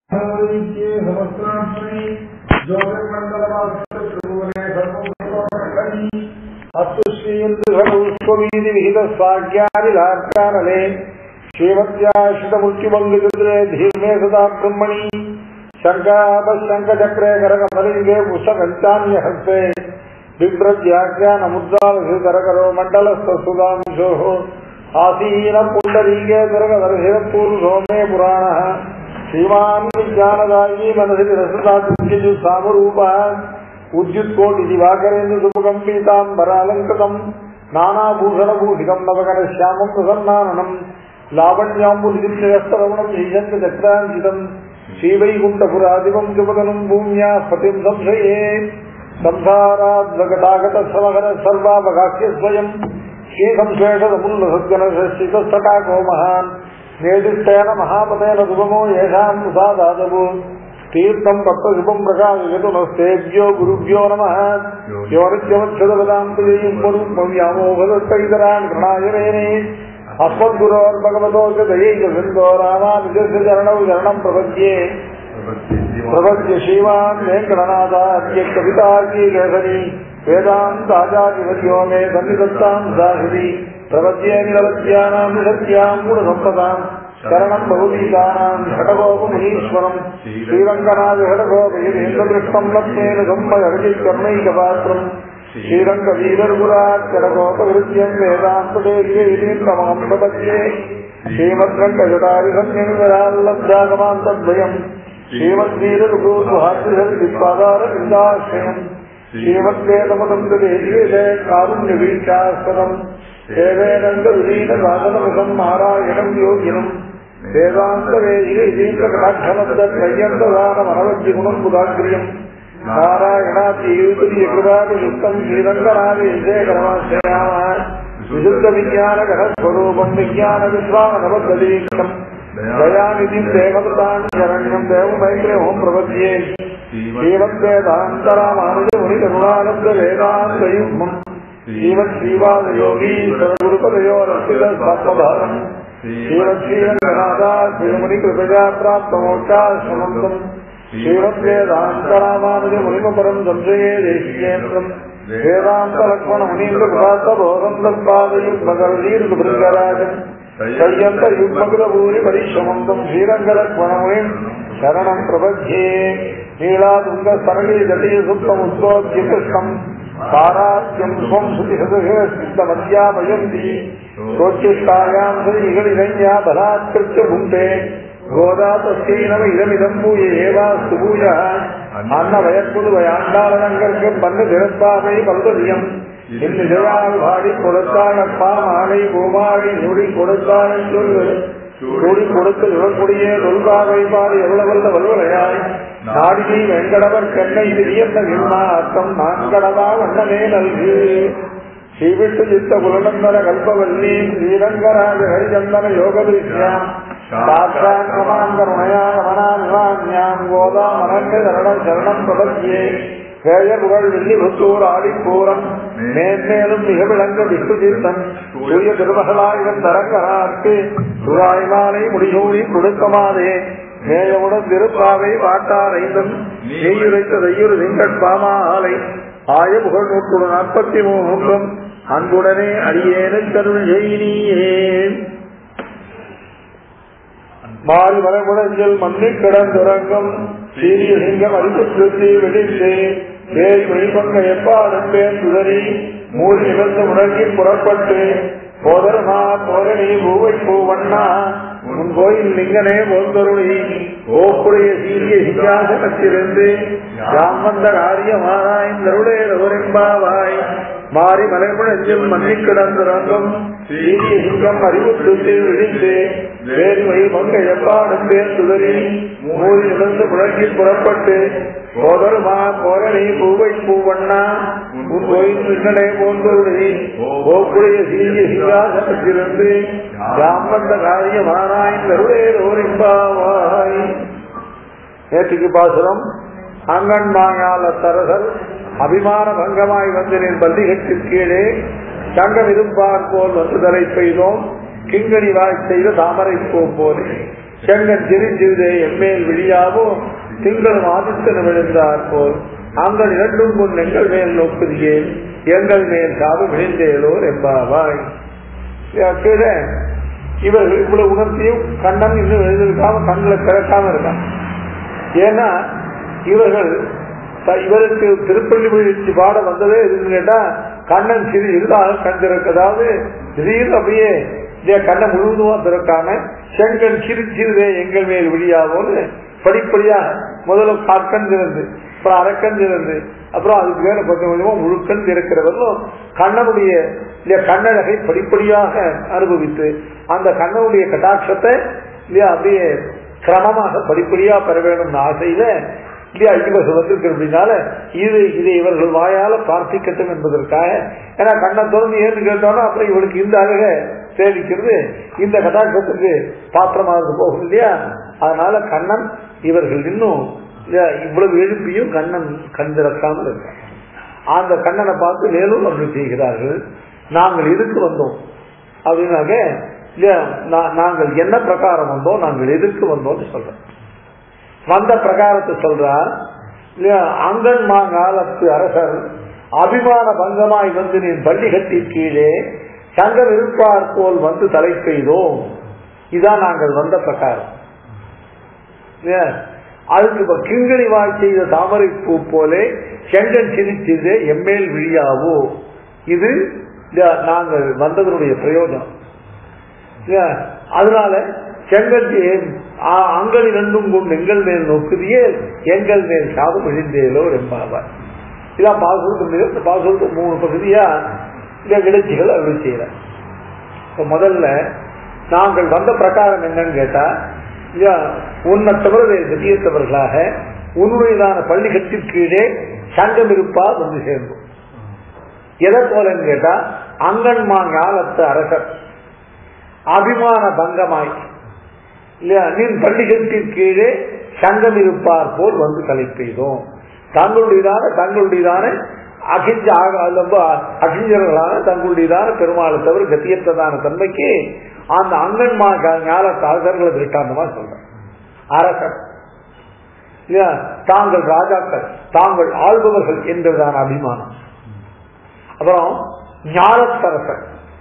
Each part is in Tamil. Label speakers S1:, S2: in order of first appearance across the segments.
S1: ीत्ये समस्तात्मनि ज्योतिर्मण्डलमात्रिभुवने सर्वभूतोऽखण्डी अस्तु श्रीयन्द्रवीति विहितस्वाज्ञानिलार्कानले श्रीमत्याश्रितमुख्यमङ्गचन्द्रे धीर्मे सदा ब्रह्मणि शङ्कापशङ्खचक्रे करकमलिङ्गे पुस्तकञ्चान्यहस्ते बिभ्रज्याज्ञानमुद्रालसितरकरो मण्डलस्थसुधांशोः आसीनपुण्डरीके दरगदर्शिरपूर्वो मे पुराणः श्रीमान् विज्ञानदायी मनसि रसदात्मजु सामरूपः उद्युत्कोटि दिवाकरेन्द्र सुमुखम् पीताम्बरालङ्कृतम् नानाभूषणभूषितम् नवकरश्यामम् प्रसन्नाननम् लावण्याम्बुलिचित्रयस्तरवणम् श्रीशङ्कचक्राञ्चितम् श्रीवैकुण्ठपुरादिवम् सुपदनम् भूम्या पतिम् संशये संसाराद्वगतागतसमहर सर्वावकाश्य स्वयम् श्रीसंश्लेषदमुल्लसद्गणशितस्तटाको महान् नेदिष्टेन महापतेन सुगमो येषाम् प्रसादादवो तीर्थम् तत्त्वशुभम् प्रकाशयतु नस्तेभ्यो गुरुभ्यो नमः यो नित्यमक्षदपदाम् तुजयम् परुत्मव्यामोहदत्तैतरान् प्रणायमेने अस्मद्गुरोर्भगवतोऽस्य दयैक सिन्धो रामानुजस्य चरणौ शरणम् प्रपद्ये प्रपद्य श्रीमान् वेङ्कटनाथाद्य कवितार्कीकेसरी वेदान्ताचार्यवर्यो मे सन्निधत्ताम् साहृदि प्रपद्ये निरवत्यानाम् निषत्याम् गुणसम्पदाम् शरणम् बहुदीतानाम् घटगोपमुनीश्वरम् श्रीरङ्गनाथ घटगोपयदृष्टम् लक्ष्मेन सम्मयर्जैकर्णैकपात्रम् श्रीरङ्गवीरर्गुरात् घटगोपहृत्यम् वेदान्तदेव्यैतीर्थमाम् प्रपद्ये श्रीमद्रङ्गजटारिसंज्ञाल्लब्धागमान्तद्वयम् श्रीमद्वीररुगोर्वहाद्रिहरिपादारविन्दाश्रयम् श्रीमद्वेदमदन्तदेशीले कारुण्यवीक्षास्पदम् देवेनन्दविलीनसाधनमुखम् नारायणम् योगिनम् वेदान्तवेदीन्द्रकटाक्षमद्दत्रय्यन्तदानमनवद्यगुणम् बुधाग्र्यम् नारायणातीयुक्तम् श्रीरङ्गनाथेशेखरमाश्रयामः विशुद्धविज्ञानघनस्वरूपम् विज्ञानविश्वामनवद्दलीक्षम् दयानिधिम् देवताम् शरण्यम् देवमैत्रेयम् प्रपद्ये श्रीमद्वेदान्तरामानुजमुनिकरुणानन्दवेदान्तयुग्मम् श्रीमत्श्रीवादयोगीश्वरगुरुपदयोरस्थितस्वात्मभारम् श्रीमत्श्रीरङ्गनाथा श्रीमुनिकृपया प्राप्तमोक्षाश्रमन्तम् श्रीमद्वेदान्तरामानुजमुनिमपरम् संशये देशीयेन्द्रम् वेदान्तलक्ष्मणमुनीन्द्रकृपात्तबोधम् तत्पादयुग्मकरदीर्घभृङ्गराजम् पर्यन्तयुग्मकृतभूरि परिश्रमन्तम् श्रीरङ्गलक्ष्मणमुनिम् शरणम् प्रपद्ये नीलातुङ्गस्तरली जटीसुप्तमुद्बोध्यकृष्णम् पारात्यम् स्वम् श्रुतिशतशिरसिद्धमध्यापयन्ति प्रोच्चिष्टायाम् श्रीगणिरञ्या बलात्कृत्य भुङ्क्ते गोदा तस्यै नम इदमिदम् भूय एवास्तु भूयः அன்னவயற்புதுவையாண்டாளனங்கற்கு பன்னு திறப்பாவை பல்வதியம் இந்நிலையால் பாடி கொடுத்தாள் அப்பா மாலை பூமாடி நொடி கொடுத்தாள் சொல்லு கொடி கொடுத்து நுழக்கூடிய தொல்பாவை பாடி எவ்வளவல்ல வல்வலையாய் நாடினி வெங்கடவர் கண்ணை திரியந்த நிர்மா அர்த்தம் நான்கடவா வண்ணமே நல்கு ஸ்ரீவிட்டு சித்த குலநந்தன கல்பவல்லி ஸ்ரீரங்கராஜ ஹரிச்சந்தன யோக திருஷ்யாம் சாஸ்திராங்கமாங்கருணயாகமனாம் கோதா மனந்த சரணம் சரணம் பிரபத்தியே கேய புகழ் வில்லி புத்தூர் ஆடிப்பூரம் மேன்மேலும் மிக விளங்க விஷ்ணு தீர்த்தன் சூரிய திருமகளாயுடன் தரங்கராற்கு சுராய்மாலை முடிசூடி கொடுக்கமாதே மேயமுடன் திருப்பாவை வாட்டாரைந்தும் நெய்யுரைத்த தையுறு திங்கட் பாமாலை ஆய புகழ் நூற்றுடன் நாற்பத்தி மூன்றும் அன்புடனே அடியேனு கருள் செய்தியே மாறி மலைமுடஞ்சல் மண்ணி கிடந்துறங்கும் சீரிய சிங்கம் அடிப்புற்றி வெடித்து வேல் வெளிப்பங்க எப்பாடும் பேர் சுதறி மூடி நிகழ்ந்து முடங்கி புறப்பட்டு போதர்மா போரணி பூவை பூவண்ணா உன் கோயில் லிங்கனே போந்தருளி ஓக்குடைய சீரிய சிங்காசனத்திலிருந்து யாம் வந்த காரியமானாய் தருளே ரவரெம்பாவாய் மாறி மலைமுழஞ்சில் மண்ணி கிடந்துறங்கும் சீரிய சிங்கம் அறிவுற்று விழித்து வேர்வை மங்க எப்பாடும் பேர் சுதறி மூடி நிகழ்ந்து முழங்கி புறப்பட்டு போதருமா போரணி பூவை பூவண்ணா உன் கோயில் மின்னடை போன்றொருளி ஓக்குடைய சீரிய சிங்காசனத்திலிருந்து யாம் வந்த காரியமானாய் தருளே ரவரெம்பாவாய் நேற்றுக்கு பாசுரம் அங்கன் மாயால சரசர் அபிமான பங்கமாய் வந்தனின் பள்ளிகட்டின் கீழே தங்கம் இருப்பார் போல் வந்து தலை பெய்தோம் கிங்கணி வாய் செய்த தாமரை பூ போலே செங்கன் திரிஞ்சிருதே எம்மேல் விழியாவோ திங்களும் ஆதித்தன விழுந்தார் போல் அங்கள் இரண்டும் முன் எங்கள் மேல் நோக்குதியேன் எங்கள் மேல் சாவு விழுந்தேலோர் என்பாவாய் கீழே இவர்கள் இவ்வளவு உணர்த்தியும் கண்ணன் இன்னும் எழுதிருக்காம கண்களை திறக்காம இருக்கான் ஏன்னா இவர்கள் த- இவருக்கு திருப்பள்ளி விழிச்சு பாட வந்ததே எதுன்னு கேட்டா கண்ணன் சிறு இருந்தாலும் கண் திறக்க அதாவது திடீர்னு அப்படியே இல்லையா கண்ணை முழுவதுமா திறக்காம செங்கன் சிறு சிறுதே எங்கள் மேல் விழியாவோன்னு படிப்படியா முதல்ல காற்கண் திறந்து அப்புறம் அரக்கண் திறந்து அப்புறம் அதுக்கு மேல கொஞ்சம் கொஞ்சமா முழுக்கண் திறக்கிறவர்களும் கண்ணனுடைய இல்லையா கண்ணழகை படிப்படியாக அனுபவித்து அந்த கண்ணனுடைய கட்டாட்சத்தை இல்லையா அப்படியே கிரமமாக படிப்படியா பெற வேணும்னு ஆசையில இல்லையா இவர்கள் வந்திருக்கிற அப்படின்னால இது இதை இவர்கள் வாயால பிரார்த்திக்கட்டும் என்பதற்காக ஏன்னா கண்ணை திறந்து ஏன்னு கேட்டோம்னா அப்புறம் இவளுக்கு இந்த அழக சேவிக்கிறது இந்த கதாட்சத்துக்கு பாத்திரமாக போகும் இல்லையா அதனால கண்ணன் இவர்கள் இன்னும் இல்லையா இவ்வளவு எழுப்பியும் கண்ணன் கண் திறக்காமல் இருக்கான் அந்த கண்ணனை பார்த்து மேலும் அப்படி செய்கிறார்கள் நாங்கள் எதுக்கு வந்தோம் அப்படின்னாக்க இல்லையா நா- நாங்கள் என்ன பிரகாரம் வந்தோம் நாங்கள் எதுக்கு வந்தோம்னு சொல்றோம் வந்த பிரகாரத்தை சொல்றார் இல்லையா அங்கன் மாங்காலத்து அரசர் அபிமான பங்கமாய் வந்து நீ பள்ளி கட்டி கீழே சங்கம் இருப்பார் போல் வந்து தலை பெய்தோம் இதான் நாங்கள் வந்த பிரகாரம் இல்லையா? அதுக்கு இப்ப கிங்கணி வாய் செய்த தாமரை பூ போலே செங்கன் சிரிச்சது எம்மேல் விழியாவோ இது இல்லையா, நாங்கள் வந்ததனுடைய பிரயோஜனம் இல்லையா? அதனால செங்கட்டி அங்கல் இரண்டும் கொண்டு எங்கள் மேல் நோக்குதியே எங்கள் மேல் சாபம் விழுந்தேலோ என்பாவார் இதான் பாசுரத்து பாசுரத்து மூணு பகுதியா இந்த நிகழ்ச்சிகள் அருள் செய்யறார் இப்ப முதல்ல நாங்கள் வந்த பிரகாரம் என்னன்னு கேட்டா இல்லையா, உன்னை தவிர வேறு கதியத்தவர்களாக உன்னுடையதான பள்ளி கீழே சங்கம் இருப்பா வந்து சேர்ந்தோம் எதை போலன்னு கேட்டா அங்கன்மா ஞானத்து அரசர் அபிமான பங்கமாய் இல்லையா நின் பள்ளிகத்தின் கீழே சங்கம் இருப்பார் போல் வந்து தலை பெய்தோம் தங்களுடையதான தங்களுடையதான அகிஞ்ச அகிஞ்சர்களான தங்களுடையதான பெருமாளை தவிர கத்தியத்ததான தன்மைக்கு அந்த அங்கன்மா ஞான அரசர்களை திருட்டாந்தமா சொல்றேன் அரசர் இல்லையா தாங்கள் ராஜாக்கள் தாங்கள் ஆள்பவர்கள் என்பதுதான அபிமானம் அப்புறம் ஞானத்தரசர்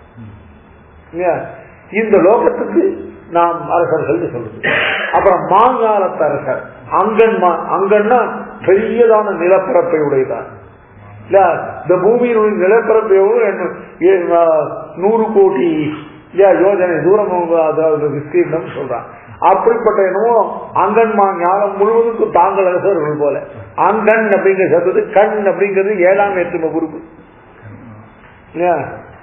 S1: இல்லையா? இந்த லோகத்துக்கு நாம் அரசர்கள் சொல்லுது அப்புறம் மாங்காலத்து அரசர் அங்கன் மா அங்கன்னா பெரியதான நிலப்பரப்பை உடையதான் இல்ல இந்த பூமியினுடைய நிலப்பரப்பு எவ்வளவு என்ன- ஏ- ஆ, நூறு கோடி இல்லையா, யோஜனை தூரம் அதாவது விஸ்தீர்ணம் சொல்றான் அப்படிப்பட்ட என்னவோ அங்கன்மா ஞானம் முழுவதுக்கும் தாங்கள் அரசர்கள் போல அங்கன் அப்படிங்கிற சத்தது கண் அப்படிங்கிறது ஏழாம் ஏற்றும குறுப்பு இல்லையா?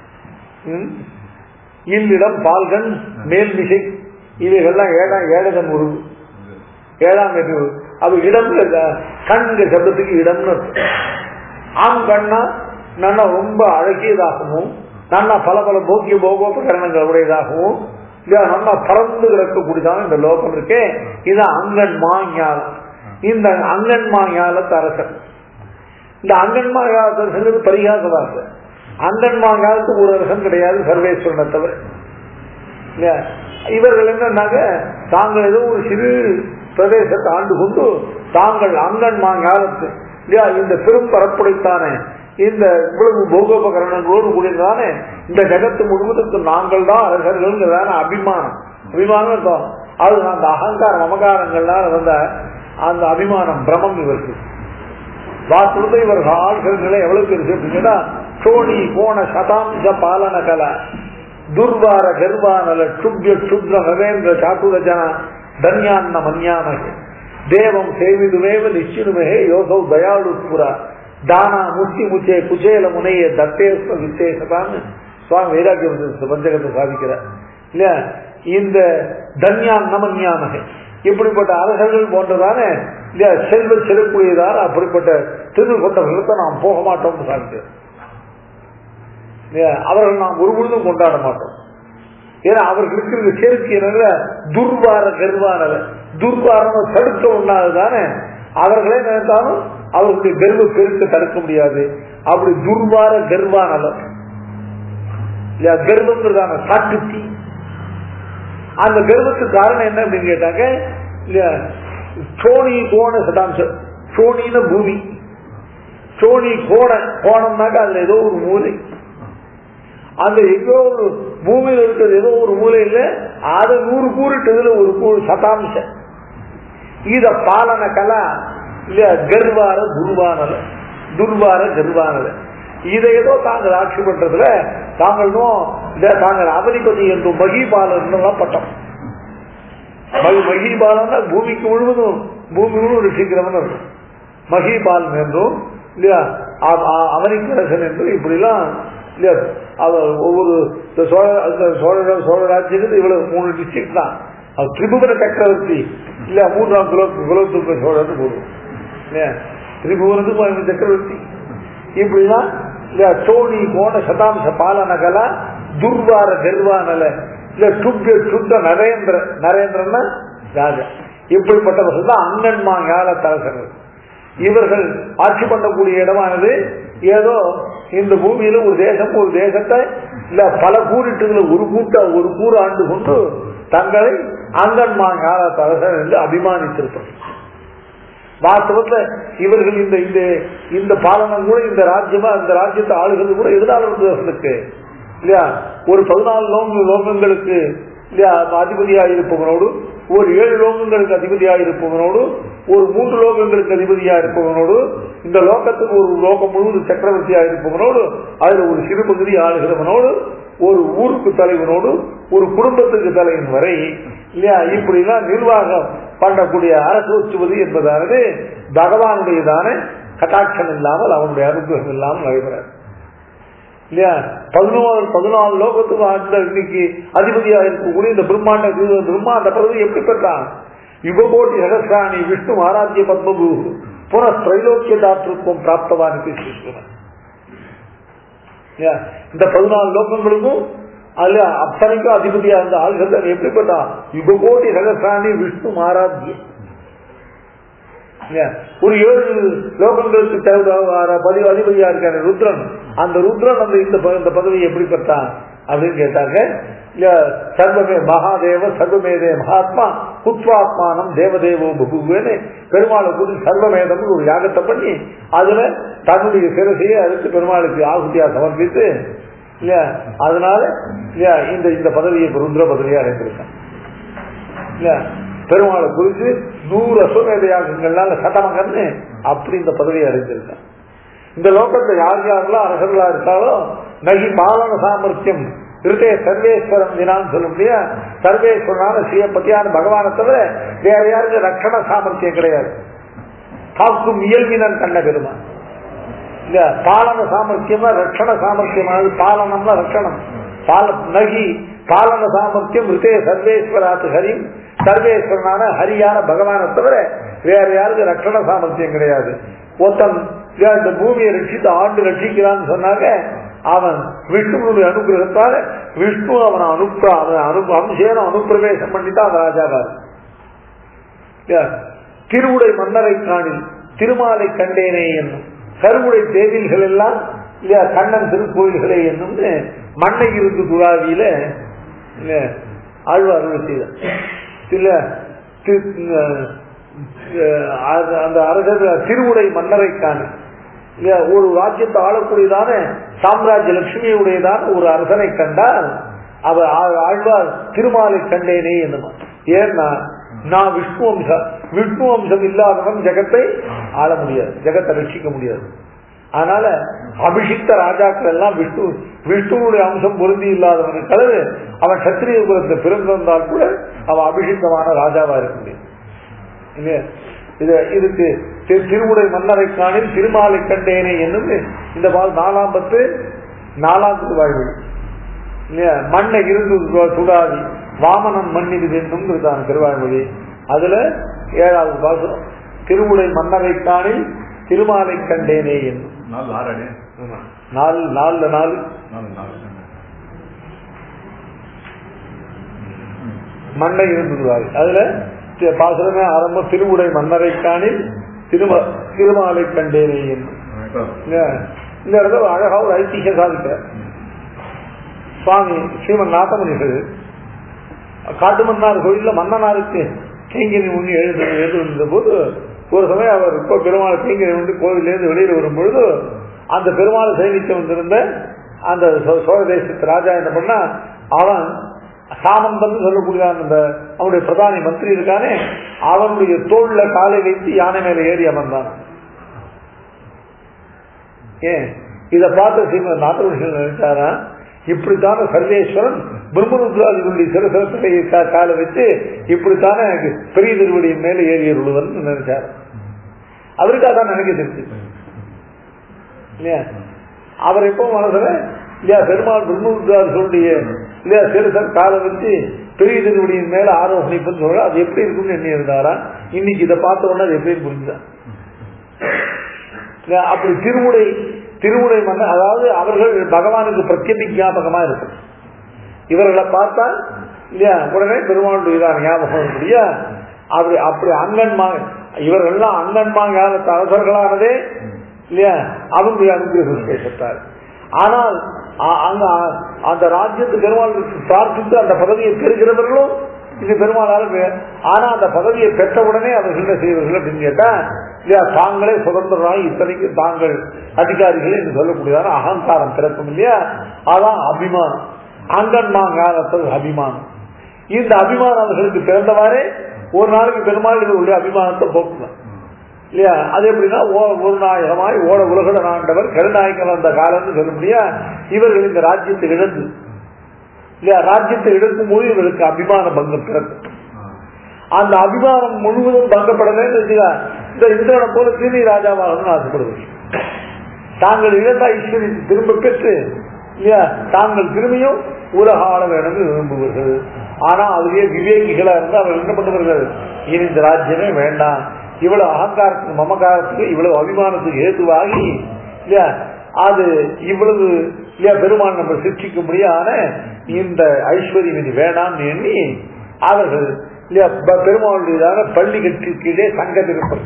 S1: ம்? இல்லிடம் பால்கன் மேல்மிசை இவைகள்லாம் ஏழாம் ஏழகம் உருவு ஏழாம் எட்டு அது இடம் கண்ங்க சப்தத்துக்கு இடம்னு அர்த்தம். ஆண் கண்ணா நல்லா ரொம்ப அழகியதாகவும் நல்லா பல பல போக்கிய போகோபகரணங்கள் உடையதாகவும் இல்ல நல்லா பறந்து கிடக்கக்கூடியதான இந்த லோகம் இருக்கே இது அங்கன் மாஞாலம் இந்த அங்கன் மாஞாலத்து அரசன் இந்த அங்கன்மா காலத்து பரிகாச வார்த்தை அங்கன்மா காலத்துக்கு ஒரு அரசன் கிடையாது சர்வேஸ்வரனை தவிர இல்லையா? இவர்கள் என்னன்னாக்க தாங்கள் ஏதோ ஒரு சிறு பிரதேசத்தை ஆண்டு கொண்டு தாங்கள் அங்கன்மா ஞானத்து இல்லையா இந்த பெரும் பரப்புடைத்தானே இந்த இவ்வளவு போகோபகரணங்களோடு கூடியதானே இந்த ஜகத்து முழுவதுக்கு நாங்கள் தான் அரசர்கள்ங்கிறதான அபிமானம் அபிமானம் இருக்கும் அது அந்த அகங்காரம் அமகாரங்கள்லாம் வந்த அந்த அபிமானம் பிரமம் இவருக்கு வாக்குறுதி இவர்கள் ஆள்கள் நிலை எவ்வளவு பெருசு அப்படின்னா சோழி போன சதாம்ச பாலன கல துர்வார கர்வானல சுப்ய சுப்ர நவேந்திர சாத்துர ஜன தன்யான்ன மன்யாமகே தேவம் சேவிதுமேவ நிச்சினுமே யோகௌ தயாளு புரா தானா முச்சி முச்சே குச்சேல முனைய தத்தேஸ்வ வித்தேசதான்னு சுவாமி வைராக்கியம் பஞ்சகத்தை சாதிக்கிறார் இல்லையா இந்த தன்யான் நமன்யாமகே இப்படிப்பட்ட அரசர்கள் போன்றதான இல்லையா செல்வ செல்லக்கூடியதான அப்படிப்பட்ட திரு கொண்டவர்களுக்கு நாம் போக மாட்டோம்னு சாதிக்கிறார் இல்லையா? அவர்கள் நாம் ஒரு பொழுதும் கொண்டாட மாட்டோம் ஏன்னா அவர்களுக்கு இந்த சேர்க்கை என்னது துர்வார கர்வானவ துர்வாரம் தடுக்க உண்ணாதுதானே அவர்களே நினைத்தாலும் அவர்களுடைய கர்வ பெருக்க தடுக்க முடியாது அப்படி துர்வார கர்வானவ இல்லையா கர்வங்கிறதான காட்டுத்தீ
S2: அந்த கர்வத்துக்கு காரணம் என்ன அப்படின்னு கேட்டாங்க இல்ல சோனி கோண சதாம்சம் சோனின பூமி சோனி கோண கோணம்னாக்க அதுல ஏதோ ஒரு மூலை அந்த எங்கோ ஒரு பூமியில இருக்கிறது ஏதோ ஒரு மூலையில அது நூறு கூறிட்டதுல ஒரு கூறு சதாம்சம் இத பாலன கலா இல்ல கர்வார துர்வானல துர்வார கர்வானல இதை ஏதோ தாங்கள் ஆட்சி பண்றதுல தாங்களும் இந்த தாங்கள் அவதிபதி என்றும் மகிபாலன் பட்டம் மகி- மகிபாலன்னா பூமிக்கு முழுவதும் பூமி முழுவதும் ரசிக்கிறவன் அர்த்தம். மகிபாலன் என்றும் இல்லையா அ- அ- அவனிக்கரசன் என்று இப்படிலாம் இல்லையா அவர் ஒவ்வொரு இந்த சோழ அந்த சோழ சோழ ராஜ்யத்துக்கு இவ்வளவு மூணு டிஸ்ட்ரிக்ட் தான் அவர் திரிபுவன சக்கரவர்த்தி இல்ல மூன்றாம் குலோ குலோத்துங்க சோழன்னு போடுவோம் இல்லையா திரிபுவனத்துக்கு அவன் சக்கரவர்த்தி இப்படிலாம் இல்ல சோனி கோண சதாம்ச பாலன கலா துர்வார கர்வானல இல்ல சுத்த சுத்த நரேந்திர நரேந்திரன்னா ராஜா இப்படிப்பட்டவர்கள் தான் அங்கன்மா ஞான தரசர்கள் இவர்கள் ஆட்சி பண்ணக்கூடிய இடமானது ஏதோ இந்த பூமியில ஒரு தேசம் ஒரு தேசத்தை இல்ல பல கூறிட்டுகளை ஒரு கூட்ட ஒரு கூறு ஆண்டு கொண்டு தங்களை அங்கன்மா ஞான தரசன் என்று அபிமானித்திருப்பார் வாஸ்தவத்துல இவர்கள் இந்த இந்த இந்த பாலனம் கூட இந்த ராஜ்யமா இந்த ராஜ்யத்தை ஆளுகிறது கூட எதனால இருந்தவர்களுக்கு இல்லையா ஒரு பதினாலு லோக லோகங்களுக்கு இல்லையா அதிபதியா இருப்பவனோடு ஒரு ஏழு லோகங்களுக்கு அதிபதியா இருப்பவனோடு ஒரு மூன்று லோகங்களுக்கு அதிபதியா இருப்பவனோடு இந்த லோகத்துக்கு ஒரு லோகம் முழுவதும் சக்கரவர்த்தியா இருப்பவனோடு அதுல ஒரு சிறு பகுதி ஆளுகிறவனோடு ஒரு ஊருக்கு தலைவனோடு ஒரு குடும்பத்துக்கு தலைவன் வரை இல்லையா இப்படிலாம் நிர்வாகம் பண்ணக்கூடிய அரசுவதி என்பதானது பகவானுடையதான கட்டாட்சம் இல்லாமல் அவனுடைய அனுகிரகம் இல்லாமல் நடைபெறாது இல்லையா பதினோரு பதினாலு லோகத்துக்கும் அந்த இன்னைக்கு அதிபதியா இருக்கக்கூடிய இந்த பிரம்மாண்ட பிரம்மா அந்த பதவி எப்படி பெற்றான் யுககோட்டி சகசிராணி விஷ்ணு ஆராத்திய பத்மபூ புன திரைலோக்கிய தாத்திருக்கும் பிராப்தவான் கிருஷ்ணன் இல்லையா? இந்த பதினாலு லோகங்களுக்கும் அல்ல அத்தனைக்கும் அதிபதியா இருந்த ஆள்கள் எப்படிப்பட்டான் யுககோட்டி சகசிராணி விஷ்ணு ஆராத்திய இல்லையா? ஒரு ஏழு லோகங்களுக்கு தேவை பதிவு அதிபதியா இருக்காரு ருத்ரன் அந்த ருத்ரன் அந்த இந்த ப- இந்த பதவியை எப்படி பெற்றான் அப்படின்னு கேட்டாங்க இல்ல சர்வமே மகாதேவ சர்வமேதே மகாத்மா குத்வாத்மானம் தேவதேவோ பகுவேன்னு பெருமாளை குறித்து சர்வமேதம் ஒரு யாகத்தை பண்ணி அதுல தன்னுடைய சிரசையை அதுக்கு பெருமாளுக்கு ஆகுதியா சமர்ப்பித்து இல்லையா அதனால இல்லையா இந்த இந்த பதவியை இப்ப ருத்ர பதவியா அடைந்திருக்கான் இல்லையா பெருமாளை குறித்து நூறு அஸ்வமேத யாகங்கள்னால சட்டமங்கன்னு அப்படி இந்த பதவியை அடைஞ்சிருக்கான் இந்த லோகத்துல யார் யாரெல்லாம் அரசர்களா இருக்காலோ நகி பாலன சாமர்த்தியம் இருதே சர்வேஸ்வரம் தினான்னு சொல்ல முடியா சர்வேஸ்வரனான ஸ்ரீயப்பதியான பகவானை தவிர வேற யாருக்கு ரட்சண சாமர்த்தியம் கிடையாது காக்கும் இயல்பினன் கண்ண பெருமான் இல்ல பாலன சாமர்த்தியமா ரட்சண சாமர்த்தியமானது பாலனம்னா ரட்சணம் பால நகி பாலன சாமர்த்தியம் ரிதே சர்வேஸ்வராத்து ஹரி சர்வேஸ்வரனான ஹரியான பகவானை தவிர வேற யாருக்கு ரட்சண சாமர்த்தியம் கிடையாது ஒருத்தன் ஏன் இந்த பூமியை ரட்சித்து ஆண்டு ரட்சிக்கிறான்னு சொன்னாங்க அவன் விஷ்ணுனுடைய அனுகிரகத்தால விஷ்ணு அவனை அனுப்ப அவன் அனு அம்சேன அனுப்பிரவேசம் பண்ணிட்டு அவன் ராஜாவார் திருவுடை மன்னரை காணில் திருமாலை கண்டேனே என்னும் கருவுடை தேவில்கள் எல்லாம் இல்லையா கண்ணன் திருக்கோயில்களே என்னும்னு மண்ணை இருந்து துழாவியில இல்ல ஆழ்வார் அருள் செய்தார் இல்ல தி- அஹ் அது- அந்த அரசர் திருவுடை மன்னரை காணு இல்லையா ஒரு ராஜ்யத்தை ஆளக்கூடியதான சாம்ராஜ்ய லட்சுமியுடையதான ஒரு அரசனை கண்டால் அவர் ஆ- ஆழ்வார் திருமாலை கண்டேனே என்னுமா ஏன்னா நான் விஷ்ணு வம்சம் விஷ்ணு வம்சம் இல்லாதவன் ஜெகத்தை ஆள முடியாது ஜெகத்தை ரட்சிக்க முடியாது அதனால அபிஷிக்த ராஜாக்கள் எல்லாம் விஷ்ணு விஷ்ணுவுடைய அம்சம் பொருந்தி இல்லாதவனுக்கு அளவு அவன் சத்திரிய குலத்தை பிறந்திருந்தால் கூட அவன் அபிஷிக்தமான ராஜாவா இருக்க முடியும் இல்லையா? இது இதுக்கு தி- திருவுடை மன்னரை காணில் திருமாலை கண்டேனே என்னும் இந்த பால் நாலாம் பத்து நாலாவது வாழ்வு இல்லையா மண்ணை இருந்து சுடாதி வாமனன் மண்ணிது என்னும் இருக்கான திருவாழ்மொழி அதுல ஏழாவது பாசுரம் திருவுடை மன்னரை காணில் திருமாலை கண்டேனே என்னும்
S3: நாலு ஆறு அடி
S2: நாலு நாலுல நாலு
S3: நாலு நாலு
S2: மண்ணை இருந்துடுவார் அதுல தி- பாசுரமே ஆரம்பம் திருவுடை மன்னரை காணில் திரும திருமாலை கண்டேனே என்னும் இல்லையா? இந்த இடத்துல ஒரு அழகா ஒரு ஐதிஹ்யம் சாதிக்கிறார் சுவாமி ஸ்ரீமன் நாதமுனிகள் காட்டுமன்னார் கோயில்ல மன்னனாருக்கு கைங்கரி முன்னி எழுது எழுதுகின்ற போது ஒரு சமயம் அவர் இப்போ பெருமாள் கைங்கரி வந்து கோவிலேருந்து வெளியில் வரும்பொழுது அந்த பெருமாளை சேமித்து வந்திருந்த அந்த சோ- சோழ தேசத்து ராஜா என்ன பண்ணா அவன் சாமந்தன் சொல்லக்கூடிய அந்த அவனுடைய பிரதானி மந்திரி இருக்கானே அவனுடைய தோல்ல காலை வைத்து யானை மேல ஏறி அமர்ந்தான் ஏன் இதை பார்த்த ஸ்ரீமத் நாட்டவர்கள் நினைச்சாரா இப்படித்தானே சர்வேஸ்வரன் பிரம்மருத்ராதிகளுடைய சிறசிறப்பை காலை வச்சு இப்படித்தானே பெரிய திருவடியின் மேல ஏறி அருள்வன் நினைச்சார் அவருக்கு அதான் நினைக்க தெரிஞ்சு இல்லையா அவர் எப்போ மனசுல இல்லையா பெருமாள் பிரம்மருத்ராதிகளுடைய இல்லையா சிறுசன் காலை வச்சு பெரிய திருவடியின் மேல ஆரோகணிப்புன்னு சொல்ற அது எப்படி இருக்கும்னு எண்ணி இருந்தாரா இன்னைக்கு இதை பார்த்த உடனே அது எப்படின்னு புரிஞ்சுதான் இல்ல, அப்படி திருமுறை திருமுறை மன்ன அதாவது அவர்கள் பகவானுக்கு பிரத்யபிஜாபகமா இருக்கும் இவர்களை பார்த்தா இல்லையா உடனே பெருமாளுடைய இதான் ஞாபகம் இல்லையா அப்படி அப்படி அங்கன்மா இவர்கள்லாம் அங்கன்மா காலத்து அரசர்களானதே இல்லையா அவனுடைய அனுகிரகம் பேசத்தார் ஆனால் அ- அங்க அந்த ராஜ்யத்து பெருமாள் பிரார்த்தித்து அந்த பதவியை பெறுகிறவர்களும் இது பெருமாளால் பெ- ஆனா அந்த பதவியை பெற்ற உடனே அவர்கள் என்ன செய்வார்கள் அப்படின்னு கேட்டா இல்லையா தாங்களே சுதந்திரராய் இத்தனைக்கு தாங்கள் அதிகாரிகள் என்று சொல்லக்கூடியதான அகங்காரம் பிறக்கும் இல்லையா அதான் அபிமானம் அங்கன்மாங்காலத்தில் அபிமானம் இந்த அபிமானம் அவர்களுக்கு பிறந்தவாறே ஒரு நாளைக்கு பெருமாள் இவர்களுடைய அபிமானத்தை போக்குதான் இல்லையா அது எப்படின்னா ஓ- ஒரு நாயகமாய் ஓட உலகட ஆண்டவர் கருநாயகன் அந்த காலம்னு சொல்ல முடியா இவர்கள் இந்த ராஜ்யத்தை இழந்து இல்லையா ராஜ்யத்தை இழக்கும் போது இவர்களுக்கு அபிமான பங்கம் பிறக்கும் அந்த அபிமானம் முழுவதும் பங்கப்படலன்னு வச்சுக்கா இந்த இந்திரனை போல சீனி ராஜாவாகணும்னு ஆசைப்படுவது தாங்கள் இழந்த ஐஸ்வர்யத்தை திரும்ப பெற்று இல்லையா தாங்கள் திரும்பியும் உலக ஆள வேண்டும் என்று விரும்புவார்கள் ஆனா அதுவே விவேகிகளா இருந்து அவர்கள் என்ன பண்ணுவார்கள் இனி இந்த ராஜ்யமே வேண்டாம் இவ்வளவு அகங்காரத்துக்கு மமகாரத்துக்கு இவ்வளவு அபிமானத்துக்கு ஏதுவாகி இல்லையா அது இவ்வளவு இல்லையா பெருமான் நம்ம சிருஷ்டிக்கும்படியான இந்த ஐஸ்வர்யம் இனி வேண்டாம்னு எண்ணி அவர்கள் இல்லையா ப- பெருமாளுடையதான பள்ளி கட்டி கீழே சங்கம் இருப்பது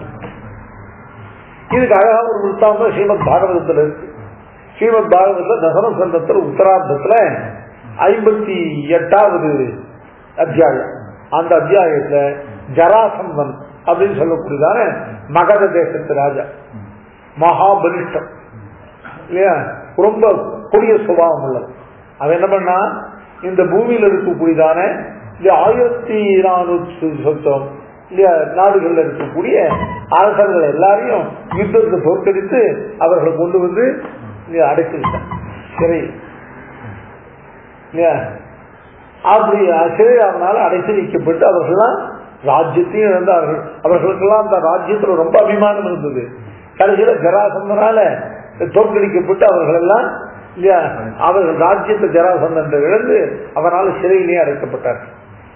S2: இதுக்கு அழகா ஒரு விருத்தாந்தம் ஸ்ரீமத் பாகவதத்துல இருக்கு ஸ்ரீமத் பாகவதத்துல தசன சந்தத்துல உத்தரார்த்தத்துல ஐம்பத்தி எட்டாவது அத்தியாயம் அந்த அத்தியாயத்துல ஜராசந்தன் அப்படின்னு சொல்லக்கூடியதான மகத தேசத்து ராஜா மகாபலிஷ்டம் இல்லையா ரொம்ப கொடிய சுபாவம் உள்ளது அவன் என்ன பண்ணா இந்த பூமியில இருக்கக்கூடியதான இந்த ஆயிரத்தி நானூற்றி சொத்தம் இல்லையா நாடுகள்ல இருக்கக்கூடிய அரசர்கள் எல்லாரையும் யுத்தத்தை தோற்கடித்து அவர்களை கொண்டு வந்து இல்லையா அடைச்சுக்கிட்டான் சரி இல்லையா அப்படி சிறை அவனால அடைத்து வைக்கப்பட்டு அவர்கள்லாம் ராஜ்யத்தையும் இழந்தார்கள் அவர்களுக்கெல்லாம் அந்த ராஜ்யத்துல ரொம்ப அபிமானம் இருந்தது கடைசியில ஜராசந்தனால தோற்கடிக்கப்பட்டு அவர்கள் எல்லாம் இல்லையா அவர்கள் ராஜ்யத்தை ஜராசந்தன் இழந்து அவரால் சிறையிலேயே அடைக்கப்பட்டார்கள்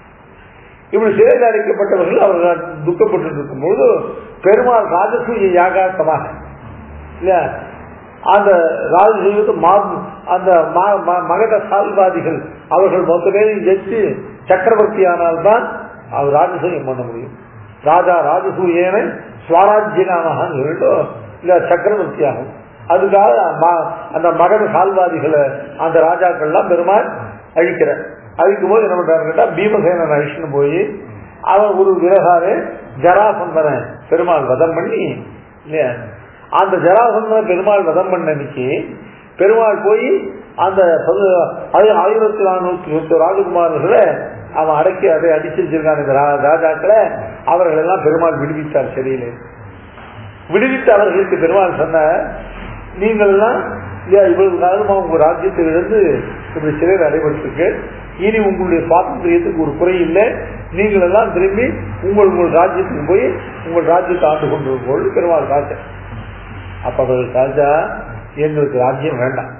S2: இப்படி சிறையில் அடைக்கப்பட்டவர்கள் அவர்கள் துக்கப்பட்டு இருக்கும்போது பெருமாள் ராஜசூய யாகார்த்தமாக இல்லையா அந்த ராஜசூயத்து அந்த ம- ம- மகத சால்வாதிகள் அவர்கள் மொத்த பேரையும் ஜெயிச்சு சக்கரவர்த்தி ஆனால்தான் அவர் ராஜசூயம் பண்ண முடியும் ராஜா ராஜசூயன சுவராஜ்யகாமகான்னு சொல்லிட்டு இல்ல சக்கரவர்த்தி ஆகும் அதுக்காக ம- அந்த மகத சால்வாதிகளை அந்த ராஜாக்கள்லாம் பெருமாள் அழிக்கிறார் அழிக்கும் போது என்ன பண்றாரு கேட்டா பீமசேனன் அழிச்சுன்னு போய் அவன் ஒரு விரகாவே ஜராசந்தனை பெருமாள் வதம் பண்ணி இல்லையா அந்த ஜராசந்தனை பெருமாள் வதம் பண்ண அன்னைக்கு பெருமாள் போய் அந்த பது- ஆயி- ஆயிரத்தி நானூத்தி இருபத்தி ராஜகுமாரர்களை அவன் அடக்கி அதை அடிச்சு வச்சிருக்கான் இந்த ரா- ராஜாக்களை அவர்கள் எல்லாம் பெருமாள் விடுவித்தார் சரியிலே விடுவித்த அவர்களுக்கு பெருமாள் சொன்ன நீங்கள் எல்லாம் இல்லையா இவ்வளவு காலமா உங்க ராஜ்யத்தில் இருந்து இப்படி சிறையில் அடைபட்டிருக்கு இனி உங்களுடைய சுவாதந்திரியத்துக்கு ஒரு குறை இல்லை நீங்கள் எல்லாம் திரும்பி உங்கள் உங்கள் ராஜ்யத்துக்கு போய் உங்கள் ராஜ்யத்தை ஆண்டு கொண்டு பெருமாள் ராஜா அப்ப அவர்கள் ராஜா எங்களுக்கு ராஜ்யம் வேண்டாம்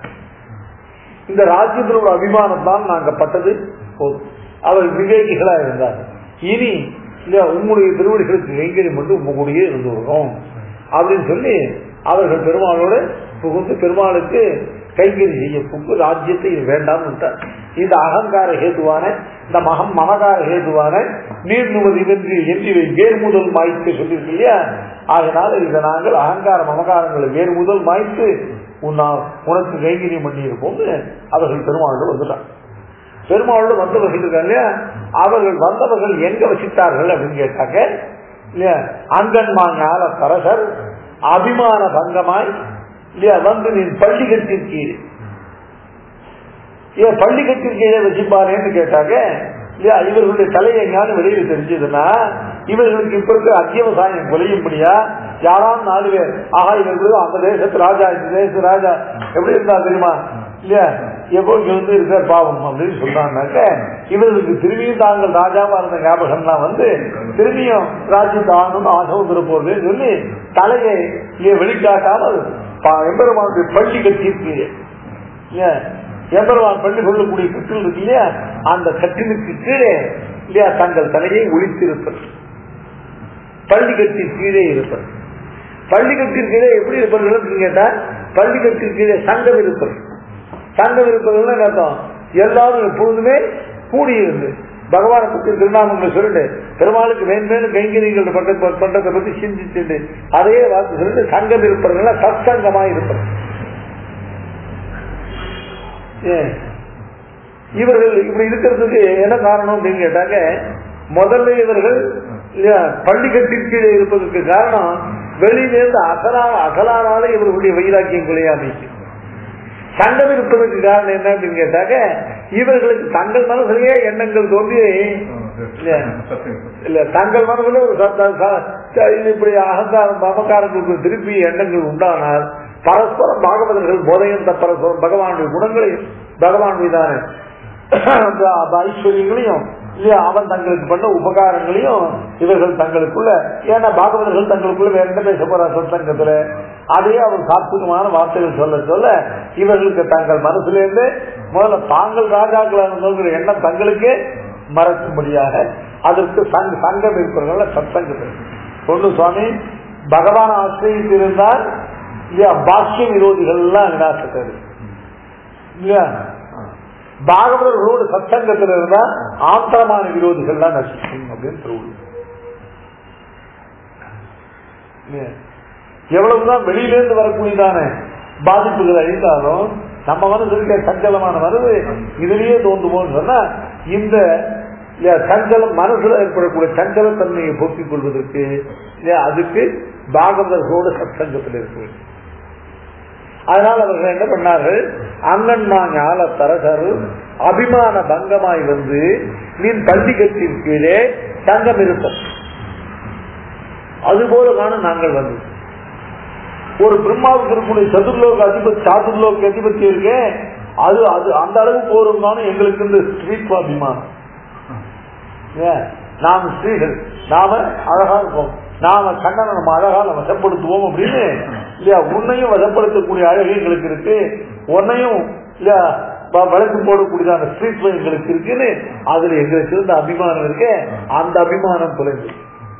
S2: இந்த ராஜ்யத்தில் ஒரு அபிமானம் தான் நாங்க பட்டது போதும் அவர் விவேகிகளா இருந்தார் இனி இல்லையா உங்களுடைய திருவடிகளுக்கு கைங்கரியம் வந்து உங்களுடைய இருந்து வரும் அப்படின்னு சொல்லி அவர்கள் பெருமாளோட புகுந்து பெருமாளுக்கு கைங்கறி செய்ய புக்கு ராஜ்யத்தை இது வேண்டாம்னு விட்டார். இந்த அகங்கார ஹேதுவான இந்த மகம் மமகார ஹேதுவான நீர்நுமதி வென்று எண்ணிவை வேர் முதல் மாய்த்து சொல்லியிருக்கு இல்லையா அதனால இதை நாங்கள் அகங்கார மமகாரங்களை வேறு முதல் மாய்த்து உன்னா உனக்கு கைங்கரியம் பண்ணி இருப்போம்னு அவர்கள் பெருமாளோடு வந்துட்டார் பெருமாளோட வந்தவர்கள் இருக்காங்க இல்லையா அவர்கள் வந்தவர்கள் எங்க வசித்தார்கள் அப்படின்னு கேட்டாங்க இல்லையா அங்கன்மா ஞான சரசர் அபிமான பங்கமாய் இல்லையா வந்து நீ பள்ளி கட்டிருக்கீர் ஏன் பள்ளி கட்டிருக்கீரே வசிப்பாரேன்னு கேட்டாங்க இல்லையா இவர்களுடைய தலையை எங்காலும் வெளியில தெரிஞ்சதுன்னா இவர்களுக்கு இப்ப இருக்கிற அத்தியவசாயம் குலையும்படியா யாராம் நாலு பேர் ஆஹா இவர்களும் அந்த தேசத்து ராஜா இந்த தேசத்து ராஜா எப்படி இருந்தா தெரியுமா இல்லையா எப்போ இங்க வந்து இருக்கார் பாவம் அப்படின்னு சொல்றாங்கனாக்க இவர்களுக்கு திரும்பியும் தாங்கள் ராஜாவா இருந்த ஞாபகம்லாம் வந்து திரும்பியும் ராஜ்யத்தை ஆகணும்னு ஆசை வந்துட போறதுன்னு சொல்லி தலையை இங்கே வெளிக்காட்டாமல் பா- எம்பெருமானுடைய பள்ளி கட்டியிருக்கு ஏன் எம்பெருமான் பள்ளி கொள்ளக்கூடிய கட்டில் இருக்கு இல்லையா அந்த கட்டிலுக்கு கீழே இல்லையா தங்கள் தலையை ஒழித்திருப்பது பள்ளி கட்டி கீழே இருப்பது பள்ளி கட்டின் கீழே எப்படி இருப்பார்கள் கேட்டா பள்ளி கட்டின் கீழே சங்கம் இருப்பது சங்கம் இருப்பதுன்னா என்ன அர்த்தம் எல்லாரும் எப்பொழுதுமே கூடியிருந்து பகவானை பற்றி திருநாமங்களை சொல்லிட்டு பெருமாளுக்கு வேண்மேலும் கைங்கரியங்கள் பண்ற பண்றதை பத்தி சிந்திச்சுட்டு அதே வார்த்தை சொல்லிட்டு சங்கம் இருப்பதுனால சத்சங்கமா இருப்பது ஏன் இவர்கள் இப்படி இருக்கிறதுக்கு என்ன காரணம் அப்படின்னு கேட்டாங்க முதல்ல இவர்கள் இல்லையா, பள்ளிக்கட்டின் கீழே இருப்பதற்கு காரணம் வெளியிலிருந்து அகலா அகலானால இவர்களுடைய வைராக்கியம் குறையாமைக்கு சங்கம் இருப்பதற்கு காரணம் என்ன அப்படின்னு கேட்டாக்க இவர்களுக்கு தங்கள் மனசுலயே எண்ணங்கள் தோன்றி இல்ல இல்ல தங்கள் மனசுல ஒரு சத்த- ச- ச- இது இப்படி அகங்காரம் மமக்காரங்களுக்கு திருப்பி எண்ணங்கள் உண்டானால் பரஸ்பரம் பாகவதர்கள் போதையந்த பரஸ்பரம் பகவானுடைய குணங்களையும் பகவான் மீதான அந்த அந்த ஐஸ்வர்யங்களையும் இல்லையா அவன் தங்களுக்கு பண்ண உபகாரங்களையும் இவர்கள் தங்களுக்குள்ள ஏன்னா பாகவதர்கள் தங்களுக்குள்ள வேற என்ன பேச போறா சத்சங்கத்துல அதையே அவர் சாத்விகமான வார்த்தைகள் சொல்ல சொல்ல இவர்களுக்கு தங்கள் மனசுலேருந்து முதல்ல தாங்கள் ராஜாக்களா இருந்தவங்கிற எண்ணம் தங்களுக்கே மறக்கும்படியாக அதற்கு சங்க சங்கம் இருக்கிறவங்கள சத்சங்கத்தில் ஒன்று சுவாமி பகவான் ஆசிரியத்து இருந்தால் இல்லையா பாக்கிய விரோதிகள் எல்லாம் விநாசத்தது இல்லையா பாகவதர்களோடு சத்சங்கத்தில் இருந்தா ஆத்திரமான விரோதிகள்லாம் நசிக்கும் அப்படின்னு திருவள்ளுவர் இல்லையா? எவ்வளவுதான் வெளியிலிருந்து வரக்கூடியதான பாதிப்புகள் அழிந்தாலும் நம்ம மனசு இருக்க சஞ்சலமான மனது இதுலயே தோன்றுமோன்னு சொன்னா இந்த இல்லையா, சஞ்சலம் மனசுல ஏற்படக்கூடிய சஞ்சலத்தன்மையை போக்கிக் கொள்வதற்கு இல்லையா, அதுக்கு பாகவதர்களோடு சத்சங்கத்தில் இருக்கு அதனால் அவர்கள் என்ன பண்ணார்கள் அங்கன்மா ஞால தரசர் அபிமான பங்கமாய் வந்து நீன் பள்ளி கட்டின் கீழே தங்கம் இருப்போம் அதுபோல காண நாங்கள் வந்து ஒரு பிரம்மாவுக்கு இருக்கக்கூடிய சதுர்லோக அதிபதி சாதுர்லோக அதிபதி இருக்கே அது அது அந்த அளவு போறோம்னாலும் எங்களுக்கு இந்த ஸ்ரீத்வ அபிமானம் ஏன்? நாம் ஸ்ரீகள் நாம அழகா இருப்போம் நாம கண்ணனை நம்ம அழகால வசப்படுத்துவோம் அப்படின்னு இல்லையா உன்னையும் வசப்படுத்தக்கூடிய அழகு எங்களுக்கு இருக்கு உன்னையும் இல்லையா வ- வழக்கு போடக்கூடியதான ஸ்ரீத்வம் எங்களுக்கு இருக்குன்னு அதுல எங்களுக்கு இருந்த அபிமானம் இருக்கு அந்த அபிமானம் தொலைந்து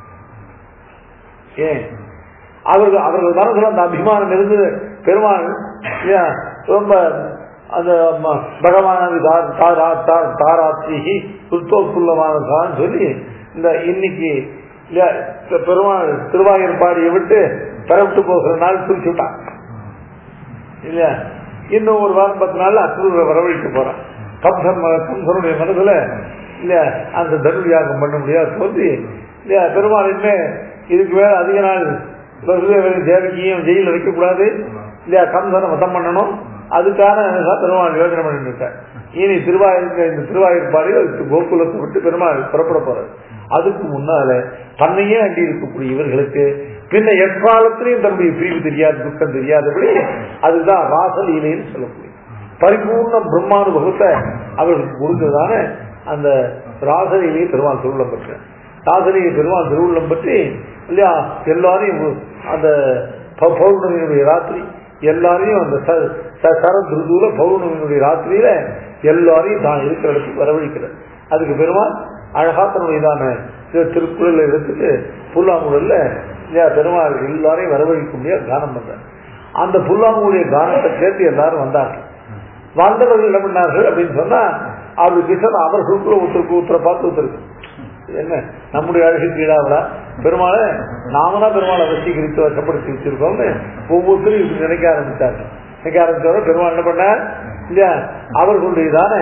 S2: ஏன் அவர்கள் அவர்கள் மனசுல அந்த அபிமானம் இருந்தது பெருமாள் இல்லையா ரொம்ப அந்த ம- பகவானது தா- தாரா- தா- தாராத்தி உற்போக்குள்ளமானதான் சொல்லி இந்த இன்னைக்கு இல்லையா இந்த பெருமாள் திருவாயூர்பாடியை விட்டு பெறவிட்டு போகிற நாள் பிரிச்சு விட்டான் இல்லையா இன்னும் ஒரு வாரம் பத்து நாள்ல அக்ரூரை வரவழைக்க போறான் கம்சன் ம- கம்சனுடைய மனசுல இல்லையா அந்த தனுர்யாகம் பண்ண முடியாது தோன்றி இல்லையா பெருமாள் என்ன இதுக்கு மேல அதிக நாள் வசுதேவரின் தேவகியும் ஜெயில வைக்கக்கூடாது இல்லையா கம்சனை வதம் பண்ணணும் அதுக்கான பெருமாள் யோஜனை பண்ணிட்டு இருக்கார் இனி திருவாயூர் இந்த திருவாயூர்பாடியில் கோகுலத்தை விட்டு பெருமாள் புறப்பட போறார் அதுக்கு முன்னால தன்னையே அண்டி இருக்கக்கூடிய இவர்களுக்கு பின்ன எக்காலத்திலையும் தன்னுடைய பிரிவு தெரியாது துக்கம் தெரியாதபடி அதுதான் ராசலீலைன்னு சொல்லக்கூடிய பரிபூர்ண பிரம்மானுபவத்தை அவர்களுக்கு கொடுத்ததான அந்த ராசலீலையை பெருமாள் திருவுள்ளம் பெற்ற ராசலீலை பெருமாள் திருவுள்ளம் பற்றி இல்லையா எல்லாரையும் அந்த பௌ- பௌர்ணமியினுடைய ராத்திரி எல்லாரையும் அந்த ச- ச- சரத் ருதுல பௌர்ணமியினுடைய ராத்திரியில எல்லாரையும் தான் இருக்கிற இடத்துக்கு வரவழைக்கிறார் அதுக்கு பெருமாள் அழகா தன்னுடையதான திரு- திருக்குறளை எடுத்துட்டு புல்லாங்குழல்ல இல்லையா பெருமாள் எல்லாரையும் வரவழைக்க முடியாது கானம் பண்றார் அந்த புல்லாங்குடைய கானத்தை கேட்டு எல்லாரும் வந்தார்கள் வந்தவர்கள் என்ன பண்ணார்கள் அப்படின்னு சொன்னா அவர் கிருஷ்ணன் அவர்களுக்குள்ள ஒருத்தருக்கு ஒருத்தரை பார்த்து ஒருத்தருக்கு என்ன நம்முடைய அழகுக்கு ஈடாவதா பெருமாளை நாம தான் பெருமாளை வசீகரித்து வசப்படுத்தி வச்சிருக்கோம்னு ஒவ்வொருத்தரும் இப்படி நினைக்க ஆரம்பித்தார்கள் நினைக்க ஆரம்பிச்சவரை பெருமாள் என்ன பண்ணார் இல்லையா அவர்களுடைய தானே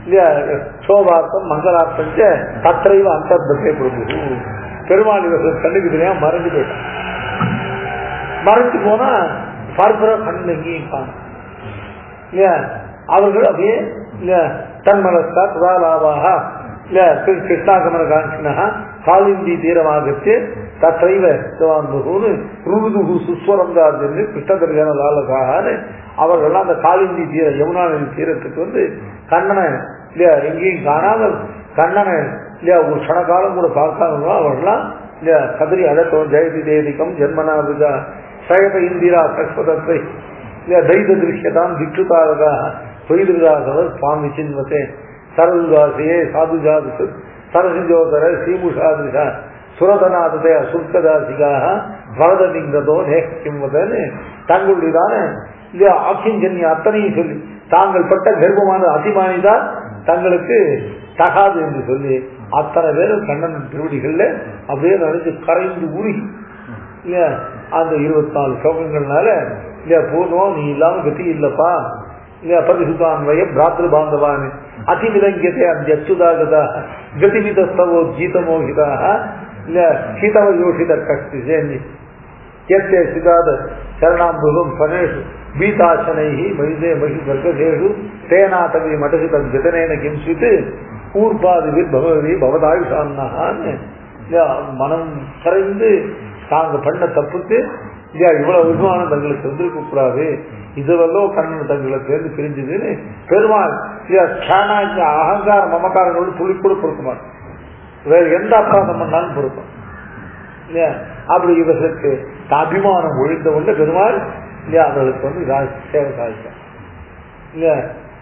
S2: இல்லையா சோபார்த்தம் மங்களார்த்தம் தத்தைவ அந்தர்த்தத்தை கொடுத்து பெருமாள் இவர்கள் கண்ணுக்கு தெரியாம மறைஞ்சு போயிட்டான் மறைஞ்சு போனா பார்க்கிற கண் எங்கேயும் காணும் இல்லையா அவர்கள் அப்படியே இல்லையா தன்மனஸ்தா பிரதாலாவாக இல்லையா கிருஷ்ணாகமன காஞ்சினா காலிந்தி தீரமாகச்சு தற்றைவ சிவான்புகுன்னு ருதுகு சுஸ்வரம் தான் கிருஷ்ணதர்கன லாலகான்னு அவர்கள்லாம் அந்த காலிந்தி தீர யமுனா நதி தீரத்துக்கு வந்து கண்ணனை இல்லையா எங்கேயும் காணாமல் கண்ணனை இல்லையா ஒரு க்ஷணகாலம் கூட பார்க்காம அவர்கள்லாம் இல்லையா கதறி அழத்தோம் ஜெயதி தேதிகம் ஜென்மனா விஜா சயத இந்திரா சஸ்வதத்தை இல்லையா தைத திருஷ்யதாம் திக்ஷுதாரகா தொய்திருகாசவர் சுவாமி சின்மத்தே சரதுதாசியே சாதுஜாது சரசிஞ்சோதர ஸ்ரீமுஷாதிஷா சுரதநாததே சுல்கதாசிகாக பரதலிங்கதோ நேக்கிம்வதன்னு தங்களுடையதான இல்லையா ஆக்கியஞ்சன்ய அத்தனையும் சொல்லி தாங்கள் பட்ட கர்ப்பமான அதிமானிதான் தங்களுக்கு தகாது என்று சொல்லி அத்தனை பேரும் கண்ணன் திருவடிகள்ல அப்படியே நினைச்சு கரைந்து உருகி இல்லையா அந்த இருபத்தி நாலு சோகங்கள்னால இல்லையா போதும் நீ இல்லாம கத்தி இல்லப்பா இல்லையா பரிசுதான்வய பிராத்திரு பாந்தவான் அதிவிலங்கியத்தை அத்தியுதாகதா கதிவிதஸ்தவோ ஜீதமோகிதாக இல்லையா சீதவ யோஷித கஷ்டி சேஞ்சி எத்தே சிதாத சரணாம்புகம் பனேஷு பீதாசனைஹி மகிதே மகி வர்க்கசேஷு தேனாதவி மடசிதம் ஜதனேன கிம்சித்து ஊர்பாதிவில் பகவதி பவதாயுஷான்னு மனம் கரைந்து தாங்க பண்ண தப்புக்கு இல்லையா இவ்வளவு விமானம் தங்களுக்கு வந்திருக்க கூடாது இதுவெல்லாம் கண்ணன் தங்களுக்கு இருந்து பிரிஞ்சுதுன்னு பெருமாள் இல்லையா கேனா இந்த அகங்கார மமக்காரங்களோடு துளி கூட பொறுக்க மாட்டோம் வேற எந்த அபராதம் பண்ணாலும் பொறுக்கும் இல்லையா அப்படி இவர்களுக்கு அபிமானம் ஒழிந்த உடனே பெருமாள் இல்லையா அவர்களுக்கு வந்து சேவை சாதித்தார் இல்லையா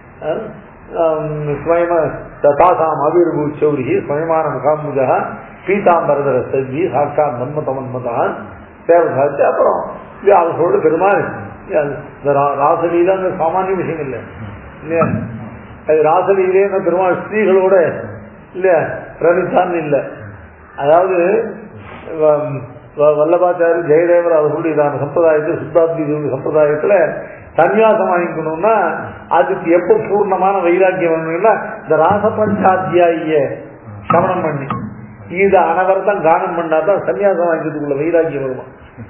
S2: ஸ்வயம தாசாம் அபிர்பூ சௌரி ஸ்வயமான முகாமுஜா பீதாம்பரதர செல்வி சாட்சாத் மன்மத மன்மதான் சேவை சாதிச்சு அப்புறம் இல்லையா அவர்களோடு பெருமாள் இந்த ராசலீலாங்க சாமானிய விஷயம் இல்லை இல்லையா அது ராசலீலே பெருமாள் ஸ்திரீகளோட இல்லையா ரணித்தான் இல்லை அதாவது வல்லபாச்சாரி ஜெயதேவர் அவர்களுடையதான சம்பிரதாயத்தில் சித்தாந்தி சம்பிரதாயத்துல சன்னியாசம் வாங்கிக்கணும்னா அதுக்கு எப்ப பூர்ணமான வைராக்கியம் வரணும்னா இந்த ராச பஞ்சாத்தியாய சமணம் பண்ணி இது அனவரத்தம் கானம் பண்ணாதான் சன்னியாசம் வாங்கிக்கிறதுக்குள்ள வைராக்கியம் வருமா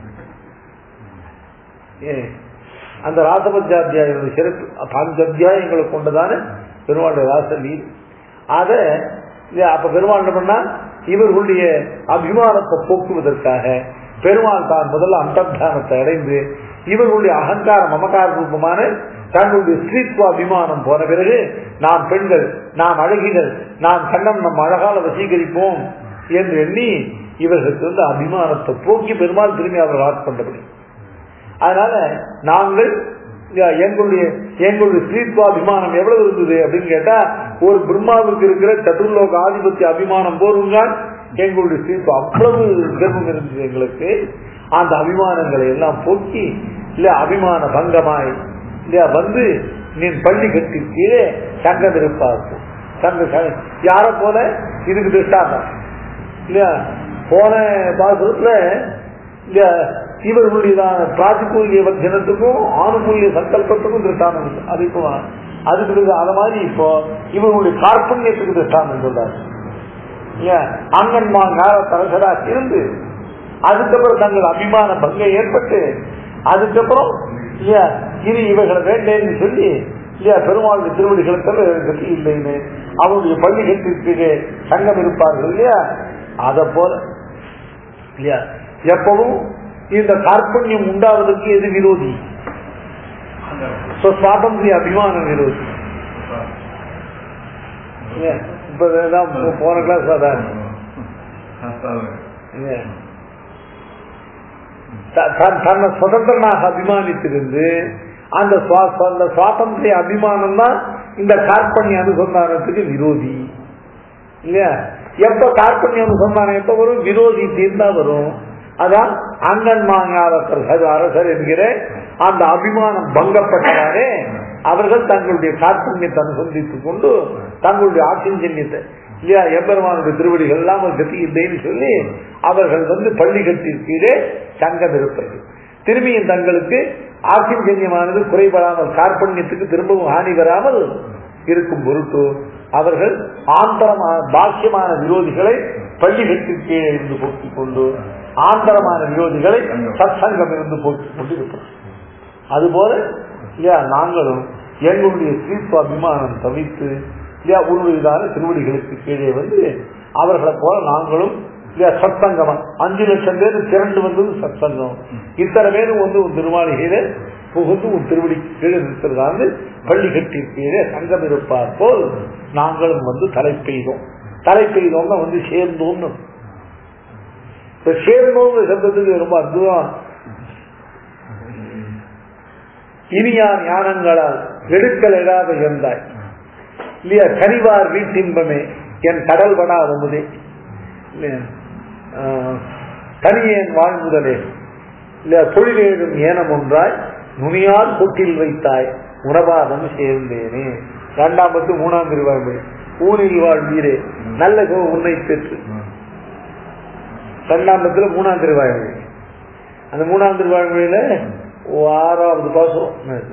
S2: ஏ அந்த ராசபஞ்சாத்தியாயோட சிறப்பு பஞ்ச அத்தியாயங்களை கொண்டதான பெருமாளுடைய ராசலீல் அத அப்ப பெருமாள் என்ன பண்ணா இவர்களுடைய அபிமானத்தை போக்குவதற்காக பெருமாள் தான் முதல்ல அந்தர்தானத்தை அடைந்து இவர்களுடைய அகங்கார மமகார ரூபமான தங்களுடைய ஸ்ரீத்வ அபிமானம் போன பிறகு நாம் பெண்கள் நாம் அழகிகள் நாம் கண்ணம் நம் அழகால வசீகரிப்போம் என்று எண்ணி இவர்களுக்கு வந்து அபிமானத்தை போக்கி பெருமாள் திரும்பி அவர்கள் ஆட் பண்ணபடி அதனால நாங்கள் எங்களுடைய எங்களுடைய ஸ்ரீத்வா அபிமானம் எவ்வளவு இருந்தது அப்படின்னு கேட்டா ஒரு பிரம்மாவுக்கு இருக்கிற சதுர்லோக ஆதிபத்திய அபிமானம் போருங்க எங்களுடைய ஸ்ரீத்வா அவ்வளவு கர்வம் இருந்தது எங்களுக்கு அந்த அபிமானங்களை எல்லாம் போக்கி இல்ல அபிமான பங்கமாய் இல்லையா வந்து நீ பள்ளி கட்டி கீழே சங்கம் இருப்பார்கள் சங்க யார போல இதுக்கு திருஷ்டாந்தம் இல்லையா போன பாசுரத்துல இல்லையா இவர்களுடையதான பிராதிகூல்ய வர்ஜனத்துக்கும் ஆணுமூல்ய சங்கல்பத்துக்கும் திருஷ்டாந்தம் இருக்கு அது இப்போ அதுக்கு அத மாதிரி இப்போ இவர்களுடைய கார்பண்யத்துக்கு திருஷ்டாந்தம் சொல்றாரு அங்கன்மா தரசரா இருந்து அதுக்கப்புறம் தங்கள் அபிமான பங்கம் ஏற்பட்டு அதுக்கப்புறம் இல்லையா இது இவைகளை வேண்டேன்னு சொல்லி இல்லையா பெருமாளுடைய திருவடிகளை தவிர கட்டி இல்லைன்னு அவருடைய பள்ளிகளுக்கு சங்கம் இருப்பார்கள் இல்லையா அத போல இல்லையா எப்பவும் இந்த கார்பண்யம் உண்டாவதற்கு எது விரோதி சுவாதந்திரிய அபிமான விரோதி இப்ப போன கிளாஸ் அதான் தன்னை சுதந்திரனாக அபிமானித்திருந்து அந்த அந்த சுவாதந்திரிய அபிமானம் தான் இந்த கார்பண்ய அனுசந்தானத்துக்கு விரோதி இல்லையா எப்ப கார்பண்ய அனுசந்தானம் எப்ப வரும் விரோதி தீர்ந்தா வரும் அதான் அண்ணன் மாங்காவக்கர் அரசர் என்கிற அந்த அபிமானம் பங்கப்பட்டதாலே அவர்கள் தங்களுடைய கார்பண்யத்தை அனுசந்தித்துக் கொண்டு தங்களுடைய ஆட்சிஞ்சன்யத்தை இல்லையா எம்பெருமானுடைய திருவடிகள் எல்லாம் கத்தி இல்லைன்னு சொல்லி அவர்கள் வந்து பள்ளி கட்டிற்கீழே சங்கம் இருப்பது திரும்பியும் தங்களுக்கு ஆட்சிஞ்சன்யமானது குறைபடாமல் கார்பண்யத்துக்கு திரும்பவும் ஹானி வராமல் இருக்கும் பொருட்டு அவர்கள் ஆந்தரமான பாக்கியமான விரோதிகளை பள்ளிகளுக்கு கீழே இருந்து போக்கிக் கொண்டு ஆந்தரமான விரோதிகளை சத்சங்கம் இருந்து போக்கிக் கொண்டு இருப்போம் அதுபோல இல்லையா நாங்களும் எங்களுடைய ஸ்ரீத்வ அபிமானம் தவித்து இல்லையா உன்னுடையதான திருவடிகளுக்கு கீழே வந்து அவர்களை போல நாங்களும் இல்லையா சத்சங்கம் அஞ்சு லட்சம் பேர் திரண்டு வந்தது சத்சங்கம் இத்தனை பேரும் வந்து உன் திருமாளிகையில புகுந்து உன் திருவடிக்கு கீழே இருக்கிறதாந்து பள்ளி கட்டி கீழே சங்கம் இருப்பார் போல் நாங்களும் வந்து தலை பெய்தோம் தலை பெய்தோம்னா வந்து சேர்ந்தோம்னு இப்ப சேர்ந்தோம் சப்தத்துக்கு ரொம்ப அற்புதம் இனியார் ஞானங்களால் எடுக்கல் எழாத எந்தாய் இல்லையா கனிவார் வீட்டின்பமே என் கடல் படாத முதே இல்லையா ஆஹ், தனியேன் வாழ்முதலே இல்லையா தொழிலேடும் ஏனம் ஒன்றாய் நுனியால் கொட்டில் வைத்தாய் உணவாதம் சேர்ந்தேனே இரண்டாம் பத்து மூணாம் திருவாய்மொழி ஊரில் வாழ்வீரே நல்ல கோ உன்னை பெற்று இரண்டாம் பத்துல மூணாம் திருவாய்மொழி அந்த மூணாம் திருவாய்மொழியில ஆறாவது பாசம்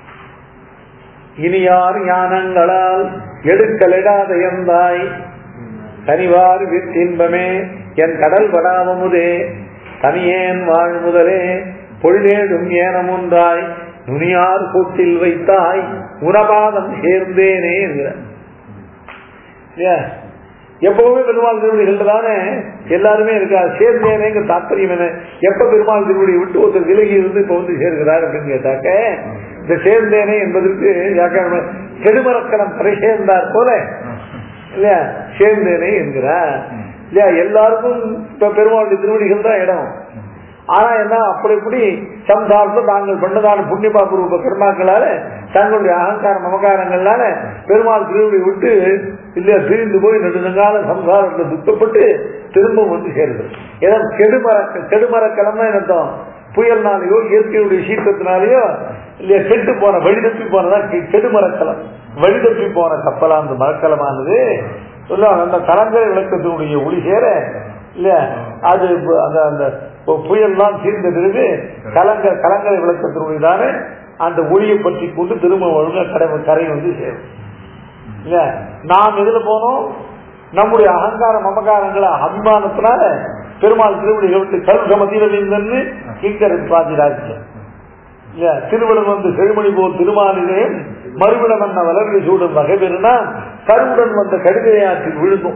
S2: இனியார் ஞானங்களால் எடுக்கலிடாத எந்தாய் தனிவார் வித்தின்பமே என் கடல் படாமமுதே தனியேன் வாழ் முதலே பொழுதேடும் ஏனமுன்றாய் நுனியார் கூட்டில் வைத்தாய் உணபாதம் சேர்ந்தேனே என்கிறார் இல்லையா? எப்பவுமே பெருமாள் திருவடிகள் தானே எல்லாருமே இருக்கா சேர்ந்தேனேங்க தாற்பயம் என்ன எப்ப பெருமாள் திருவடி விட்டு ஒருத்தர் விலகி இருந்து இப்ப வந்து சேர்கிறார் அப்படின்னு கேட்டாக்க இந்த சேர்ந்தேனே என்பதற்கு வியாக்கியானம் கெடுமரக்கணம் கரை சேர்ந்தார் போல இல்லையா சேர்ந்தேனே என்கிறார் இல்லையா எல்லாருக்கும் இப்ப பெருமாளுடைய திருவடிகள் தான் இடம் ஆனா என்ன அப்படி இப்படி சம்சாரத்தை தாங்கள் பண்ணதான புண்ணியபா பூர்வ கர்மாக்களால தங்களுடைய அகங்கார மமகாரங்களால பெருமாள் திருவடி விட்டு இல்லையா பிரிந்து போய் நெடுநங்கால சம்சாரத்துல துக்கப்பட்டு திரும்ப வந்து சேருது ஏதோ கெடுமரக்க கெடுமரக்கிழமை என்னத்தோம் புயல்னாலேயோ இயற்கையுடைய சீற்றத்தினாலேயோ இல்லையா கெட்டு போன வழிதப்பி போனதான் கெ- கெடுமரக்கலம் வழிதப்பி போன கப்பலா அந்த மரக்கலமானது சொல்லுவாங்க அந்த கலங்கரை விளக்கத்தினுடைய ஒளி சேர இல்லையா அது ப- அந்த அந்த பு- புயல்லாம் தீர்ந்த பிறகு கலங்க கலங்கரை விளக்கத்தினுடையதான அந்த ஒளியை பற்றி கொண்டு திரும்ப ஒழுங்கா கடை கரை வந்து சேரும் இல்லையா நாம் எதுல போனோம் நம்முடைய அகங்கார மமகாரங்கள அபிமானத்தினால பெருமாள் திருவடிகளை விட்டு கல்க மதியிலிருந்து கிங்கர் பாதிராஜ்யம் இல்லையா திருவிடம் வந்து செழுமணி போல் திருமாலிலேயும் மறுவிடம் என்ன வளர்ந்து சூடும் வகை பெருனா கருவுடன் வந்த கடுகையாற்றில் விழுந்தும்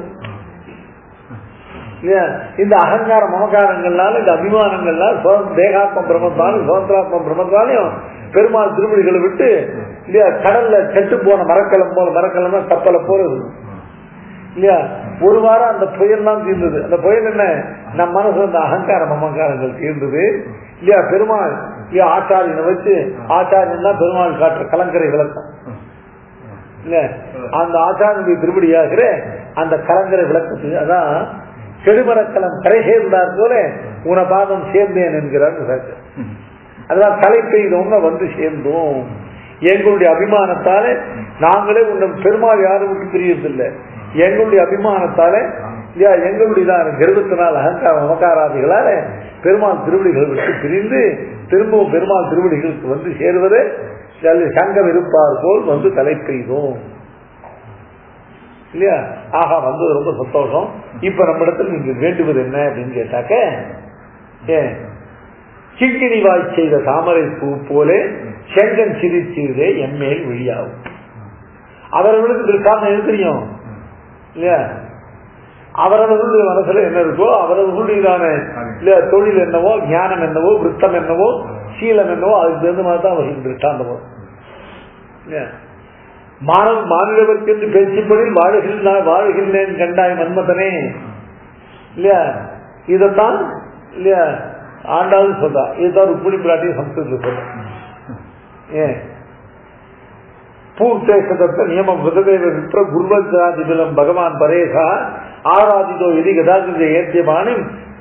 S2: இல்லையா இந்த அகங்கார மமகாரங்கள்னால இந்த அபிமானங்கள்னால சுதந்திர- தேகாத்ம பிரம்மத்தாலும் சுதந்திராத்ம பிரம்மத்தாலையும் பெருமாள் திருவடிகளை விட்டு இல்லையா கடல்ல கெட்டு போன மரக்கலம் போல மரக்கலம்னா கப்பலை போறது இல்லையா ஒரு வாரம் அந்த புயல்லாம் தீர்ந்தது அந்த புயல் என்ன நம் மனசு அந்த அகங்கார மமகாரங்கள் தீர்ந்தது இல்லையா பெருமாள் இல்லையா ஆச்சாரியனை வச்சு ஆச்சாரியன் தான் பெருமாள் காட்டுற கலங்கரை விளக்கம் இல்ல அந்த ஆச்சாரனுடைய திருப்படியாகிற அந்த கலங்கரை விளக்கத்துக்கு அதான் செடுமரக்கலம் கரை சேர்ந்தார் போல உன பாதம் சேர்ந்தேன் என்கிறார் விசாரிச்சார். அதான் தலை பெய்தோம்னா வந்து சேர்ந்தோம் எங்களுடைய அபிமானத்தால நாங்களே உன்னை பெருமாள் யாரும் விட்டு பிரியறதில்லை எங்களுடைய அபிமானத்தால இல்லையா எங்களுடைய கர்வத்தினால் அகங்கார மமக்காராதிகளால பெருமாள் திருவடிகள் விட்டு பிரிந்து திரும்பவும் பெருமாள் திருவடிகளுக்கு வந்து சேருவது சங்கம் இருப்பார் போல் வந்து தலை பெய்தோம் இல்லையா ஆஹா வந்தது ரொம்ப சந்தோஷம் இப்ப நம்ம இடத்துல நீங்க வேண்டுவது என்ன அப்படின்னு கேட்டாக்க ஏன் கிங்கிணி வாய் செய்த தாமரை பூ போலே செங்கன் சிரிச்சீரே எம்மேல் விழியாகும் அவர்களுக்கு திருஷ்டாந்தம் எது தெரியும் இல்லையா அவரவர்களுடைய மனசுல என்ன இருக்கோ அவரவர்களுடையதான இல்ல தொழில் என்னவோ ஞானம் என்னவோ விருத்தம் என்னவோ சீலம் என்னவோ அதுக்கு தகுந்த மாதிரி தான் அவர்களுக்கு திருஷ்டாந்தம் வரும் இல்லையா? மாணவ மாநிலவர்க்கு என்று பேச்சுப்படி வாழுகின்ற வாழுகின்றேன் கண்டாய் மன்மதனே இல்லையா இதத்தான் இல்லையா ஆண்டாவது சொல்றா இதுதான் ருக்மிணி பிராட்டியை சம்ஸ்கிருதத்தில் சொல்ற ஏன் பூர்த்தேசதத்த நியமம் விததேவ விப்ர குர்வஜாதிபிலம் பகவான் பரேசா ஆராதிதோ எதி கதாகிருத ஏத்தியமானி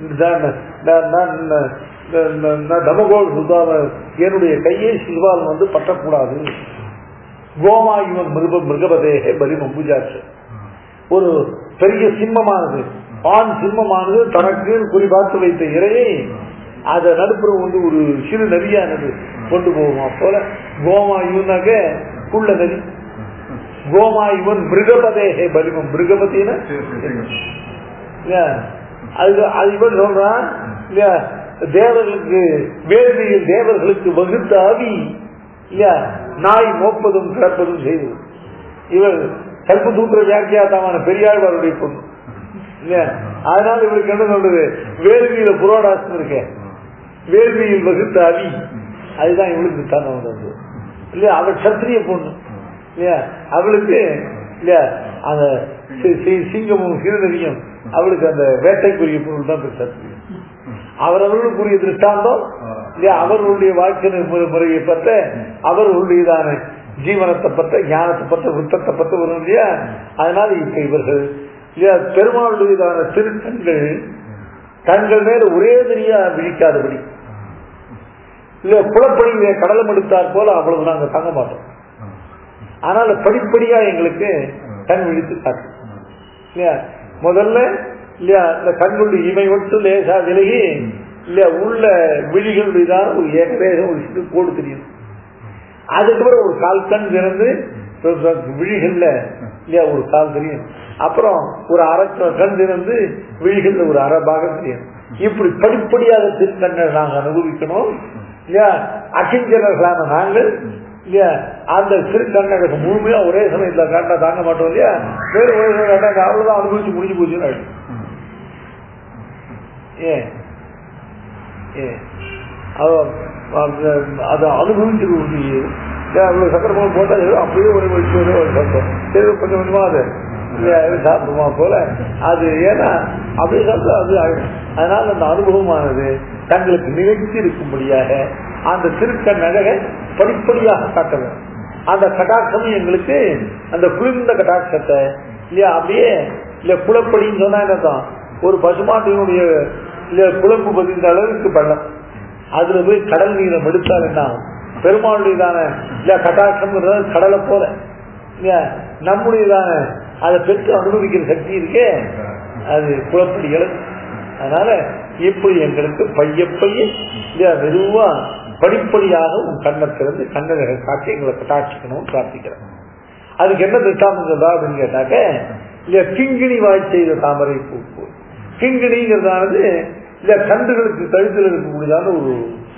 S2: தமகோல் சுதாவ என்னுடைய கையை சிவால் வந்து பற்றக்கூடாது கோமாயுவன் மிருக மிருகபதேகே பலி மம்புஜாச்சு ஒரு பெரிய சிம்மமானது ஆண் சிம்மமானது தனக்கு குறிபார்த்து வைத்த இறையை அதை நடுப்புறம் வந்து ஒரு சிறு நதியானது கொண்டு போகுமா போல கோமாயுனாக்க உள்ள நதி கோமா இவன் மிருகபதேகே பலிமம் மிருகபதினா
S3: சரி, சரி, சரி.
S2: இல்லையா? அது அது இவன் சொல்றான் இல்லையா தேவர்களுக்கு வேள்வியில் தேவர்களுக்கு வகுத்த ஆவி இல்லையா நாய் மோப்பதும் கிடப்பதும் செய்தது இவர் கல்ப சூத்திர வியாக்கியாத்தமான பெரியாழ்வாருடைய பொண்ணு இல்லையா அதனால இவருக்கு என்ன சொல்றது வேள்வியில புரோடாசம் இருக்க வேள்வியில் வகுத்த அவி அதுதான் இவளுக்கு தான் வந்தது இல்லையா அவள் சத்திரிய பொண்ணு இல்லையா அவளுக்கு இல்லையா அந்த சி- சி- சிங்கமும் சிறுநதியும் அவளுக்கு அந்த வேட்டைக்குரிய பொருள் தான் பெரிய சத்திரியம் அவரவர்களுக்குரிய திருஷ்டாந்தம் இல்லையா அவர்களுடைய வாழ்க்கை முறை- முறையை பற்ற அவர்களுடையதான ஜீவனத்தை பற்ற ஞானத்தை பற்ற விருத்தத்தை பற்ற வரும் இல்லையா அதனால இப்ப இவர்கள் இல்லையா பெருமாளுடையதான திருக்கண்கள் கண்கள் மேல ஒரே தெரியா விழிக்காதபடி இல்ல குளப்படி கடலம் எடுத்தார் போல அவ்வளவு நாங்க தங்க மாட்டோம் அதனால படிப்படியா எங்களுக்கு கண் விழித்து காட்டும் இல்லையா முதல்ல இல்லையா இந்த கண்களுடைய இமை மட்டும் லேசா விலகி இல்லையா உள்ள விழிகளுடையதான ஒரு ஏகதேசம் ஒரு சிறு கோடு தெரியும் அதுக்கப்புறம் ஒரு கால் கண் திறந்து விழிகள்ல இல்லையா ஒரு கால் தெரியும் அப்புறம் ஒரு அரை கண் திறந்து விழிகள்ல ஒரு அரை பாகம் தெரியும் இப்படி படிப்படியாக திருக்கண்ணை நாங்க அனுபவிக்கணும் இல்லையா அகிஞ்சனர்களான நாங்கள் இல்லையா அந்த திருக்கண்ணகத்தை முழுமையா ஒரே சமயத்துல காட்டா தாங்க மாட்டோம் இல்லையா வேறு ஒரே சமயம் காட்டா அவ்வளவுதான் அனுபவிச்சு முடிஞ்சு போச்சுன்னு ஆயிடும் ஏன் ஏன் அவ- அந்த- அதை அனுபவிச்சது உண்டு ஏன் அவ்வளவு சக்கரை பால் போட்டா ஏதோ அப்படியே ஒரு வச்சு ஒரு சாப்பிட்டோம் சரி கொஞ்சம் கொஞ்சமா அது இல்லையா எது சாப்பிடுமா போல அது ஏன்னா அப்படியே சாப்பிட்டா அது ஆயிடும் அதனால அந்த அனுபவமானது தங்களுக்கு நிலைத்து இருக்கும்படியாக அந்த திருக்கண் அழகை படிப்படியாக காட்ட வேண்டும் அந்த கட்டாட்சமும் எங்களுக்கு அந்த குளிர்ந்த கட்டாட்சத்தை இல்லையா அப்படியே இல்ல குளப்படின்னு சொன்னா என்னதான் ஒரு பசுமாட்டினுடைய இல்ல குழம்பு பதிந்த அளவுக்கு பள்ளம் அதுல போய் கடல் நீரை எடுத்தால் என்ன ஆகும்? பெருமாளுடையதான இல்ல கட்டாட்சம்ங்கிறது கடலை போல இல்லையா நம்முடையதான அதை பெற்று அனுபவிக்கிற சக்தி இருக்கே அது குழப்படி இழப்பு அதனால இப்படி எங்களுக்கு பைய பைய இல்லையா மெதுவா படிப்படியாக உன் கண்ணை திறந்து கண்ணை காட்டி எங்களை கட்டாட்சிக்கணும் பிரார்த்திக்கிறேன் அதுக்கு என்ன திட்டாமம் சொல்றா அப்படின்னு கேட்டாக்க இல்லையா கிங்கிணி வாய் செய்த தாமரை பூ போல் கிங்கிணிங்கிறதானது இல்ல கன்றுகளுக்கு கழுத்தில் இருக்கக்கூடியதான ஒரு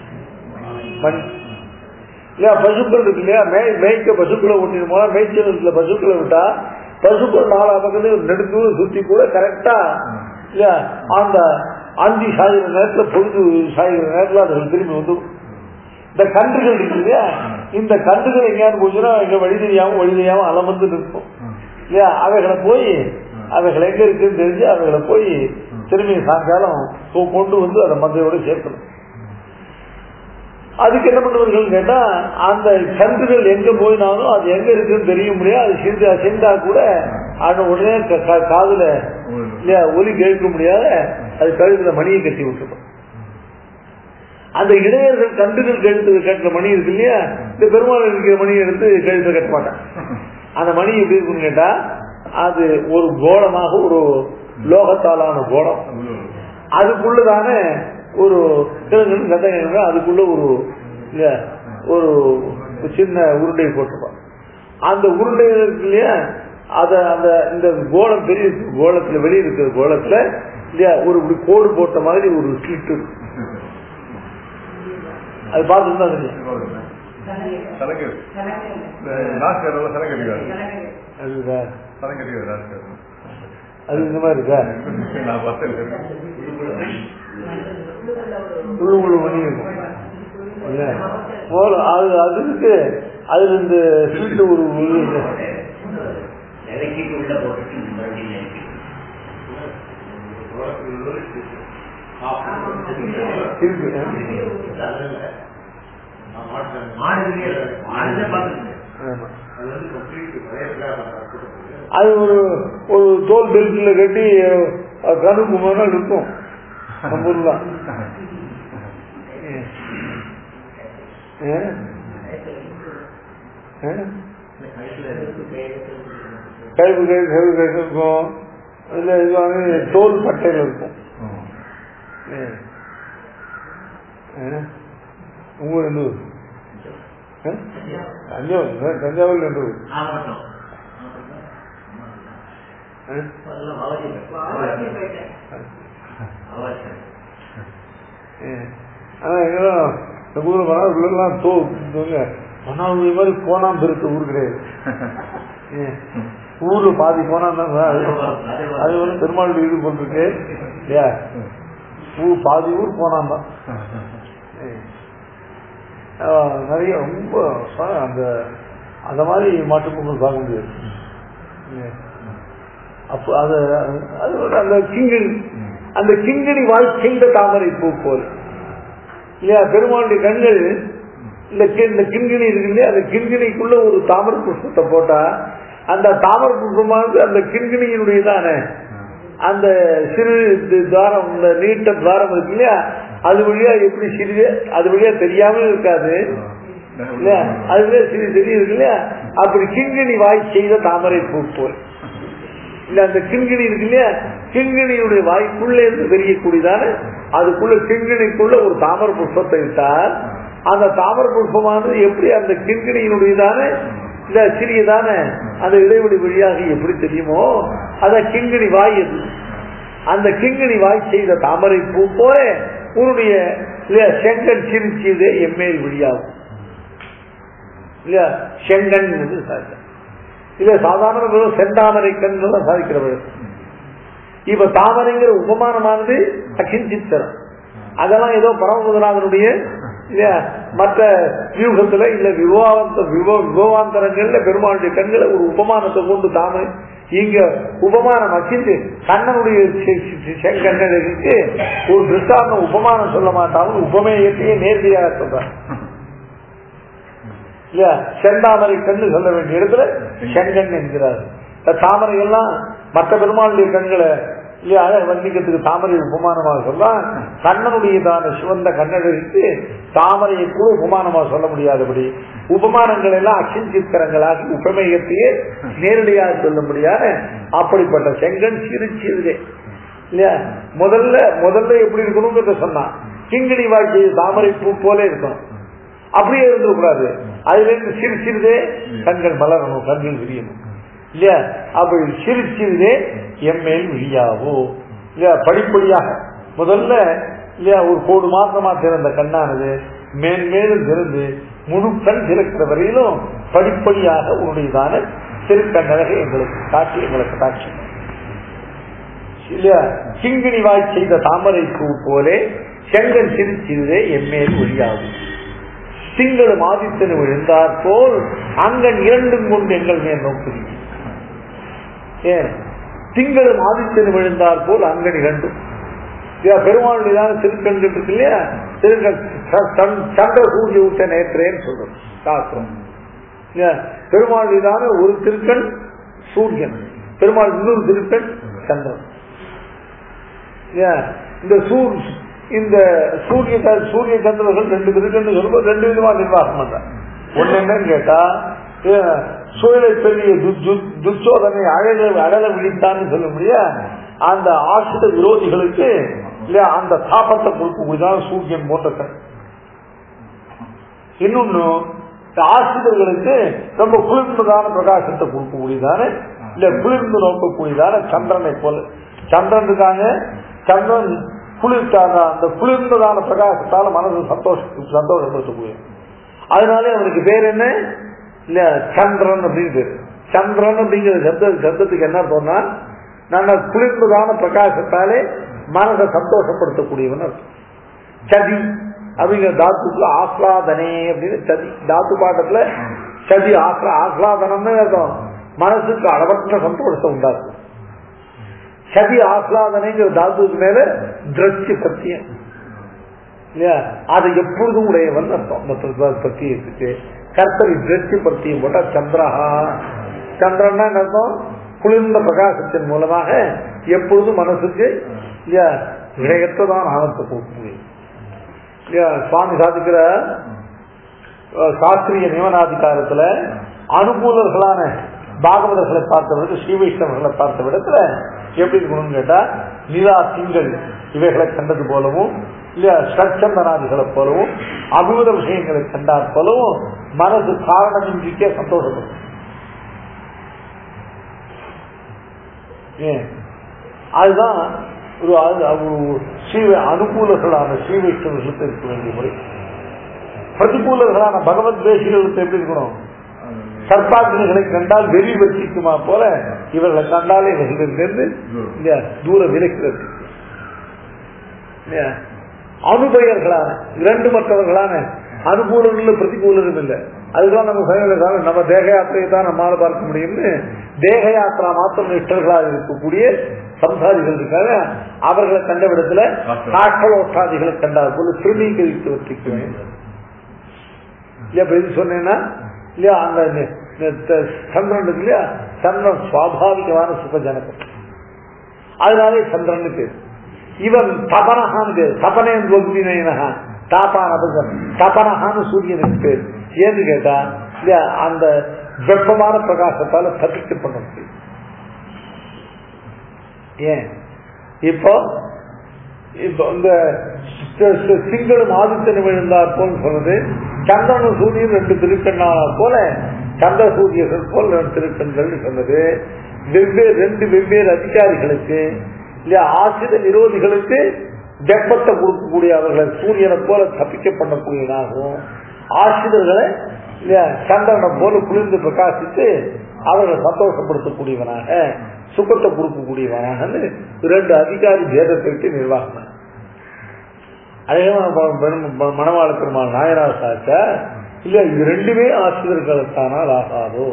S2: மண் இல்லையா பசுக்கள் இருக்கு இல்லையா மே மேய்க்க பசுக்களை ஓட்டிட்டு போனா மேய்ச்சல் இருக்கிற பசுக்களை விட்டா பசுக்கள் நாலா பக்கத்துல நெடுக்கு சுத்தி கூட கரெக்டா இல்லையா அந்த அந்தி சாயிற நேரத்துல பொழுது சாயிற நேரத்துல அதுகள் திரும்பி வந்து இந்த கன்றுகள் இருக்கு இல்லையா இந்த கன்றுகள் எங்கேயாவது போச்சுன்னா எங்க வழி தெரியாம வழி தெரியாம அலமந்து நிற்கும் இல்லையா அவைகளை போய் அவைகள் எங்க இருக்குன்னு தெரிஞ்சு அவைகளை போய் திரும்பி சாயங்காலம் கொ- கொண்டு வந்து அதை மந்தையோட சேர்க்கணும் அதுக்கு என்ன பண்ணுவார்கள் கேட்டா அந்த கன்றுகள் எங்க போயினாலும் அது எங்க இருக்குன்னு தெரிய முடியாது அது சிந்தா சிந்தா கூட அது உடனே க- க- காதுல இல்லையா ஒலி கேட்க முடியாத அது கழுத்துல மணியை கட்டி விட்டுரும் அந்த இடையர்கள் கன்றுகள் கழுத்து கட்டுற மணி இருக்கு இல்லையா இந்த பெருமாள் இருக்கிற மணியை எடுத்து கழுத்துல கட்ட மாட்டான் அந்த மணி எப்படி இருக்குன்னு கேட்டா அது ஒரு கோலமாக ஒரு லோகத்தாலான கோலம் அதுக்குள்ளதான ஒரு கிழங்கு கதைங்க அதுக்குள்ள ஒரு இல்ல, ஒரு சின்ன உருண்டை போட்டிருப்பான் அந்த உருண்டை இருக்கு இல்லையா அத அந்த இந்த கோலம் பெரிய கோலத்துல வெளியே இருக்கிற கோலத்துல இல்லையா ஒரு இப்படி கோடு போட்ட மாதிரி ஒரு ஸ்லிட் இருக்கும் அது பார்த்துட்டு தான் தெரியும்
S3: சரக்கு நாஸ்கர் சரக்கு அடிக்காது
S2: அதுதா
S3: சரக்கு அடிக்காது நாஸ்கர்
S2: அது இந்த மாதிரி இருக்கா
S3: நான் பார்த்தேன்
S2: முழு முழு மணி இருக்கும் இல்ல? முதல்ல அது அது இருக்கு அதுல இந்த ஸ்லிட் ஒரு ஒரு இது.
S4: இறக்கிட்டு உள்ள போட்டுட்டு மறுபடியும் இறக்கி.
S2: இருக்கு
S4: அதனால மாடுகளே மாடுதான் பார்த்துருக்கேன்
S2: ஆமா.
S4: அது வந்து கம்ப்ளீட்
S2: அது ஒரு ஒரு தோல் பெல்ட்ல கட்டி அஹ், கருப்பு மாதிரி இருக்கும் நம்ம ஊர்ல கழுப்பு கை கழுவு கை இருக்கும் இல்ல இது வந்து தோல் பட்டையில இருக்கும் ஏ. ஏ. உங்க ஊர் எந்த ஊர் ஏ? தஞ்சாவூர் தஞ்சாவூர்ல எந்த ஊர்
S4: ஆகட்டும் அதெல்லாம் அவசியம் அவசியம்
S2: ஆனா எங்க இந்த ஊர்ல மனாபுலாம் தோ மனாபுரி மாதிரி போனாம் பெருத்த ஊர் கிடையாது ஏன், ஊர்ல பாதி போனா அது அது வந்து பெருமாள் இது போட்டிருக்கு இல்லையா ஊர் பாதி ஊர் போனான் தான் ஆஹ் நிறைய ரொம்ப ச- அந்த அந்த மாதிரி மாட்டுப்பொங்கல் பார்க்க முடியாது ஏன். அப்போ அது அது வந்து அந்த கிங்கிணி அந்த கிங்கிணி வாழ்க்கைந்த தாமரை பூ போல் இல்லையா பெருமாளுடைய கண்கள் இந்த கி- இந்த கிண்கிணி இருக்கு இல்லையா அந்த கிண்கிணிக்குள்ள ஒரு தாமரை புஷ்பத்தை போட்டா அந்த தாமரை புஷ்பமானது அந்த கிண்கிணியினுடையதான அந்த சிறு இது துவாரம் இந்த நீட்ட துவாரம் இருக்கு இல்லையா அது வழியா எப்படி சிறிது அது வழியா தெரியாம இருக்காது இல்லையா அதுவே சிறு தெரியுது இருக்கு இல்லையா அப்படி கிண்கிணி வாய் செய்த தாமரை பூ போல் இல்ல அந்த கிண்கிணி இருக்கு இல்லையா கிண்கிணியுடைய வாய்க்குள்ள இருந்து தெரியக்கூடியதான அதுக்குள்ள கிண்கிணிக்குள்ள ஒரு தாமர புஷ்பத்தை விட்டால் அந்த தாமர புஷ்பமானது எப்படி அந்த கிண்கிணியினுடையதான இல்ல சிறியதான அந்த இடைவெளி வழியாக எப்படி தெரியுமோ அத கிண்கிணி வாய் அது அந்த கிண்கிணி வாய் செய்த தாமரை பூ போல உன்னுடைய இல்லையா செங்கன் சிரிச்சது எம்மேல் வழியாகும் இல்லையா செங்கன் என்று சாதித்தார் இல்ல சாதாரண வெறும் செந்தாமரை கண்கள் சாதிக்கிறவர்கள் இப்ப தாமரைங்கிற உபமானமானது அகிஞ்சித்தரம் அதெல்லாம் ஏதோ பரமபுதநாதனுடைய இல்லையா மற்ற வியூகத்துல இல்ல விவாந்த விவோ விபவாந்தரங்கள்ல பெருமாளுடைய கண்களை ஒரு உபமானத்தை கொண்டு தாமரை இங்க உபமானம் அச்சிந்து கண்ணனுடைய செ- செ- செங்கண்ணனுக்கு ஒரு திருஷ்டாந்த உபமானம் சொல்ல மாட்டாங்க உபமேயத்தையே நேரடியாக சொல்றாங்க இல்லையா செந்தாமரை கண்ணு சொல்ல வேண்டிய இடத்துல செங்கண் என்கிறார் இந்த தாமரை எல்லாம் மற்ற பெருமாளுடைய கண்களை இல்லையா அழகு வர்ணிக்கிறதுக்கு தாமரை உபமானமாக சொல்லலாம் கண்ணனுடையதான சிவந்த கண்ணடருக்கு தாமரையை கூட உபமானமாக சொல்ல முடியாதபடி உபமானங்கள் எல்லாம் அச்சிந்தித்திரங்களாகி உபமேயத்தையே நேரடியாக சொல்ல முடியாத அப்படிப்பட்ட செங்கன் சிறு சிறுதே இல்லையா முதல்ல முதல்ல எப்படி இருக்கணுங்கிறத சொன்னான் கிங்கிணி வாய்ச்சி தாமரை பூ போல இருக்கணும் அப்படியே இருந்துக்கூடாது அதுல இருந்து சிறு சிறிதே கண்கள் மலரணும் கண்கள் விரியணும் இல்லையா அப்படி சிறு சிறிதே எம்மேல் விழியாவோ இல்லையா படிப்படியாக முதல்ல இல்லையா ஒரு கோடு மாசமா திறந்த கண்ணானது மேன்மேலும் திறந்து முழு கண் திறக்கிற வரையிலும் படிப்படியாக உன்னுடையதான திருக்கண்ணழகை எங்களுக்கு காட்சி எங்களுக்கு காட்சி இல்லையா கிங்கிணி வாய் செய்த தாமரை பூ போலே செங்கல் சிரிச்சிருதே எம்மேல் ஒளியாகும் திங்களும் ஆதித்தனும் விழுந்தார் போல் அங்கன் இரண்டும் கொண்டு எங்கள் மேல் நோக்குது ஏன் திங்களும் ஆதித்தனும் விழுந்தார் போல் அங்கன் இரண்டும் இல்லையா பெருமாளுடையதான திருக்கண்கள் இருக்கு இல்லையா திருக்கண் ச- சன்- சந்திர சூரிய ஊட்ட நேற்றேன்னு சொல்றோம் சாஸ்திரம் இல்லையா பெருமாளுடையதான ஒரு திருக்கண் சூரியன் பெருமாள் இன்னொரு திருக்கண் சந்திரன் ஏன், இந்த சூர் இந்த சூரிய ச- சூரிய சந்திரர்கள் ரெண்டு இருக்குன்னு சொல்லும்போது ரெண்டு விதமா நிர்வாகம் பண்றாங்க ஒண்ணு என்னன்னு கேட்டா ஏன், சூழலை பெரிய து- து- துச்சோதனை அழக அழக விழித்தான்னு சொல்ல முடியா அந்த ஆசிர விரோதிகளுக்கு இல்லையா அந்த தாபத்தை கொடுக்கக்கூடியதான் சூரியன் போன்ற கண் இன்னொன்னு இந்த ஆசிரியர்களுக்கு ரொம்ப குளிர்ந்ததான பிரகாசத்தை கொடுக்கக்கூடியதான இல்ல குளிர்ந்து நோக்கக்கூடியதான சந்திரனை போல சந்திரன் இருக்காங்க சந்திரன் குளிர்ச்சாங்க அந்த குளிர்ந்ததான பிரகாசத்தால மனசு சந்தோஷம் சந்தோஷப்படுத்தக்கூடிய அதனாலே அவனுக்கு பேர் என்ன இல்ல சந்திரன் அப்படின்னு பேரு சந்திரன் அப்படிங்கிற சப்த சப்தத்துக்கு என்ன அர்த்தம்னா நல்ல குளிர்ந்ததான பிரகாசத்தாலே மனதை சந்தோஷப்படுத்தக்கூடியவன் அர்த்தம் சதி அப்படிங்கிற தாத்துக்குள்ள ஆஹ்லாதனே அப்படின்னு சதி தாத்து பாட்டத்துல சதி ஆஹ்லா ஆஹ்லாதனம்னு அர்த்தம் மனசுக்கு அளவற்ற சந்தோஷத்தை உண்டாக்கும் சதி ஆஹ்லாதனைங்கிற தாத்துக்கு மேல திரட்சி சத்தியம் இல்லையா அதை எப்பொழுதும் உடையவன் அர்த்தம் மற்ற பத்தியத்துக்கு கர்த்தரி திரட்சி பத்தியம் போட்டா சந்திரஹா சந்திரன்னா என்ன அர்த்தம் குளிர்ந்த பிரகாசத்தின் மூலமாக எப்பொழுதும் மனசுக்கு இல்லையா விடயத்ததான் ஆனத்தை போக்க முடியும் இல்லையா சுவாமி சாதிக்கிற அஹ், சாஸ்திரிய நியமனாதிகாரத்துல அனுகூலர்களான பாகவதர்களை பார்த்த விட ஸ்ரீ வைஷ்ணவர்களை பார்த்த விடத்துல எப்படி இருக்கணும்னு கேட்டா நிலா திங்கள் இவைகளை கண்டது போலவும் இல்லையா சச்சந்தனாதிகளை போலவும் அபூத விஷயங்களை கண்டார் போலவும் மனது காரணமின்றிக்கே சந்தோஷப்படும் ஏன் அதுதான் ஒரு அது- ஒரு சீவ அனுகூலர்களான சீவைஷ்ணவர்களுக்கு இருக்க வேண்டிய முறை பிரதிகூலர்களான பகவத் தேசிகளுக்கு எப்படி இருக்கணும் சர்ப்பாக்னிகளை கண்டால் வெறி வச்சிக்குமா போல இவர்களை கண்டாலே இவர்களிடமிருந்து இல்லையா, தூர விலக்கிறது இல்லையா? அனுபயர்களான இரண்டு மற்றவர்களான அனுகூலங்களும் பிரதிகூலரும் இல்லை அதுதான் நம்ம சைவ காலம் நம்ம தேக யாத்திரையை தான் நம்மால பார்க்க முடியும்னு தேக யாத்திரா மாத்திரம் நிஷ்டர்களாக இருக்கக்கூடிய சம்சாரிகள் இருக்காங்க அவர்களை கண்ட விடத்துல காற்றலோட்டாதிகளை கண்டார் போல திருநீகரித்து வச்சிக்குவேன் இல்லையா இப்ப இது சொன்னேன்னா இல்லையா அந்த நி- நி- த- சந்திரன் இருக்கு இல்லையா சந்திரன் சுவாபாவிகமான சுபஜனகம் அதனாலே சந்திரன் பேர் இவன் தபனஹான்னு பேர் தபனேன் வகுதினகா தாப்பான தபனஹான்னு சூரியனுக்கு பேர் ஏன்னு கேட்டா இல்லையா அந்த வெப்பமான பிரகாசத்தால தப்பிக்க பண்ண முடியும் ஏன் இப்போ இப்போ இந்த சி- சி- சிங்களும் ஆதித்தனும் விழுந்தார் போல் சொல்றது சந்திரனும் சூரியன் ரெண்டு திருக்கண்ணாளா போல சந்திர சூரியர்கள் போல் ரெண்டு திருக்கண்கள் சொன்னது வெவ்வேறு ரெண்டு வெவ்வேறு அதிகாரிகளுக்கு இல்லையா ஆசிர விரோதிகளுக்கு வெப்பத்தை கொடுக்கக்கூடிய அவர்களை சூரியனை போல தப்பிக்க பண்ணக்கூடியதாகவும் ஆசிரியர்களை இல்லையா சந்திரனை போல குளிர்ந்து பிரகாசித்து அவர்களை சந்தோஷப்படுத்தக்கூடியவனாக சுகத்தை கொடுக்கக்கூடியவனாக இரண்டு அதிகாரி பேதத்திற்கு நிர்வாகம் அதே மணவாள பெருமாள் நாயனார் சாச்சா இல்ல இது ரெண்டுமே ஆசிரியர்களுக்கானால் ஆகாதோ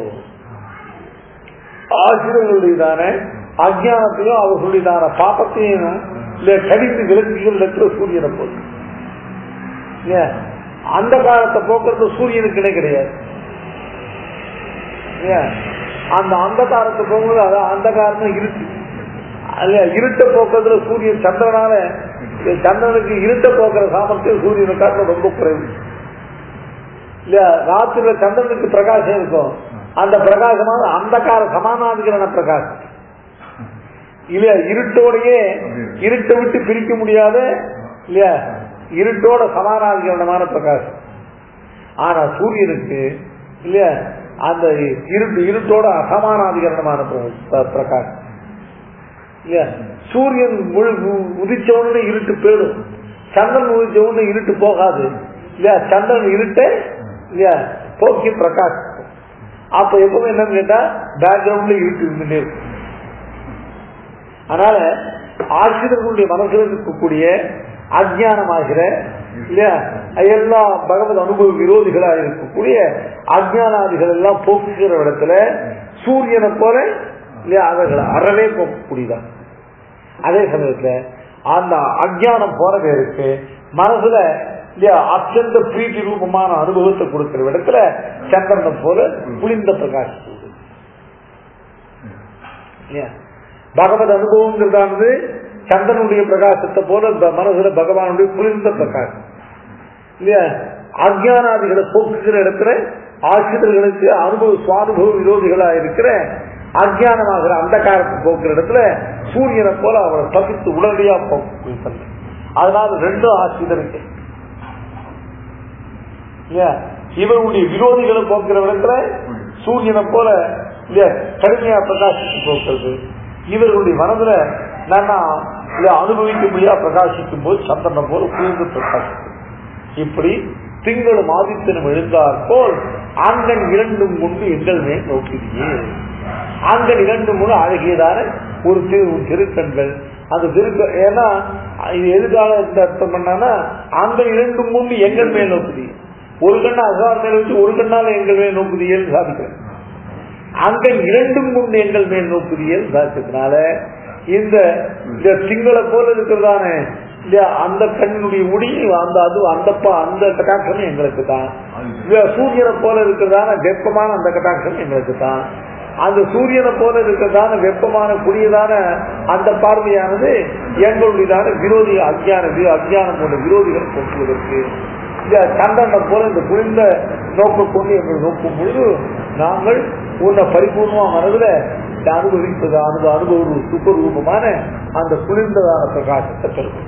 S2: ஆசிரியர்களுடையதான அஜானத்தையும் அவர்களுடையதான பாப்பத்தையும் இல்ல கடித்து விலக்குகள் இருக்கிற சூரியனை போல் இல்லையா? அந்த காலத்தை போக்குறது சூரியனுக்கு இணை கிடையாது இல்லையா? அந்த அந்த காலத்தை போகும்போது அதான் அந்த காரணம் இருட்டு இல்லையா இருட்ட போக்குறதுல சூரியன் சந்திரனால சந்திரனுக்கு இருட்ட போக்குற சாமர்த்தியம் சூரியனை காட்டில ரொம்ப குறைவு இல்லையா ராத்திரில சந்திரனுக்கு பிரகாசம் இருக்கும் அந்த பிரகாசமான அந்த கால சமானாதிகரண பிரகாசம் இல்லையா இருட்டோடையே இருட்டை விட்டு பிரிக்க முடியாத இல்லையா இருட்டோட சமானாதிகரணமான பிரகாசம் ஆனா சூரியனுக்கு இல்லையா அந்த இருட்டு இருட்டோட அசமானாதிகரணமான பிர- பிர- பிரகாசம் இல்லையா சூரியன் முழு- உ- உதிச்ச உடனே இருட்டு போயிடும் சந்திரன் உதிச்ச உடனே இருட்டு போகாது இல்லையா சந்திரன் இருட்டை இல்லையா போக்கி பிரகாஷ் அப்ப எப்பவுமே என்னன்னு கேட்டா பேக்ரவுண்ட்ல இருட்டு இருந்துட்டே இருக்கும் அதனால ஆசிரியர்களுடைய மனசுல இருக்கக்கூடிய அஜ்ஞானமாகிற இல்லையா எல்லா பகவத் அனுபவ விரோதிகளாக இருக்கக்கூடிய அஜ்ஞானாதிகள் எல்லாம் போக்குகிற இடத்துல சூரியனை போல இல்லையா அவர்களை அறவே போக்கக்கூடியதான் அதே சமயத்துல அந்த அஜ்ஞானம் போற பேருக்கு மனசுல இல்லையா அத்தியந்த பிரீத்தி ரூபமான அனுபவத்தை கொடுக்கிற இடத்துல சந்திரனை போல குளிர்ந்த பிரகாசிப்பு இல்லையா பகவத் அனுபவங்கிறதானது சந்திரனுடைய பிரகாசத்தை போல ப- மனசுல பகவானுடைய குளிர்ந்த பிரகாசம் இல்லையா அஜ்ஞானாதிகளை போக்குகிற இடத்துல ஆசிரியர்களுக்கு அனுபவ சுவானுபவ விரோதிகளா இருக்கிற அஜ்ஞானமாகிற அந்த காலத்தை போக்குற இடத்துல சூரியனை போல அவரை தவித்து உடனடியா போக்கு தன்மை. அதனால ரெண்டும் ஆசிரியருக்கு இல்லையா இவருடைய விரோதிகளை போக்குற இடத்துல சூரியனை போல இல்லையா கடுமையா பிரகாசித்து போக்குறது இவர்களுடைய மனதுல நான் இல்லையா அனுபவிக்க முடியா பிரகாசிக்கும் போது சந்திரனை போல குளிர்ந்து பிரகாசிக்கும் இப்படி திங்களும் ஆதித்தனும் எழுந்தார் போல் ஆண்கள் இரண்டும் கொண்டு எங்கள் மேல் நோக்கியே ஆண்கள் இரண்டும் கூட அழகியதான ஒரு திரு ஒரு திருக்கண்கள் அந்த திருக்க ஏன்னா இது எதுக்காக இந்த அர்த்தம் பண்ணான்னா ஆண்கள் இரண்டும் கொண்டு எங்கள் மேல் நோக்குதியே ஒரு கண்ணை அசார் மேல் வச்சு ஒரு கண்ணால எங்கள் மேல் நோக்குதியேன்னு சாதிக்கிறேன் அங்க இரண்டும் கொண்டு எங்கள் மேல் நோக்குதியல் சாதிச்சதுனால இந்த இந்த திங்களை போல இருக்கிறதான இந்த அந்த கண்ணினுடைய முடி அந்த அது அந்த ப- அந்த கட்டாட்சமும் எங்களுக்கு தான் இந்த சூரியனை போல இருக்கிறதான வெப்பமான அந்த கட்டாட்சம் எங்களுக்கு தான் அந்த சூரியனை போல இருக்கிறதான வெப்பமான குடியதான அந்த பார்வையானது எங்களுடையதான விரோதி அஜ்ஞான வி- அஜ்ஞானம் போன்ற விரோதிகள் போக்குவதற்கு இந்த சந்தனை போல இந்த குளிர்ந்த நோக்க கொண்டு எங்கள் நோக்கும் பொழுது நாங்கள் உன்னை பரிபூர்ணமா மனதுல இந்த அனுபவிப்பது அனுபவ அனுபவ சுப்பரூபமான அந்த குளிர்ந்ததான பிரகாசத்தை பெறுவோம்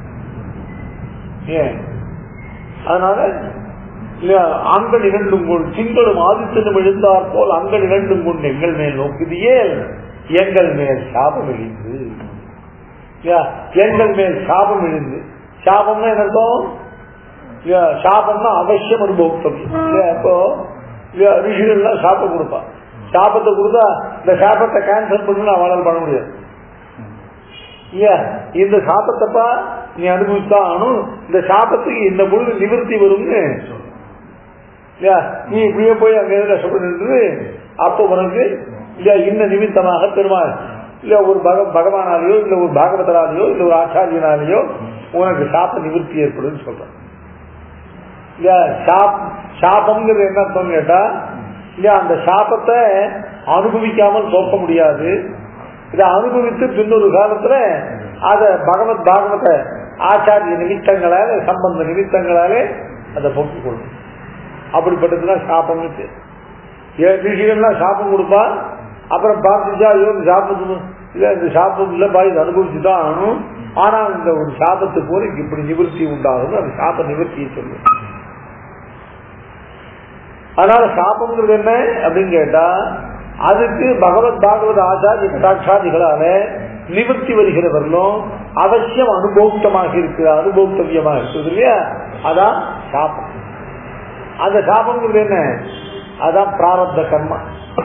S2: ஏன் அதனால இல்லையா, ஆண்கள் இரண்டும் கொண்டு திங்களும் ஆதித்தனும் எழுந்தார் போல் அங்கள் இரண்டும் கொண்டு எங்கள் மேல் நோக்குதியே எங்கள் மேல் சாபம் இழிந்து இல்லையா? எங்கள் மேல் சாபம் இழிந்து சாபம்னா என்ன அர்த்தம் இல்லையா? சாபம்னா அவசியம் அனுபவம் இல்லையா இப்போ இல்லையா ரிஷிகள்லாம் சாபம் கொடுப்பான் சாபத்தை கொடுத்தா இந்த சாபத்தை கேன்சல் பண்ணு அவளால் பண்ண முடியாது இல்லையா இந்த சாபத்தைப்பா நீ அனுபவித்தான் ஆகணும் இந்த சாபத்துக்கு இந்த பொழுது நிவர்த்தி வரும்னு இல்லையா நீ இப்படியே போய் அங்க எதிர கஷ்டப்பட்டு அப்போ உனக்கு இல்லையா இந்த நிமித்தமாக பெருமாள் இல்ல ஒரு பக பகவானாலேயோ இல்ல ஒரு பாகவதராலேயோ இல்ல ஒரு ஆச்சாரியனாலேயோ உனக்கு சாப்ப நிவர்த்தி ஏற்படும் சொல்றேன் இல்லையா சாப் சாபம்ங்கிறது என்ன அர்த்தம் கேட்டா இல்லையா அந்த சாபத்தை அனுபவிக்காமல் போக்க முடியாது இதை அனுபவித்து பின்னொரு காலத்துல அத பகவத் பாகவத ஆச்சாரிய நிமித்தங்களால சம்பந்த நிமித்தங்களாலே அதை போக்கிக் கொள்ளும் அப்படிப்பட்டதுதான் சாபம்னு பேர் ஏன் ரிஷிகள்லாம் சாபம் கொடுப்பா அப்புறம் பார்த்துச்சா ஐயோ இந்த சாப்பிட்டு இல்ல இந்த சாபம் இல்லப்பா இது அனுபவிச்சு தான் ஆகணும் ஆனா இந்த ஒரு சாபத்துக்கு போல இப்படி நிவர்த்தி உண்டாகும் அந்த சாப நிவர்த்தியை சொல்லுவோம் அதனால சாபம்ங்கிறது என்ன அப்படின்னு கேட்டா அதுக்கு பகவத் பாகவத ஆச்சாரிய கட்டாட்சாதிகளால நிவர்த்தி வருகிறவர்களும் அவசியம் அனுபோக்தமாக இருக்கு அனுபோக்தவியமாக இருக்குது இல்லையா அதான் சாபம் அந்த சாபம்ங்கிறது என்ன அதான் பிராரப்த கர்மா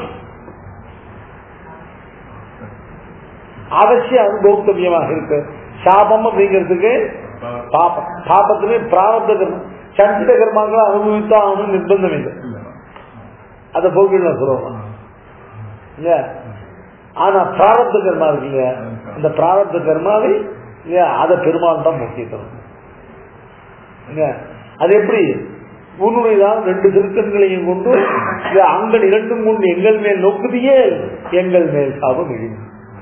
S2: அவசியம் அனுபோக்தவியமாக இருக்கு சாபம் அப்படிங்கிறதுக்கு பாபம் பாபத்திலே பிராரப்த கர்மம் சஞ்சித கர்மாக்களை அனுபவித்தா ஆகணும் நிர்பந்தம் இல்லை அதை போக்கிடலாம் சொல்லுவோம் இல்லையா ஆனா பிராரப்த கர்மா இருக்கு இல்லையா அந்த பிராரப்த கர்மாவை இல்லையா அதை பெருமாள் தான் முக்கியத்துவம் இல்லையா அது எப்படி உன்னுடையதான் ரெண்டு திருக்கண்களையும் கொண்டு இல்ல அங்கள் இரண்டும் கொண்டு எங்கள் மேல் நோக்குதியே எங்கள் மேல் சாபம் இழிவு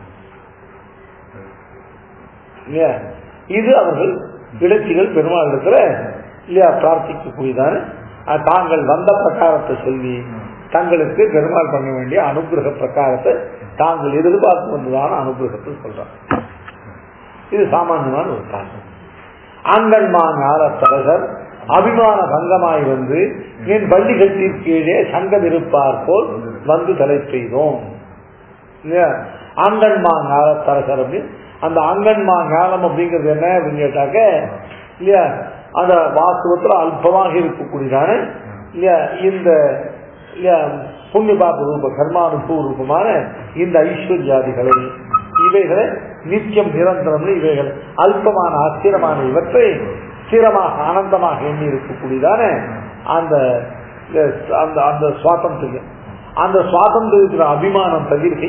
S2: இல்லையா இது அவர்கள் இலட்சிகள் பெருமாளிடத்துல இல்லையா பிரார்த்திக்கக்கூடியதான அஹ், தாங்கள் வந்த பிரகாரத்தை சொல்லி தங்களுக்கு பெருமாள் பண்ண வேண்டிய அனுகிரக பிரகாரத்தை தாங்கள் எதிர்பார்த்து வந்ததான அனுகிரகத்தை சொல்றாங்க இது சாமானியமான ஒரு காரணம் ஆண்கண்மா ஞானத்தரசர் அபிமான பங்கமாய் வந்து என் பள்ளி கட்டிற் கீழே சங்கம் இருப்பார் போல் வந்து தலை செய்தோம் இல்லையா ஆங்கன்மா ஞானத்தரசர் அப்படின்னு அந்த ஆங்கன்மா ஞானம் அப்படிங்கிறது என்ன அப்படின்னு கேட்டாக்க இல்லையா அந்த வாஸ்தவத்துல அல்பமாக இருக்கக்கூடியதான இல்லையா இந்த இல்லையா புண்ணிய பாப ரூப கர்மானுபவ ரூபமான இந்த ஐஸ்வர்யாதிகளை இவைகளை நித்தியம் நிரந்தரம் இவைகள் அல்பமான அஸ்திரமான இவற்றை ஸ்திரமாக ஆனந்தமாக எண்ணி இருக்கக்கூடியதான அந்த அந்த அந்த சுவாதந்திரியம் அந்த சுவாதந்திரத்தின் அபிமானம் தவிர்க்கை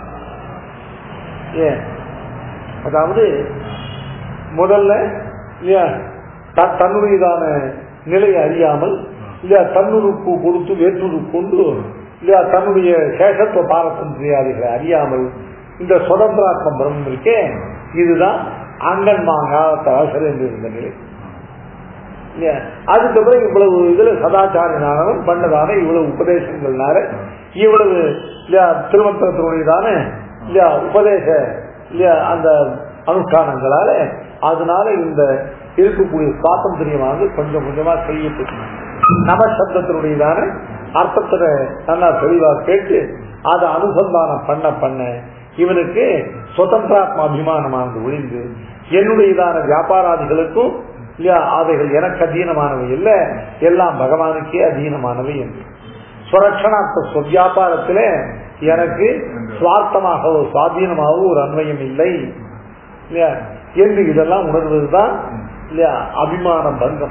S2: ஏன் அதாவது முதல்ல இல்லையா த- தன்னுடையதான நிலையை அறியாமல் இல்லையா தன்னுறுப்பு கொடுத்து வேற்றுறுப்பு கொண்டு இல்லையா தன்னுடைய சேஷத்துவ பாரதந்திரியாதிகளை அறியாமல் இந்த சுதந்திராத்ம பிரம்மம் இருக்கே இதுதான் அங்கன்மாங்காத்த அவசரம் என்று இருந்த நிலை இல்லையா அதுக்கப்புறம் இவ்வளவு இதுல சதாச்சாரியனானவன் பண்ணதான இவ்வளவு உபதேசங்கள்னால இவ்வளவு இல்லையா திருமந்திரத்தினுடையதான இல்லையா உபதேச இல்லையா அந்த அனுஷ்டானங்களால அதனால இந்த இருக்கக்கூடிய சுவாதந்திரியமானது கொஞ்சம் கொஞ்சமா செய்யப்பட்டு நம சப்தத்தினுடையதான அர்த்தத்துல நல்லா தெளிவா கேட்டு அதை அனுசந்தானம் பண்ண பண்ண இவனுக்கு சுதந்திராத்ம அபிமானமானது ஒழிந்து என்னுடையதான வியாபாராதிகளுக்கும் இல்லையா அவைகள் எனக்கு அதீனமானவை இல்ல எல்லாம் பகவானுக்கே அதீனமானவை என்று சுரட்சணார்த்த சொவ்யாபாரத்திலே எனக்கு சுவார்த்தமாகவோ சுவாதீனமாகவோ ஒரு அன்வயம் இல்லை இல்லையா என்று இதெல்லாம் உணர்வதுதான் இல்லையா அபிமான பங்கம்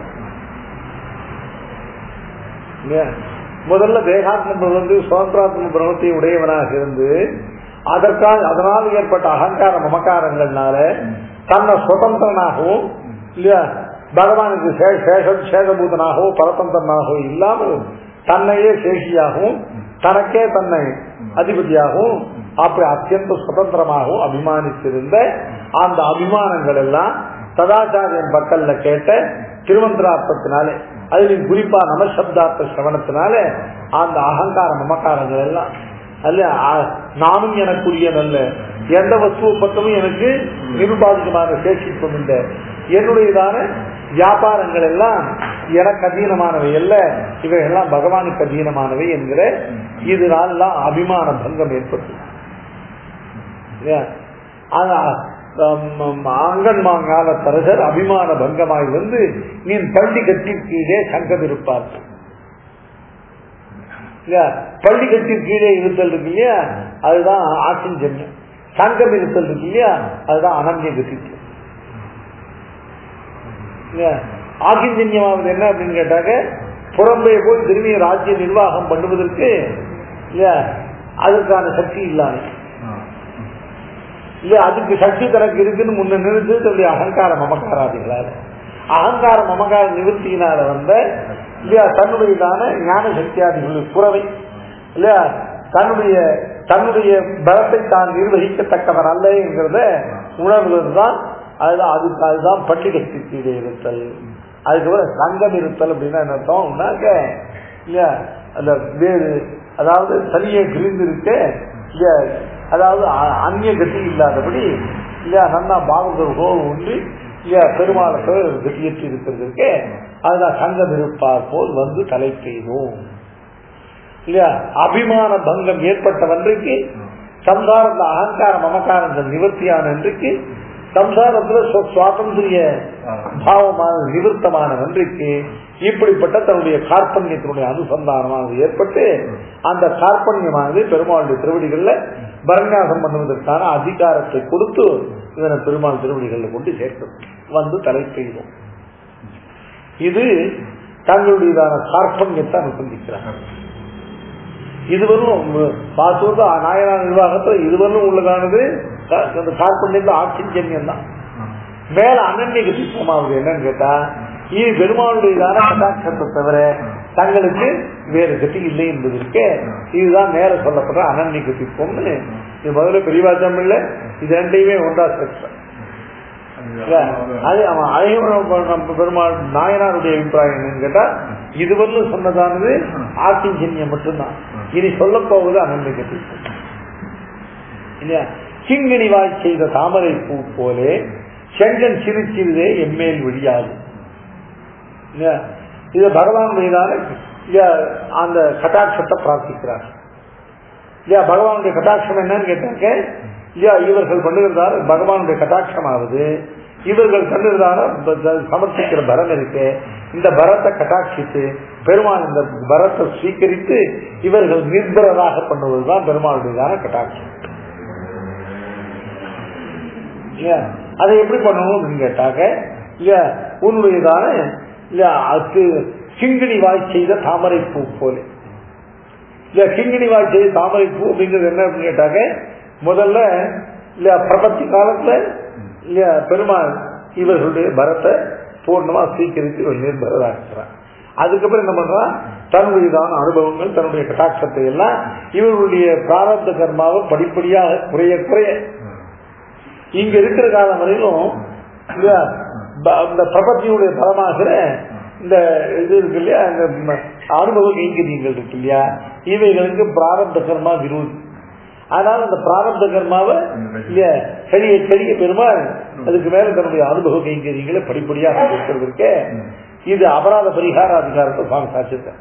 S2: இல்லையா முதல்ல தேகாத்ம வந்து சுதந்திராத்ம பிரமத்தை உடையவனாக இருந்து அதற்காக அதனால் ஏற்பட்ட அகங்கார மமக்காரங்கள்னால தன்னை சுதந்திரனாகவும் இல்லையா பகவானுக்கு சே- சேஷ- சேஷபூதனாகவோ பரதந்திரனாகவோ இல்லாமல் தன்னையே சேஷியாகவும் தனக்கே தன்னை அதிபதியாகவும் அப்படி அத்தியந்த சுதந்திரமாகவும் அபிமானித்திருந்த அந்த அபிமானங்கள் எல்லாம் சதாச்சாரியன் பக்கல்ல கேட்ட திருமந்திரார்த்தத்தினாலே அதிலும் குறிப்பா நமசப்தார்த்த சிரவணத்தினால அந்த அகங்கார மமக்காரங்கள் எல்லாம் அல்ல ஆ- நானும் எனக்குரிய நல்ல எந்த வஸ்துவை பற்றமும் எனக்கு நிருபாதிகமான சேஷித்துவம் இல்லை என்னுடையதான வியாபாரங்கள் எல்லாம் எனக்கு அதீனமானவை அல்ல இவை எல்லாம் பகவானுக்கு அதீனமானவை என்கிற இதனாலெல்லாம் அபிமான பங்கம் ஏற்பட்டு இல்லையா? ஆனா- ஆம், அங்கன்மாங்கால தரசர் அபிமான பங்கமாய் வந்து நீ பள்ளி கட்டின் கீழே சங்கம் இருப்பார் இல்லையா பள்ளி கட்டின் கீழே இருத்தல் இருக்கு இல்லையா அதுதான் ஆசிஞ்சன்யம் சங்கம் இருத்தல் இருக்கு இல்லையா அதுதான் அனன்ய கதி இல்லையா ஆகிஞ்சன்யமாவது என்ன அப்படின்னு கேட்டாக்க புறம்பே போய் திரும்பி ராஜ்ய நிர்வாகம் பண்ணுவதற்கு இல்லையா அதுக்கான சக்தி இல்லாமல் இல்ல அதுக்கு சக்தி தனக்கு இருக்குன்னு முன்ன நிறுத்து தன்னுடைய அகங்கார மமக்காராதிகளால் அகங்கார மமக்கார நிவர்த்தியினால வந்த இல்லையா தன்னுடையதான ஞான சக்தியாதிகளுடைய குறவை இல்லையா தன்னுடைய தன்னுடைய பலத்தை தான் நிர்வகிக்கத்தக்கவன் அல்ல என்கிறத உணர்வதுதான் அதுதான் அதுக்கு அதுதான் பள்ளிகட்சி கீழே இருத்தல் அதுக்கப்புறம் சங்கம் இருத்தல் அப்படின்னா என்ன அர்த்தம்னாக்க இல்லையா அந்த வேறு அதாவது தனியே பிரிந்து இருக்க இல்லையா அதாவது அ- அந்நிய கதி இல்லாதபடி இல்லையா நன்னா பாகவதர்களோடு ஒன்றி இல்லையா பெருமாளை கதியற்றி இருக்கிறதுக்கு அதுதான் சங்கம் இருப்பார் போல் வந்து தலை பெய்யும் இல்லையா அபிமான பங்கம் ஏற்பட்டவன்றைக்கு சம்சாரத்துல அகங்கார மமக்காரங்கள் நிவர்த்தியான அன்றைக்கு சம்சாரத்துல சுவ- சுவாதந்திரிய பாவமான நிவர்த்தமான நன்றிக்கு இப்படிப்பட்ட தன்னுடைய கார்பண்யத்தினுடைய அனுசந்தானமானது ஏற்பட்டு அந்த கார்பண்யமானது பெருமாளுடைய திருவடிகள்ல பரங்காசம் பண்ணுவதற்கான அதிகாரத்தை கொடுத்து இதனை பெருமாள் திருவடிகளில் கொண்டு சேர்க்கும் வந்து தலை பெய்வோம் இது தங்களுடையதான கார்பண்யத்தை அனுசந்திக்கிறாங்க இதுவரும் பாசூர்த நாயனார் நிர்வாகத்துல இதுவரும் உள்ளதானது க- அந்த கார்பண்யத்தில் ஆட்சிஞ்சன்யம் தான் மேல அனன்ய கதிப்பமாவது என்னன்னு கேட்டா இது பெருமாளுடையதான கட்டாட்சத்தை தவிர தங்களுக்கு வேறு கதி இல்லை என்பதற்கு இதுதான் மேல சொல்லப்படுற அனன்ய கதிப்பம்னு இது முதல்ல பெரியவாச்சம் இல்ல இது ரெண்டையுமே ஒன்றா சேர்த்த இல்ல, அது அவன் அழகவரம் நம்ம பெருமாள் நாயனாருடைய அபிப்பிராயம் என்னன்னு கேட்டா இதுவரையும் சொன்னதானது ஆக்கிஞ்சன்யம் மட்டும்தான் இனி சொல்ல போவது அனந்த கதி இல்லையா கிங்கிணி வாய் செய்த தாமரை பூ போலே செங்கன் சிறு சிறிதே எம்மேல் விழியாது இல்லையா இது பகவான் மீதான இல்லையா, அந்த கட்டாட்சத்தை பிரார்த்திக்கிறார் இல்லையா பகவானுடைய கட்டாட்சம் என்னன்னு கேட்டாக்க இல்லையா இவர்கள் பண்ணுகிறதால பகவானுடைய கட்டாட்சமாவது இவர்கள் பண்ணுகிறதால ப- த- சமர்ப்பிக்கிற பரம் இருக்கு இந்த பரத்தை கட்டாட்சித்து பெருமாள் இந்த பரத்தை ஸ்வீகரித்து இவர்கள் நிர்பரராக பண்ணுவதுதான் பெருமாளுடையதான கட்டாட்சம் இல்லையா அதை எப்படி பண்ணணும் அப்படின்னு கேட்டாக்க இல்லையா உன்னுடையதான இல்லையா அது கிங்கிணி வாய் செய்த தாமரை பூ போல இல்ல கிங்கிணி வாய் செய்த தாமரை பூ அப்படிங்கிறது என்ன அப்படின்னு கேட்டாக்க முதல்ல இல்ல பிரபத்தி காலத்துல இல்லையா பெருமாள் இவர்களுடைய பரத்தை பூர்ணமா சீக்கிரித்து இவர் நிர்பரராக்கிறார் அதுக்கப்புறம் என்ன பண்றான் தன்னுடையதான அனுபவங்கள் தன்னுடைய கட்டாட்சத்தை எல்லாம் இவர்களுடைய பிராரப்த கர்மாவை படிப்படியாக குறைய குறைய இங்க இருக்கிற காலம் வரையிலும் இந்த ப- இந்த பிரபத்தியுடைய பலமாகிற இந்த இது இருக்கு இல்லையா இந்த ம- அனுபவ கைங்கரியங்கள் இருக்கு இல்லையா இவைகளுக்கு பிராரப்த கர்மா விரோதி அதனால அந்த பிராரப்த கர்மாவை இல்லையா கரிய கரிய பெருமாள் அதுக்கு மேல தன்னுடைய அனுபவ கைங்கரியங்களை படிப்படியாக இருக்கிறதுக்கு இது அபராத பரிகார அதிகாரத்தை சுவாமி சாட்சித்தார்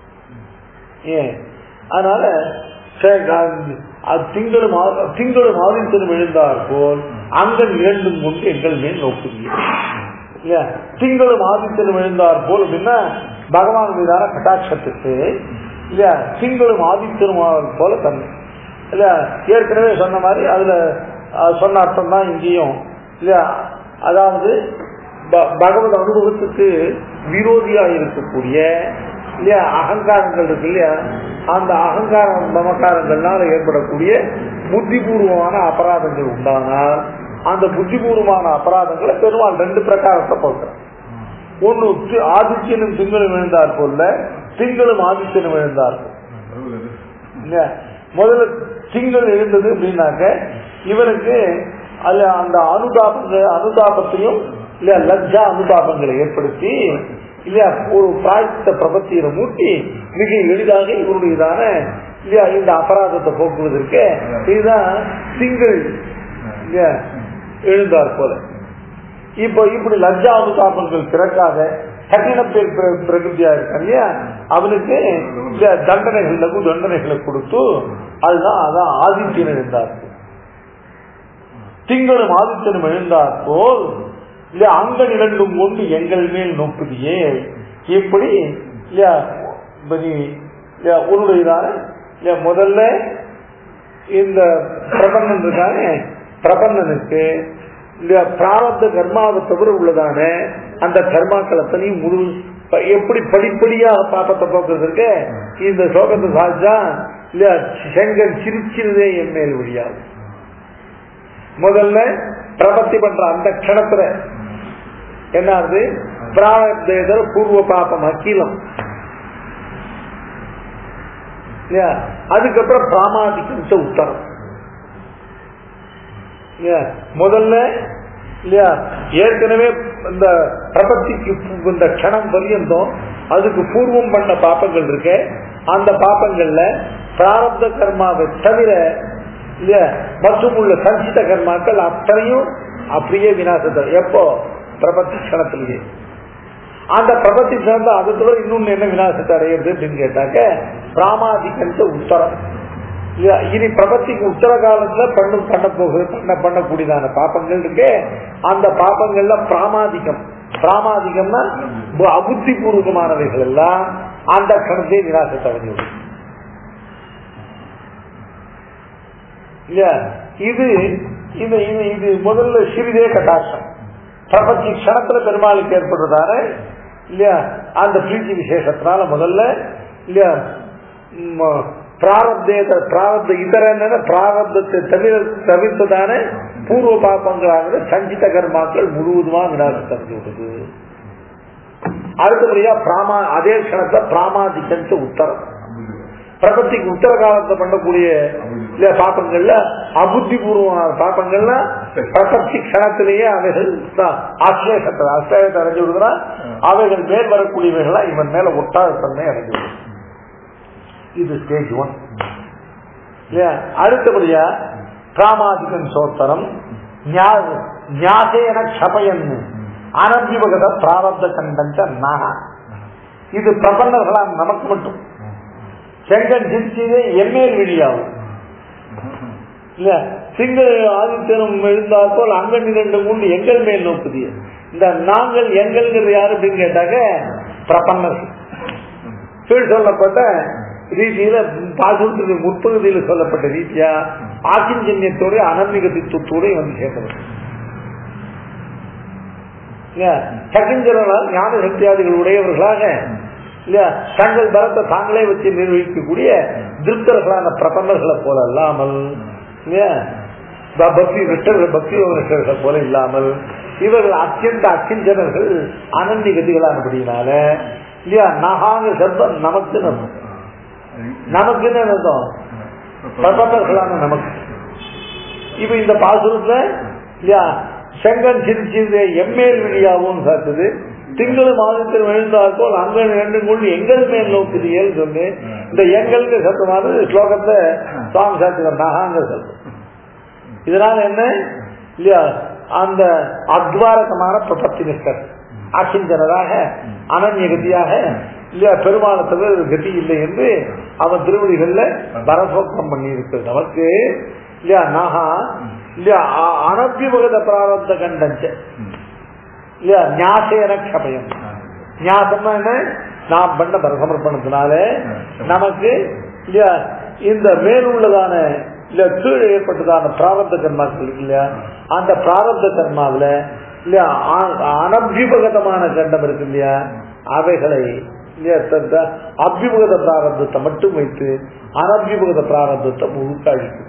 S2: ஏன் அதனால சே- கா- அது திங்களும் ஆ- திங்களும் ஆதித்தனும் எழுந்தார் போல் அங்கன் இரண்டும் கொண்டு எங்கள் மேல் நோக்குவீர்கள் இல்லையா திங்களும் ஆதித்தனும் எழுந்தார் போல் அப்படின்னா பகவான் மீதான கட்டாட்சத்துக்கு இல்லையா திங்களும் ஆதித்தனும் ஆவது போல தன்மை இல்லையா ஏற்கனவே சொன்ன மாதிரி அதுல அஹ், சொன்ன அர்த்தம் தான் இங்கேயும் இல்லையா அதாவது ப- பகவத் அனுபவத்துக்கு விரோதியா இருக்கக்கூடிய இல்லையா அகங்காரங்கள் இருக்கு இல்லையா அந்த அகங்கார மமக்காரங்கள்னால ஏற்படக்கூடிய புத்திபூர்வமான அபராதங்கள் உண்டானால் அந்த புத்திபூர்வமான அபராதங்களை பெருமாள் ரெண்டு பிரகாரத்தை போக்குறான் ஒன்னு தி- ஆதித்யனும் திங்களும் விழுந்தார் போல திங்களும் ஆதித்யனும் விழுந்தார் போல் இல்லையா? முதல்ல திங்கள் எழுந்தது அப்படின்னாக்க இவருக்கு அதுல அந்த அனுதாபங்க அனுதாபத்தையும் இல்லையா லஜ்ஜா அனுதாபங்களை ஏற்படுத்தி இல்லையா ஒரு பிராய்த்த பிரபத்தியில மூட்டி மிக எளிதாக இவருடையதான இல்லையா இந்த அபராதத்தை போக்குவதற்கு இதுதான் திங்கள் இல்லையா எழுந்தார் போல இப்போ இப்படி லஜ்ஜா அனுதாபங்கள் பிறக்காத கঠিன பேர் பிர- பிரகிருதியா இருக்கான் இல்லையா அவனுக்கு இந்த தண்டனைகள் லகு தண்டனைகளை கொடுத்து அதுதான் அதான் ஆதித்யன் இருந்தார் திங்களும் ஆதித்தனும் எழுந்தார் போல் இல்ல அங்க இரண்டும் கொண்டு எங்கள் மேல் நோக்குதியே இப்படி இல்லையா இப்ப நீ இல்லையா உன்னுடையதான இல்லையா முதல்ல இந்த பிரபந்தன் இருக்கானே பிரபந்தனுக்கு இல்லையா பிராரப்த கர்மாவை தவிர உள்ளதான அந்த கர்மாக்கள் அத்தனையும் முழு ப- எப்படி படிப்படியாக பாப்பத்தை போக்குறதுக்கு இந்த சோகத்தை சாதிச்சா இல்லையா செங்கல் சிரிச்சிருதே என் மேல் வழியாகும் முதல்ல பிரபத்தி பண்ற அந்த க்ஷணத்துல என்னது பிராரப்தேதர பூர்வ பாபம் அக்கீலம் இல்லையா அதுக்கப்புறம் பிராமாதிக்கிற உத்தரம் இல்லையா முதல்ல இல்லையா ஏற்கனவே இந்த பிரபத்திக்கு பு- இந்த க்ஷணம் பரியந்தம் அதுக்கு பூர்வம் பண்ண பாப்பங்கள் இருக்கு அந்த பாப்பங்கள்ல பிராரப்த கர்மாவை தவிர இல்லையா மற்றும் உள்ள சஞ்சித கர்மாக்கள் அத்தனையும் அப்படியே விநாசத்தை எப்போ பிரபத்தி க்ஷணத்திலேயே அந்த பிரபத்தி சேர்ந்த அது தவிர இன்னொன்னு என்ன விநாசத்தை அடையிறது அப்படின்னு கேட்டாக்க பிராமாதிகந்த உத்தரம் இல்லையா? இனி பிரபத்திக்கு உத்தர காலத்துல பண்ணு பண்ண போகுது பண்ண பண்ணக்கூடியதான பாப்பங்கள் இருக்கு அந்த பாப்பங்கள்ல பிராமாதிகம் பிராமாதிகம்னா பு- அபுத்தி பூர்வமானவைகள் எல்லாம் அந்த கணத்தை விநாசத்தை அடைஞ்சிடும் இல்லையா இது இது இது இது முதல்ல சிறிதே கட்டாட்சம் பிரபத்தி க்ஷணத்துல பெருமாளுக்கு ஏற்படுறதான இல்லையா அந்த பிரீத்தி விசேஷத்தினால முதல்ல இல்லையா ம், பிராரப்தேத பிராரப்த இதர என்னன்னா பிராரப்தத்தை தவிர தவிர்த்ததான பூர்வ பாப்பங்களானது சஞ்சித கர்மாக்கள் முழுவதுமா விநாசத்தை அடைஞ்சு விடுது அடுத்தபடியா பிராமா அதே க்ஷணத்துல பிராமாதிக்கன்ட்டு உத்தரம் பிரபத்திக்கு உத்தர காலத்துல பண்ணக்கூடிய இல்ல பாப்பங்கள்ல அபுத்தி பூர்வமான பாப்பங்கள்ல பிரபத்தி க்ஷணத்திலேயே அவைகள் தான் ஆசிரேஷத்தை ஆசிரியத்தை அடைஞ்சு விடுகிறான் அவைகள் மேல் வரக்கூடியவைகளா இவன் மேல ஒட்டாத தன்மை அடைஞ்சு விடும் இது ஸ்டேஜ் ஒன் இல்லையா அடுத்தபடியா பிராமாதிகன் சோத்தரம் ஞா- ஞாசேன க்ஷபயன் அனபிபகத பிராரப்த கண்டஞ்ச நாக இது பிரபன்னர்களா நமக்கு மட்டும் செங்கன் சிரிச்சதே எம்மேல் விழியாகும் இல்ல சிங்கள ஆதித்தனும் எழுந்தால் போல் அங்கன் இரண்டு உண்டு எங்கள் மேல் நோக்குதிய இந்த நாங்கள் எங்கள்ங்கிறது யாரு அப்படின்னு கேட்டாக்க பிரபன்னர்கள் கீழ் சொல்லப்பட்ட ரீதியில பாசுரத்தினுடைய முற்பகுதியில் சொல்லப்பட்ட ரீதியா ஆக்கிஞ்சன்யத்தோட அனன்மிகத்தித்தோட வந்து சேர்ந்தவர் சகிஞ்சனால் ஞான சக்தியாதிகள் உடையவர்களாக இல்லையா தங்கள் பலத்தை தாங்களே வச்சு நிர்வகிக்கக்கூடிய திருப்தர்களான பிரபந்தர்களை போல அல்லாமல் இல்லையா ப- பக்தி நிஷ்டர்கள் பக்தி நிஷ்டர்களை போல இல்லாமல் இவர்கள் அத்தியந்த அக்கிஞ்சனர்கள் அனந்தி கதிகளானபடினால இல்லையா நகாங்க சப்தம் நமக்கு நமக்குன்னு அர்த்தம் பிரபந்தர்களான நமக்கு இப்ப இந்த பாசுரத்துல இல்லையா செங்கன் சிரிச்சிருந்த எம்மேல் விழியாவும் காத்துது திங்களும் மாதத்தில் விழுந்தால் போல் அங்கன் இரண்டும் கொண்டு எங்கள் மேல் நோக்குதியல் சொல்லு இந்த எங்களுக்கு சத்தமானது ஸ்லோகத்தை சுவாமி சாத்திரம் நகாங்க சத்தம் இதனால என்ன இல்லையா அந்த அத்வாரகமான பிரபத்தி நிஷ்டர் ஆக்கிஞ்சனராக அனன்ய கதியாக இல்லையா பெருமாளை தவிர ஒரு கதி இல்லை என்று அவன் திருவடிகள்ல பரசோக்கம் பண்ணி இருக்கிறது நமக்கு இல்லையா நாகா இல்லையா அ- அனபியபகத பிராரப்த கண்டஞ்ச இல்லையா ஞாசேன க்ஷபயம் ஞாசம்னா என்ன நாம் பண்ண பரசமர்ப்பணத்தினால நமக்கு இல்லையா இந்த மேலுள்ளதான இல்ல கீழே ஏற்பட்டதான பிராரப்த கர்மாக்கள் இருக்கு இல்லையா அந்த பிராரப்த கர்மாவில இல்லையா அ- அனபியுபகதமான கண்டம் இருக்கு இல்லையா அவைகளை இல்லையா தந்த அபியுபகத பிராரப்தத்தை மட்டும் வைத்து அனபியுபகத பிராரப்தத்தை முழுக்க அழிக்கும்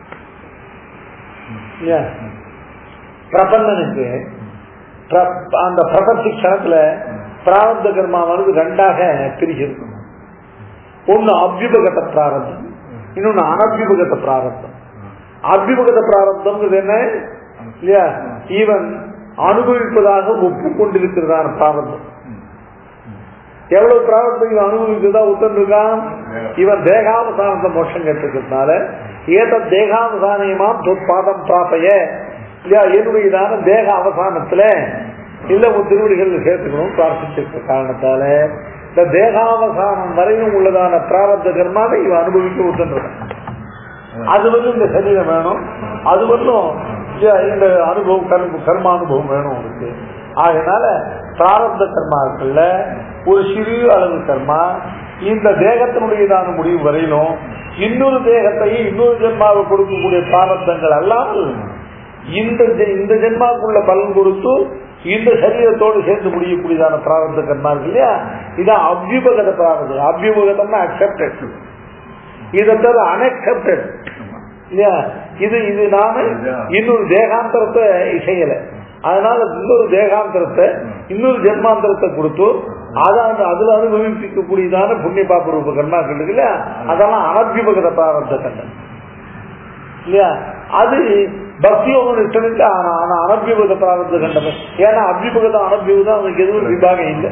S2: இல்லையா பிரபந்தனுக்கு பிர- அந்த பிரபத்தி க்ஷணத்துல பிராரப்த கர்மாவானது ரெண்டாக பிரிச்சிருக்கும் ஒண்ணு அபியுபகத பிராரப்தம் இன்னொன்னு அனபியுபகத பிராரப்தம் அபியுபகத பிராரப்தம்ங்கிறது என்ன இல்லையா இவன் அனுபவிப்பதாக ஒப்புக்கொண்டிருக்கிறதான பிராரப்தம் எவ்வளவு பிராரப்தம் இவன் அனுபவிக்கிறதா உத்தன் இருக்கான் இவன் தேகாவசானத்தை மோட்சம் கேட்டிருக்கிறதுனால ஏத தேகாவசானியமாம் தொற்பாதம் பிராப்பைய இல்லையா என்னுடையதான தேக அவசானத்துல இல்ல உன் திருவடிகள் சேர்த்துக்கணும் பிரார்த்திச்சிருக்க காரணத்தால இந்த தேகாவசானம் வரையும் உள்ளதான பிராரப்த கர்மாவை இவன் அனுபவிக்க உத்தன் இருக்கான் அது வந்து இந்த சரீரம் வேணும் அது வந்து இல்லையா, இந்த அனுபவம் கர்ம கர்ம அனுபவம் வேணும் உனக்கு அதனால பிராரப்த கர்மாக்கள்ல ஒரு சிறு அளவு கர்மா இந்த தேகத்தினுடையதான முடிவு வரையிலும் இன்னொரு தேகத்தையும் இன்னொரு ஜென்மாவை கொடுக்கக்கூடிய பிராரப்தங்கள் அல்லாமல் இந்த ஜெ- இந்த ஜென்மாவுக்குள்ள பலன் கொடுத்து இந்த சரீரத்தோடு சேர்ந்து முடியக்கூடியதான பிராரப்த கர்மா இருக்கு இல்லையா இதான் அபியுபகத பிராரப்தம் அபியுபகதம்னா அக்செப்டட் இதை தவிர அன்அக்செப்டட் இல்லையா இது இது நாம இன்னொரு தேகாந்தரத்தை செய்யல அதனால இன்னொரு தேகாந்தரத்தை இன்னொரு ஜென்மாந்தரத்தை கொடுத்து அதான் அதுல அனுபவிக்கக்கூடியதான புண்ணிய பாப்ப ரூப கர்மாக்கள் இருக்கு இல்லையா அதெல்லாம் அனபியுபகத பிராரப்த கண்டம் இல்லையா அது பக்தியோக நிஷ்டனுக்கு ஆனா ஆனா அனபியுபத பிராரப்த கண்டம் ஏன்னா அபியுபகதம் அனபியுபதம் அவனுக்கு எதுவும் விபாகம் இல்லை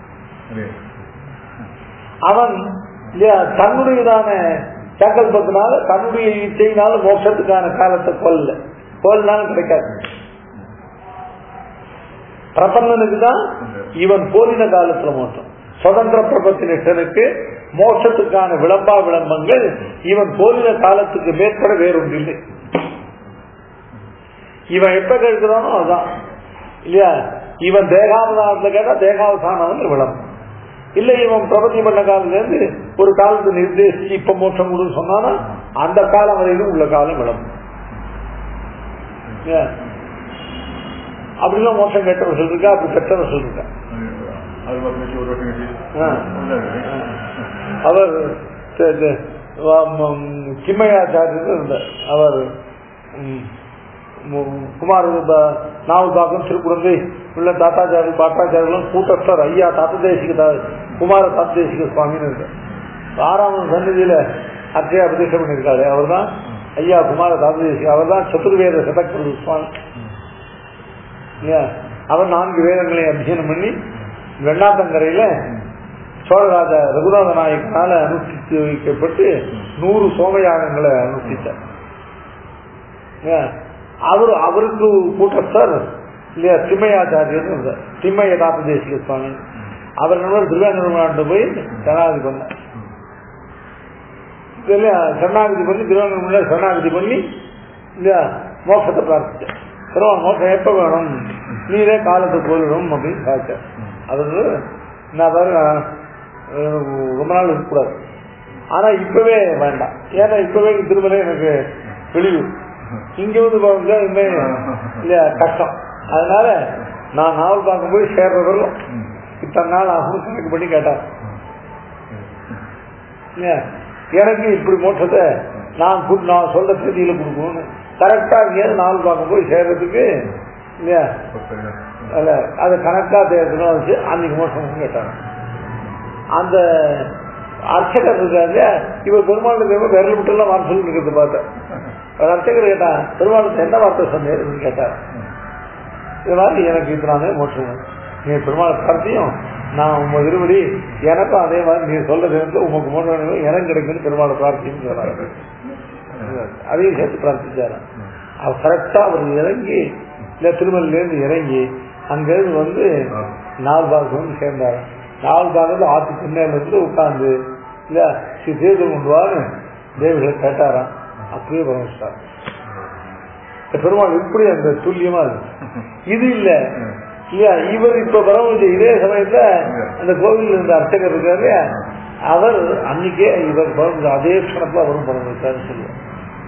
S2: அவன் இல்லையா தன்னுடையதான சங்கல்பத்தினால தன்னுடைய இச்சையினால மோட்சத்துக்கான காலத்தை கொல்ல கொல்லினாலும் கிடைக்காது பிரபந்தனுக்கு தான் இவன் போலின காலத்துல மோட்சம் சுதந்திர பிரபத்தினிஷ்டனுக்கு மோட்சத்துக்கான விளம்பா விளம்பங்கள் இவன் போலின காலத்துக்கு மேற்பட வேறொன்று இல்லை இவன் எப்ப கேட்கிறானோ அதுதான் இல்லையா இவன் தேகாவதானத்துல கேட்டா தேகாவதானம் விளம்பம் இல்ல இவன் பிரபத்தி பண்ண காலத்துல இருந்து ஒரு காலத்தை நிர்தேசிச்சு இப்ப மோட்சம் கொடுன்னு சொன்னானா அந்த காலம் வரையிலும் உள்ள காலம் விளம்பம் ஏன்? அப்படிலாம் மோட்சம் கெட்டவர்கள் இருக்கா அப்படி கெட்டவர்கள் இருக்கா
S3: அது வந்து ஒரு வாட்டி
S2: ஆ.
S3: இல்லை.
S2: அவர் த- த- வ- ம், கிம்மையாச்சாரியர் இருந்தார் அவர் ம், மு- குமார் ப- நாவல்பாக்கம் திருக்குழந்தை உள்ள தாத்தாச்சாரி பாட்டாச்சாரியர்களும் கூட்டஸ்தர் ஐயா தாத்ததேசிக தா- குமார தாத்ததேசிக சுவாமின்னு இருக்கார் ஆறாம் சந்நிதியில அர்ச்சையா பிரதிஷ்டம் பண்ணியிருக்காரு அவர் தான் ஐயா குமார தாத்ததேசிக அவர் தான் சதுர்வேத சதக்கரு சுவாமி இல்லையா? அவர் நான்கு வேதங்களை அத்தியனம் பண்ணி வெண்ணாத்தங்கரையில சோழராஜா ரகுநாத நாயக்கனால அனுஷ்டித்து வைக்கப்பட்டு நூறு சோமயாகங்களை அனுஷ்டித்தார் இல்லையா? அவர் அவருக்கு கூட்டஸ்தர் இல்லையா திம்மையாச்சாரியர் இருந்தார் திம்மைய தாத்ததேசிக சுவாமி அவர் நண்பர் திருவேங்கடமாண்டு போய் சரணாகதி பண்ணார் இல்லையா சரணாகதி பண்ணி திருவேங்கடமுள்ள சரணாகதி பண்ணி இல்லையா மோட்சத்தை பிரார்த்திச்சார் திரும்ப மோட்சம் எப்ப வேணும் நீரே காலத்தை போயிடும் அப்படின்னு சாச்சார் அது நான் பாரு நான், அஹ், ரொம்ப நாள் இருக்கக்கூடாது ஆனா இப்பவே வேண்டாம் ஏன்னா இப்பவே திருமலை எனக்கு வெளியூ இங்க வந்து பாருங்க இனிமே இல்லையா கஷ்டம் அதனால நான் நாவல் பார்க்க போய் சேர்ற வரலும் இத்தனை நாள் ஆகும் கணக்கு பண்ணி கேட்டார் இல்லையா? எனக்கு இப்படி மோட்சத்தை நான் கு- நான் சொல்ற தேதியில கொடுக்கணும்னு கரெக்டா எங்கேயாவது நாவல் பார்க்க போய் சேர்றதுக்கு இல்லையா அல்ல அது கணக்கா தேர்தலும் வச்சு அன்னைக்கு மோசம் கேட்டாங்க அந்த அர்ச்சகர் இருக்காங்க இவர் பெருமாள் தேவ விரல் விட்டு எல்லாம் வர சொல்லி இருக்கிறது பார்த்தேன் ஒரு அர்ச்சகர் கேட்டான் பெருமாள் என்ன வார்த்தை சொன்னேன்னு கேட்டார் இது மாதிரி எனக்கு இதனாலே மோட்சம் வேணும். நீ பெருமாள் பிரார்த்தியும் நான் உங்க திருவடி எனக்கும் அதே மாதிரி நீ சொல்ற நேரத்தில் உமக்கு மோட்சம் வேணும் எனக்கு கிடைக்கும்னு பெருமாளை பிரார்த்தின்னு சொன்னார் அதையும் சேர்த்து பிரார்த்திச்சாரு அவர் கரெக்டா அவர் இறங்கி இல்ல திருமலையிலேருந்து இறங்கி அங்கிருந்து வந்து நாலு பாகம் வந்து சேர்ந்தாரு நாலு பாகத்துல ஆத்து பின்னால இருந்து உட்கார்ந்து இல்ல ஸ்ரீ தீர்த்தம் கொண்டு வான்னு தேவிகள் கேட்டாராம் அப்படியே பரமிச்சிட்டார் இந்த பெருமாள் இப்படி அந்த துல்லியமா இருக்கு இது இல்ல இல்லையா இவர் இப்ப பரமச்சு இதே சமயத்துல அந்த கோவில் இருந்த அர்ச்சகர் இருக்காரு இல்லையா, அவர் அன்னைக்கே இவர் பரம அதே க்ஷணத்துல அவரும் பரமிச்சாருன்னு சொல்லுவார்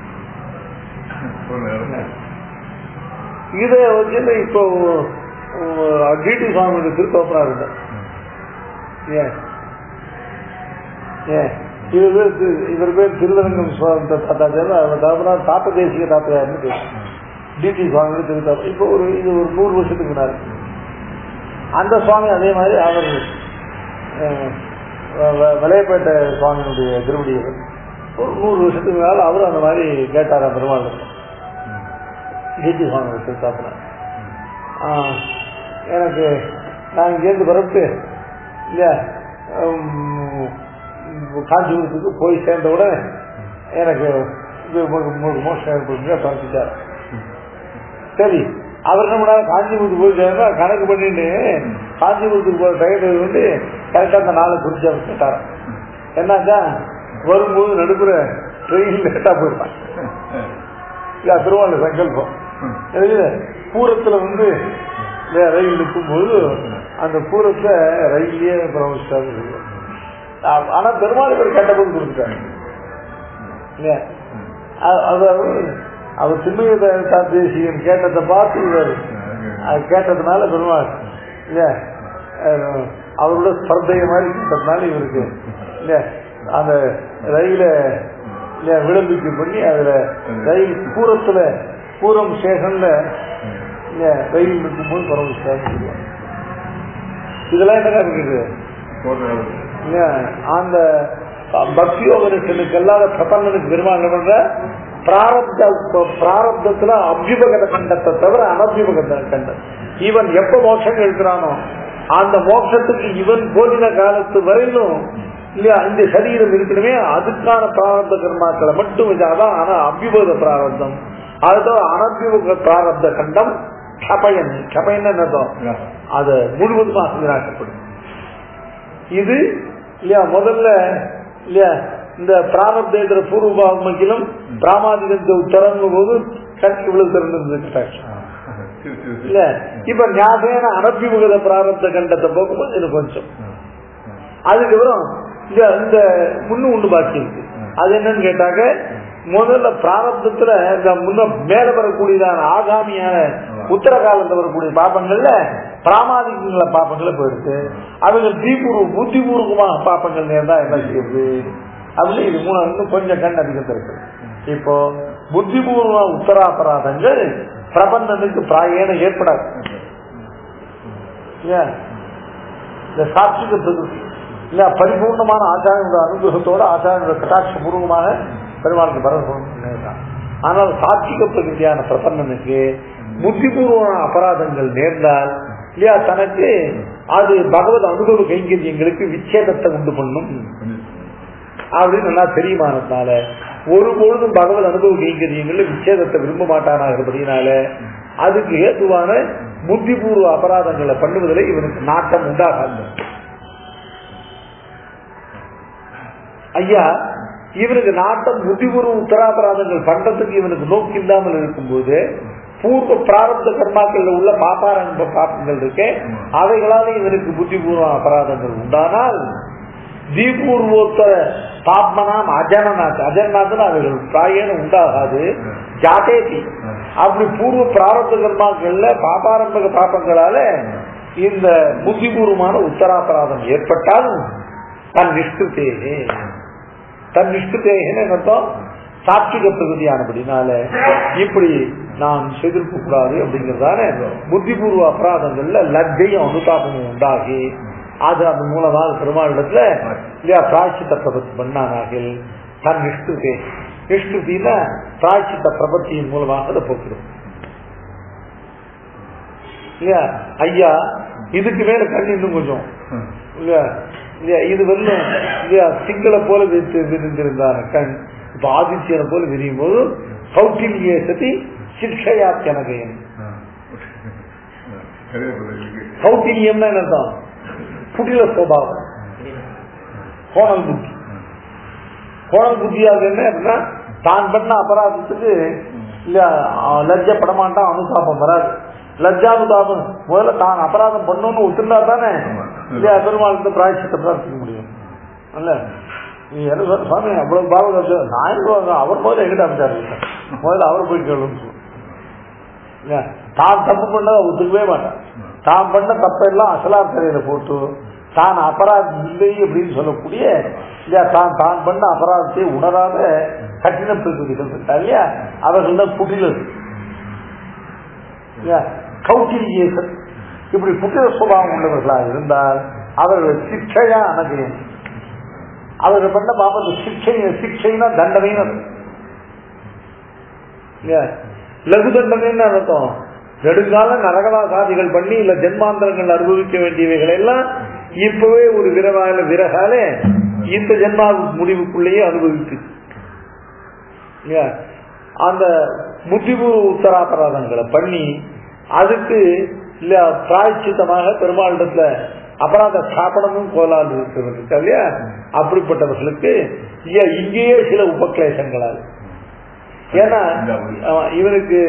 S2: இதை வச்சு இப்போ டிடி சுவாமியோட திருத்தோப்பனா இருந்தேன் ஏன் ஏன் இவர் பேர் திரு- இவர் பேர் திருவரங்கம் சுவாமி தாத்தாச்சார் அவர் தாத்தனா தாத்த தேசிக தாத்தாச்சார்னு பேர் டிடி சுவாமியோட திருத்தோப்பம் இப்போ ஒரு இது ஒரு நூறு வருஷத்துக்கு முன்னாடி அந்த சுவாமி அதே மாதிரி அவர் அஹ், வ- வலையப்பேட்டை சுவாமியினுடைய திருவடியவர் ஒரு நூறு வருஷத்துக்கு மேல அவர் அந்த மாதிரி கேட்டாரா பெருமாள் டிடி சுவாமியோட திருத்தாப்புல எனக்கு நான் இங்கேருந்து வரப்பு இல்லையா உம், காஞ்சிபுரத்துக்கு போய் சேர்ந்த உடனே எனக்கு இது உங்களுக்கு உங்களுக்கு மோசம் ஏற்படுங்க பார்த்துட்டார் சரி அவர் என்ன பண்ணாரு காஞ்சிபுரத்துக்கு போய் சேர்ந்தா கணக்கு பண்ணிட்டு காஞ்சிபுரத்துக்கு போகிற டைம் வந்து கரெக்டாக அந்த நாளை குறிச்சு அவர் கேட்டார் என்னாச்சா வரும்போது நடுப்புற ட்ரெயின் லேட்டாக போயிருப்பான் இல்ல திருவாரூர் சங்கல்பம் அதுல பூரத்துல வந்து இந்த ரயில் நிற்கும்போது அந்த பூரத்தை ரயிலே பிரமிச்சாரு ஆனா பெருமாள் இவர் கேட்டபோது கொடுத்துட்டாரு இல்லையா அ- அதாவது அவர் சின்மைய தேசியன் கேட்டதை பார்த்து இவர் அது கேட்டதுனால பெருமாள் இல்லையா அஹ் அவரோட ஸ்பர்தைய மாதிரி கேட்டதுனால இவருக்கு இல்லையா அந்த ரயில இல்லையா விளம்பிக்கு பண்ணி அதுல ரயில் பூரத்துல பூரம் ஸ்டேஷன்ல இல்லையா ரயில் நிற்கும்போது பரவச்சாருன்னு சொல்லுவாங்க இதெல்லாம் என்ன இருக்குது இல்லையா அந்த பக்தியோகனுக்கு அல்லாத பிரபந்தனுக்கு பெருமாள் என்ன பண்ற பிராரப்த பிராரப்தத்துல அபியுபகத கண்டத்தை தவிர அனபியுபகத கண்டம் இவன் எப்ப மோட்சம் எழுக்கிறானோ அந்த மோட்சத்துக்கு இவன் போதின காலத்து வரையிலும் இல்லையா இந்த சரீரம் இருக்கணுமே அதுக்கான பிராரப்த கர்மாக்களை மட்டும் இது அதான் ஆனா அபியுபக பிராரப்தம் அதுதான் அனபியுபக பிராரப்த கண்டம் கபயன் கபயன் என்னதும் அது முழுவதுமாக நிராக்கப்படும் இது இல்லையா முதல்ல இல்லையா இந்த பிராரப்தேந்திர பூர்வபாவமக்கிலும் பிராமாதிகத்தை தொடங்கும் போது கண் இவ்வளவு திறந்திருந்தது கட்டாட்சம் இல்ல இப்ப ஞாபகம் அனபிமுகத பிராரப்த கண்டத்தை போகும்போது இது கொஞ்சம் அதுக்கப்புறம் இந்த இந்த முன்னு ஒண்ணு பாக்கி இருக்கு அது என்னன்னு கேட்டாக்க முதல்ல பிராரப்தத்துல இந்த முன்ன மேல வரக்கூடியதான ஆகாமியான உத்தர காலத்துல வரக்கூடிய பாப்பங்கள்ல பிராமாதிகங்கள பாப்பங்களை போயிடுது அவங்க தீபூர்வ புத்திபூர்வமான பாப்பங்கள் நேர்ந்தா என்ன செய்யுது அப்படின்னு இது மூணு இன்னும் கொஞ்சம் கண் அதிகத்தை இருக்கு இப்போ புத்திபூர்வ உத்தராபராதங்கள் பிரபந்தத்துக்கு பிராயேன ஏற்படாது ஏன் இந்த சாட்சிக பிரகிருதி இல்ல பரிபூர்ணமான ஆச்சாரியோட அனுகிரகத்தோட ஆச்சாரியோட கட்டாட்ச பூர்வமாக பெருமாளுக்கு பரவணும் ஆனால் சாட்சிக பிரகிருதியான பிரபந்தனுக்கு புத்திபூர்வமான அபராதங்கள் நேர்ந்தால் இல்லையா தனக்கு அது பகவத் அனுபவ கைங்கரியங்களுக்கு விச்சேதத்தை உண்டு பண்ணும் அப்படின்னு நல்லா தெரியுமானதுனால ஒரு பொழுதும் பகவத் அனுபவ கைங்கரியங்கள்ல விச்சேதத்தை விரும்ப மாட்டானாகிறபடினால அதுக்கு ஏதுவான புத்திபூர்வ அபராதங்களை பண்ணுவதில் இவனுக்கு நாட்டம் உண்டாகாது ஐயா இவனுக்கு நாட்டம் புத்திபூர்வ உத்தராபராதங்கள் பண்றதுக்கு இவனுக்கு நோக்கி இல்லாமல் இருக்கும்போது பூர்வ பிராரப்த கர்மாக்கள்ல உள்ள பாப்பாரங்க பாப்பங்கள் இருக்கு அவைகளால இவனுக்கு புத்திபூர்வ அபராதங்கள் உண்டானால் தீபூர்வோத்தர பாப்மனாம் அஜனநாத் அஜனநாத்னு அவைகள் பிராயண உண்டாகாது ஜாதேதி அப்படி பூர்வ பிராரப்த கர்மாக்கள்ல பாபாரம்பக பாப்பங்களால இந்த புத்திபூர்வமான உத்தராபராதம் ஏற்பட்டாலும் தன் நிஷ்டுதேகே தன் நிஷ்டுதேகன்னு அர்த்தம் சாட்சிக பிரகதியானபடினால இப்படி நாம் செய்திருக்க கூடாது அப்படிங்கறதான புத்திபூர்வ அபராதங்கள்ல லஜ்ஜையும் அனுதாபமும் உண்டாகி அது அது மூலமாக பெருமாளிடத்துல இல்லையா பிராய்ச்சித்த பிரபத்தி பண்ணானாகில் தன் நிஷ்டுதே நிஷ்டுதினா பிராய்ச்சித்த பிரபத்தியின் மூலமாக அதை போக்கிடும் இல்லையா ஐயா இதுக்கு மேல கண் இன்னும் கொஞ்சம் இல்லையா இல்லையா இது வரலும் இல்லையா சிங்களை போல விரித்து விரிந்திருந்தான கண் இப்ப ஆதித்யனை போல விரியும் போது கௌட்டில்யே சதி சிக்ஷையாத்தியனகையன் கௌட்டில்யம்னா என்ன அர்த்தம் குடில சுவாவம் கோணல் புத்தி கோணல் புத்தியாக என்ன அப்படின்னா தான் பண்ண அபராதத்துக்கு இல்ல லஜ்ஜப்பட மாட்டான் அனுதாபம் வராது லஜ்ஜானுதாபம் முதல்ல தான் அபராதம் பண்ணணும்னு ஒத்துண்டா தானே இல்லையா பெருமாளுக்கு பிராய்ச்சித்த பிரார்த்திக்க முடியும் அல்ல நீ என்ன சொல்ற, சுவாமி அவ்வளவு பாவம் நான் எங்க அவர் முதல்ல எங்கிட்ட அமைச்சாரு முதல்ல அவர் போய் கேளுன்னு சொல்லு. இல்லையா? தான் தப்பு பண்ணதை ஒத்துக்கவே மாட்டான் தான் பண்ண தப்பெல்லாம் அசலார் கரையில போட்டு தான் அபராதம் இல்லை அப்படின்னு சொல்லக்கூடிய இல்லையா தான் தான் பண்ண அபராதத்தை உணராத கட்டின பிரகிருதிகள் இருக்கா இல்லையா அவர்கள் தான் குட்டிலர் இல்லையா கௌட்டில்யேசர் இப்படி புத்திர சுபாவம் உள்ளவர்களாக இருந்தால் அவர்கள் சிக்ஷையா அனகையம் அவர்கள் பண்ண பாப்பது சிக்ஷை சிக்ஷைனா தண்டனைன்னு அர்த்தம். இல்லையா? லகு தண்டனைன்னு அர்த்தம் நெடுங்கால நரகவாசாதிகள் பண்ணி இல்ல ஜென்மாந்தரங்கள் அனுபவிக்க வேண்டியவைகள் எல்லாம் இப்பவே ஒரு விரவால விரகால இந்த ஜென்மா முடிவுக்குள்ளேயே அனுபவித்து இல்லையா? அந்த புத்திபூர்வ உத்தராபராதங்களை பண்ணி அதுக்கு இல்ல பிராய்ச்சித்தமாக பெருமாளிடத்துல அபராத ஸ்தாபனமும் கோலால் இருக்கிறது இல்லையா அப்படிப்பட்டவர்களுக்கு ஐயா, இங்கேயே சில உபக்லேசங்களால் ஏன்னா அவன் இவனுக்கு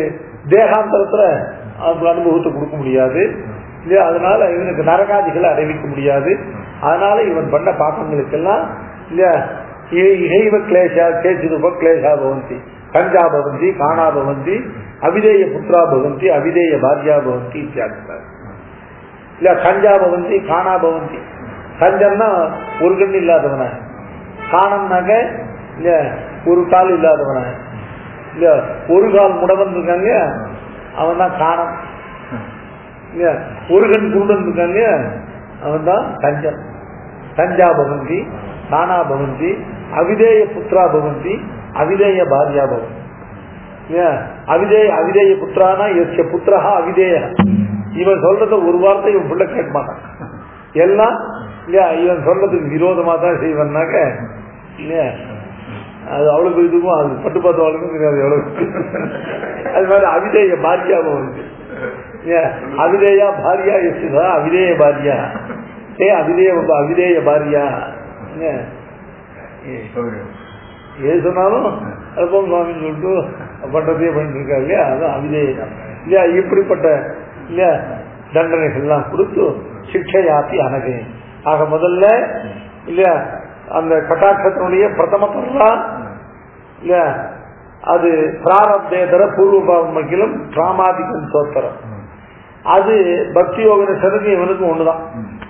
S2: தேகாந்தரத்துல அவனுக்கு அனுபவத்தை கொடுக்க முடியாது இல்லையா அதனால இவனுக்கு நரகாதிகளை அறிவிக்க முடியாது அதனால இவன் பண்ண பாப்பங்களுக்கெல்லாம் இல்லையா இ- இகைவ கிளேஷா கேச்சிதுப கிளேஷா பவந்தி கஞ்சா பவந்தி காணா பவந்தி அவிதேய புத்ரா பவந்தி அவிதேய பாரியா பவந்தி இத்தியாதி இல்ல கஞ்சா பவந்தி காணா பவந்தி கஞ்சன்னா ஒரு கண் இல்லாதவன காணம்னாக்க இல்ல ஒரு கால் இல்லாதவன இல்ல ஒரு கால் முடவன் இருக்காங்க அவன் தான் காணம் இல்ல ஒரு கண் குருடன் இருக்காங்க அவன் தான் கஞ்சன் கஞ்சா பவந்தி காணா பவந்தி அவிதேய புத்ரா பவந்தி அவிதேய பாரியா பவந்தி ஏன்? அவிதேய அவிதேய புத்திரானா எஸ்ய புத்திரஹா அவிதேய இவன் சொல்றத ஒரு வார்த்தை இவன் பிள்ளை கேட்க மாட்டான் எல்லாம் இல்லையா இவன் சொல்றதுக்கு விரோதமா தான் செய்வனாக்க இல்லையா அது அவளுக்கு இதுக்கும் அது பட்டு பார்த்தவளுக்கும் தெரியாது எவ்வளவு அது மாதிரி அவிதேய பாரியாவும் இருக்கு ஏன்? அவிதேயா பாரியா எஸ்தா அவிதேய பாரியா ஏ அவிதேய அவிதேய பாரியா ஏன்? ஏ. ஏது சொன்னாலும் அல்பம் சுவாமின்னு சொல்லிட்டு பண்றதே பண்ணிட்டு இருக்காரு இல்லையா அதான் அவிதேயம் இல்லையா இப்படிப்பட்ட இல்லையா தண்டனைகள்லாம் கொடுத்து சிக்ஷையாத்தி அனகை ஆக முதல்ல இல்லையா அந்த கட்டாட்சத்தினுடைய பிரதம பர்வா இல்லையா அது பிராரப்தேதர பூர்வபாவமக்கிலும் பிராமாதிகம் சோத்திரம் அது பக்தி யோகன சதவி இவனுக்கு ஒண்ணுதான்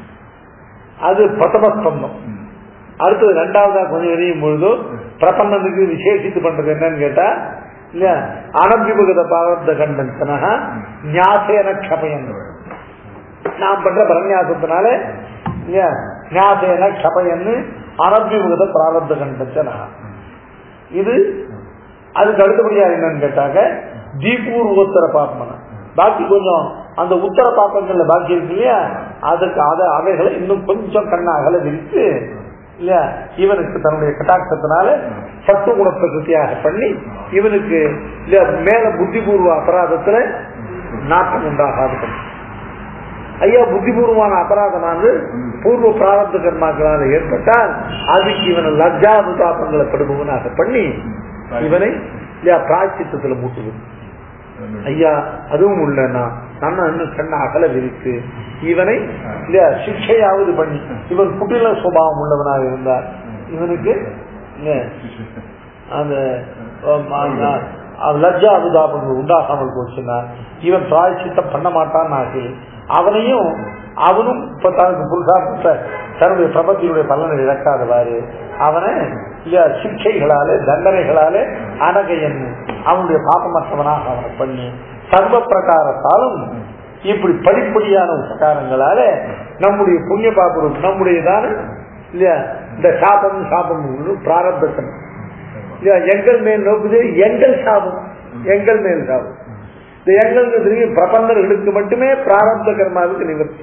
S2: அது பிரதம ஸ்பந்தம் அடுத்தது ரெண்டாவதா கொஞ்சம் விரியும் பொழுது பிரபன்னனுக்கு விசேஷித்து பண்றது என்னன்னு கேட்டா இல்ல அனபிபகத பாவத்த கண்டனக ஞாசேன க்ஷபயன் நாம் பண்ற பிரன்யாசத்தினால இல்ல ஞாசேன க்ஷபயன்னு அனபிபகத பிராரப்த கண்டனக இது அதுக்கு அடுத்தபடியா என்னன்னு கேட்டாக்க தீபூர் உத்தர பாப்பமன பாக்கி கொஞ்சம் அந்த உத்தர பாப்பங்கள்ல பாக்கி இருக்கு இல்லையா அதுக்கு அதை அவைகளை இன்னும் கொஞ்சம் கண்ணாகல விரித்து இல்லையா இவனுக்கு தன்னுடைய கட்டாட்சத்தினால சத்து குண பிரகிருத்தியாக பண்ணி இவனுக்கு இல்லையா மேல புத்திபூர்வ அபராதத்துல நாட்டம் உண்டாகாது பண்ணி. ஐயா புத்திபூர்வமான அபராதமானது பூர்வ பிராரப்த கர்மாக்களால் ஏற்பட்டால் அதுக்கு இவனை லஜ்ஜாபுதாபங்களை படுபவனாக பண்ணி இவனை இல்லையா பிராய்ச்சித்தத்துல மூட்டுவது ஐயா அதுவும் உள்ளனா நம்ம இன்னும் கண்ண அகல விரித்து இவனை இல்லையா சிக்ஷையாவது பண்ணி இவன் குட்டில சுபாவம் உள்ளவனாக இருந்தார் இவனுக்கு இல்ல, அந்த ஆம், அந்த, அந்த லஜ்ஜா அனுதாபங்கள் உண்டாகாமல் போச்சுன்னா இவன் பிராய்ச்சித்தம் பண்ண மாட்டான் ஆகி அவனையும் அவனும் இப்ப தனக்கு புருஷார்த்தத்தை தன்னுடைய பிரபத்தியுடைய பலனை இழக்காதவாறு அவனை இல்ல சிக்ஷைகளாலே தண்டனைகளாலே அனகையன் அவனுடைய பாப்பமற்றவனாக அவனை பண்ணி சர்வ பிரகாரத்தாலும் இப்படி படிப்படியான உபகாரங்களால நம்முடைய புண்ணிய பாபுரம் நம்முடையதான இல்லையா இந்த சாபம் சாபம் பிராரப்தம் இல்லையா எங்கள் மேல் நோக்குது எங்கள் சாபம் எங்கள் மேல் சாபம் இந்த எங்கள் தெரியும் பிரபந்தர்களுக்கு மட்டுமே பிராரப்த கர்மாவுக்கு நிவர்த்தி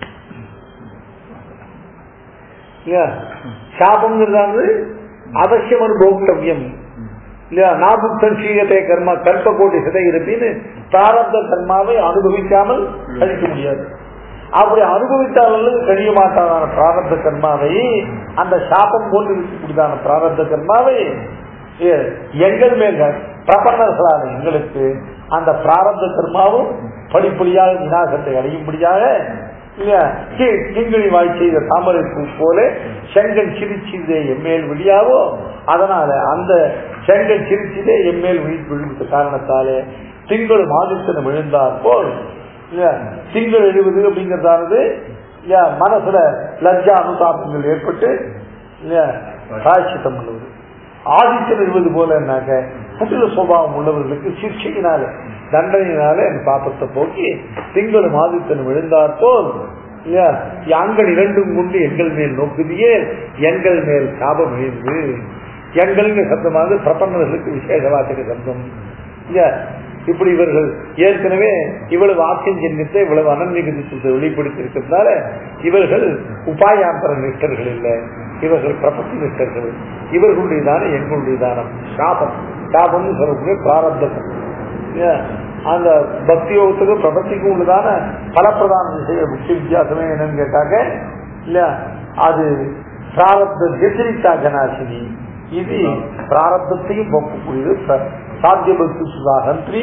S2: இல்லையா சாபம்ங்கிறது அவசியம் அனுபோக்தவியம் இல்லையா நாபுக்தன் சீயத்தை கர்மா கல்ப கோட்டி சிதை இருப்பின்னு பிராரப்த கர்மாவை அனுபவிக்காமல் கழிக்க முடியாது அப்படி அனுபவித்தாலும் கழிய மாட்டாதான பிராரப்த கர்மாவை அந்த சாபம் போட்டு இருக்கக்கூடியதான பிராரப்த கர்மாவை ஏ, எங்கள் மேல் பிரபன்னர்களான எங்களுக்கு அந்த பிராரப்த கர்மாவும் படிப்படியாக விநாசத்தை அடையும்படியாக இல்லையா கி- கிங்கிணி வாய் செய்த தாமரை பூ போல செங்கல் சிரிச்சிதே எம்மேல் விழியாவோ அதனால அந்த செங்கல் சிரிச்சிதே எம்மேல் விழி விழுந்த காரணத்தாலே திங்கள் மாதித்தனை விழுந்தார் போல் இல்லையா திங்கள் எழுவது அப்படிங்கிறதானது இல்லையா மனசுல லஜ்ஜா அனுதாபங்கள் ஏற்பட்டு இல்லையா காய்ச்சித்தம் பண்ணுவது ஆதித்தம் எழுவது போல என்னாக்க புத்திர சுபாவம் உள்ளவர்களுக்கு சிக்ஷையினால தண்டனையினால என் பாப்பத்தை போக்கி திங்களும் ஆதித்தனும் விழுந்தார் போல் இல்லையா யாங்கள் இரண்டும் கொண்டு எங்கள் மேல் நோக்குதியே எங்கள் மேல் சாபம் எழுந்து எங்கள்ங்க சப்தமானது பிரபன்னர்களுக்கு விசேஷ வாசக சப்தம் இல்லையா இப்படி இவர்கள் ஏற்கனவே இவ்வளவு ஆட்சியின் ஜென்மத்தை இவ்வளவு அனன்மிகத்தை வெளிப்படுத்தி இருக்கிறதுனால இவர்கள் உபாயாந்தர நிஷ்டர்கள் இல்லை இவர்கள் பிரபத்தி நிஷ்டர்கள் இவர்களுடையதான எங்களுடையதான சாபம் சாபம்னு சொல்லக்கூடிய பிராரப்தம் ஏன்? அந்த பக்தி யோகத்துக்கு பிரபத்திக்கும் உள்ளதான பலப்பிரதான விஷய முக்கிய வித்தியாசமே என்னன்னு கேட்டாக்க இல்ல அது பிராரப்த வெத்திரித்தா ஜனாசினி இது பிராரப்தத்தையும் போக்கக்கூடியது ச- சாத்திய பக்தி சுதாகந்திரி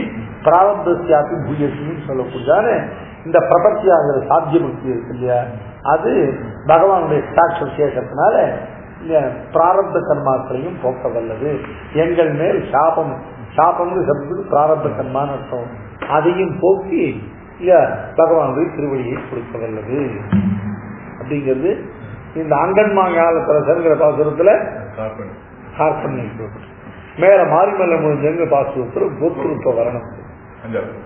S2: பிராரப்தியாக்கு பூயசின்னு சொல்லக்கூடியதான இந்த பிரபத்தியாகிற சாத்திய முக்தி இருக்கு இல்லையா அது பகவானுடைய சாட்ச விசேஷத்தினால இந்த பிராரப்த கர்மாக்களையும் போக்க வல்லது எங்கள் மேல் சாபம் சாபம்னு சப்துக்கு பிராரப்த கர்மான்னு அர்த்தம் அதையும் போக்கி இல்லையா பகவானுடைய திருவடியை கொடுக்க வல்லது அப்படிங்கிறது இந்த அங்கன்மாங்காலத்துல சருங்கிற பாசுரத்துல
S3: கார்பன்
S2: ஹார்பன் மேல மாரிமல்ல முடிஞ்சங்க பாசுரத்துல போத்துருப்ப வரணும்
S3: அஞ்சாவது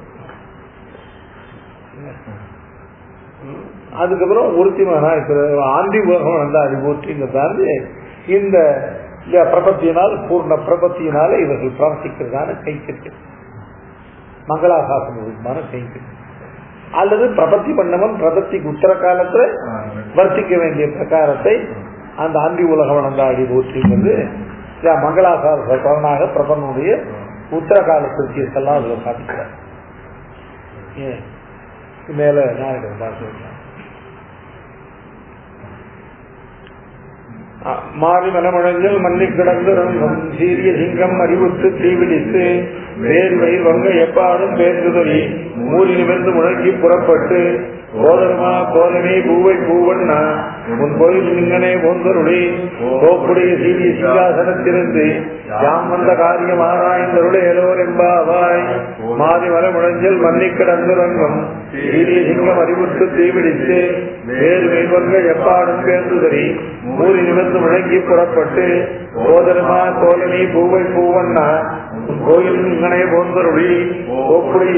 S2: அதுக்கப்புறம் ஒருத்திமானா இருக்கிற ஆண்டி உலகம் நல்லா அறிவோற்றிங்கிறதால இந்த இந்த பிரபத்தியினால் பூர்ண பிரபத்தியினால இவர்கள் பிரார்த்திக்கிறதான கைக்கட்டு மங்களாசாசனமான கைக்கட்டு அல்லது பிரபத்தி பண்ணவன் பிரபத்திக்கு உத்தர காலத்துல வர்த்திக்க வேண்டிய பிரகாரத்தை அந்த ஆண்டி உலக வணங்காடி போற்றிங்கிறது மங்களாசார பலனாக பிரபனுடைய உத்தர காலத்திற்கு எல்லாம் அதுல சாதிக்கிறார் ஏன் மேல நாயகர் பாசுரம் மாறி மனமுழஞ்சல் மண்ணி கிடந்து ரங்கம் சீரிய சிங்கம் அறிவுத்து தீவிடித்து வேறு வயிறு வங்க எப்பாடும் பேர்ந்துதொலி மூறி நிமிர்ந்து முழங்கி புறப்பட்டு கோதரமா கோலமே பூவை பூவண்ணா உன் கோயில் நிங்கனே போந்தருளி கோப்புடைய சீரிய சிங்காசனத்திலிருந்து யாம் வந்த காரியம் ஆராய்ந்தருளே எலோர் என்பாவாய் மாறி மலமுழஞ்சல் மண்ணி கிடந்து ரங்கம் சீரிய சிங்கம் அறிவுத்து தீவிடித்து வேறு மெய்வங்க எப்பாடும் பேர்ந்துதறி மூறி நிமிர்ந்து முழங்கி புறப்பட்டு கோதரமா கோலனி பூவை பூவண்ணா உன் கோயில் இங்கனே போந்தருளி கோப்புடைய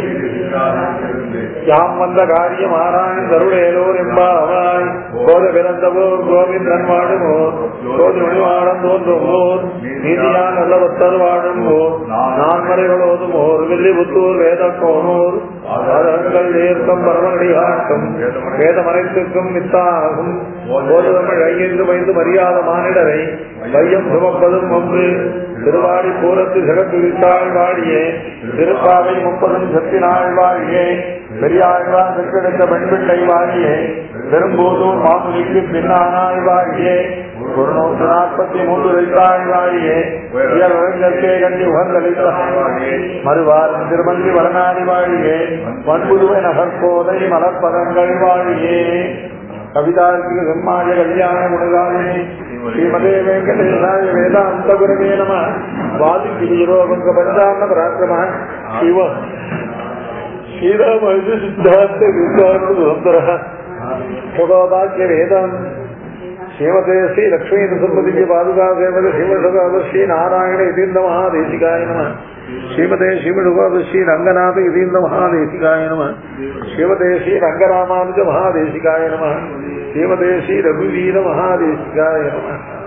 S2: யாம் வந்த காரியம் ஆராய்ந்தருளேலோர் என்பாவாய் கோத பிறந்தவோர் கோவிந்தன் வாழுமோர் கோதி மணிவாடம் தோன்றுமோர் நீதியா நல்லவத்தர் வாழுமோர் நான்மறைகளோதும் ஓர் வில்லிபுத்தூர் வேதக்கோனூர் ஆதாரங்கள் ஏற்கம் பரவனடி ஆட்டம் வேதமனைத்துக்கும் மித்தாகும் போதமிழ் ஐந்து வைந்து மரியாத மானிடரை வையம் சுமப்பதும் ஒன்று திருவாடி பூரத்து சிறப்பு விட்டாள் வாழியே திருப்பாவை முப்பதும் செத்தினாள் வாழியே பெரியாழ்வார் பெற்றெடுத்த பெண்பிள்ளை வாழியே பெரும்போதும் மாமுனிக்கு பின்னானாள் வாழியே ஒரு நூற்று நாற்பத்தி மூன்று வைத்தாள் வாழியே உயர்வழங்கற்கே கண்டி உகந்தளித்தாள் மறுவார் திருமந்தி வடநாடி வாழியே பண்புதுவை நகர்கோதை மலர்பதங்கள் வாழியே கவிதார்த்திக செம்மாய கல்யாண முனிகாலினி ஸ்ரீமதே வெங்கடேசாய வேதாந்த குருவே நம வாதிக்கு வீரோபங்க பஞ்சாங்க பராக்கிரம சிவ ஸ்ரீராம சித்தாந்த வித்வான் சுந்தர சுகோபாக்கிய வேதாந்த் ஸ்ரீமதே ஸ்ரீ லக்ஷ்மீ நரசிம்மதிக்கு பாதுகா தேவத ஸ்ரீமத ஸ்ரீ நாராயண இதீந்த மகாதேசிகாய நம ஸ்ரீமதே ஸ்ரீமடுகோத ஸ்ரீ ரங்கநாத இதீந்த மகாதேசிகாய நம ஸ்ரீமதே ஸ்ரீ ரங்கராமானுஜ மகாதேசிகாய நம ஸ்ரீமதே ஸ்ரீ ரகுவீர மகாதேசிகாய நம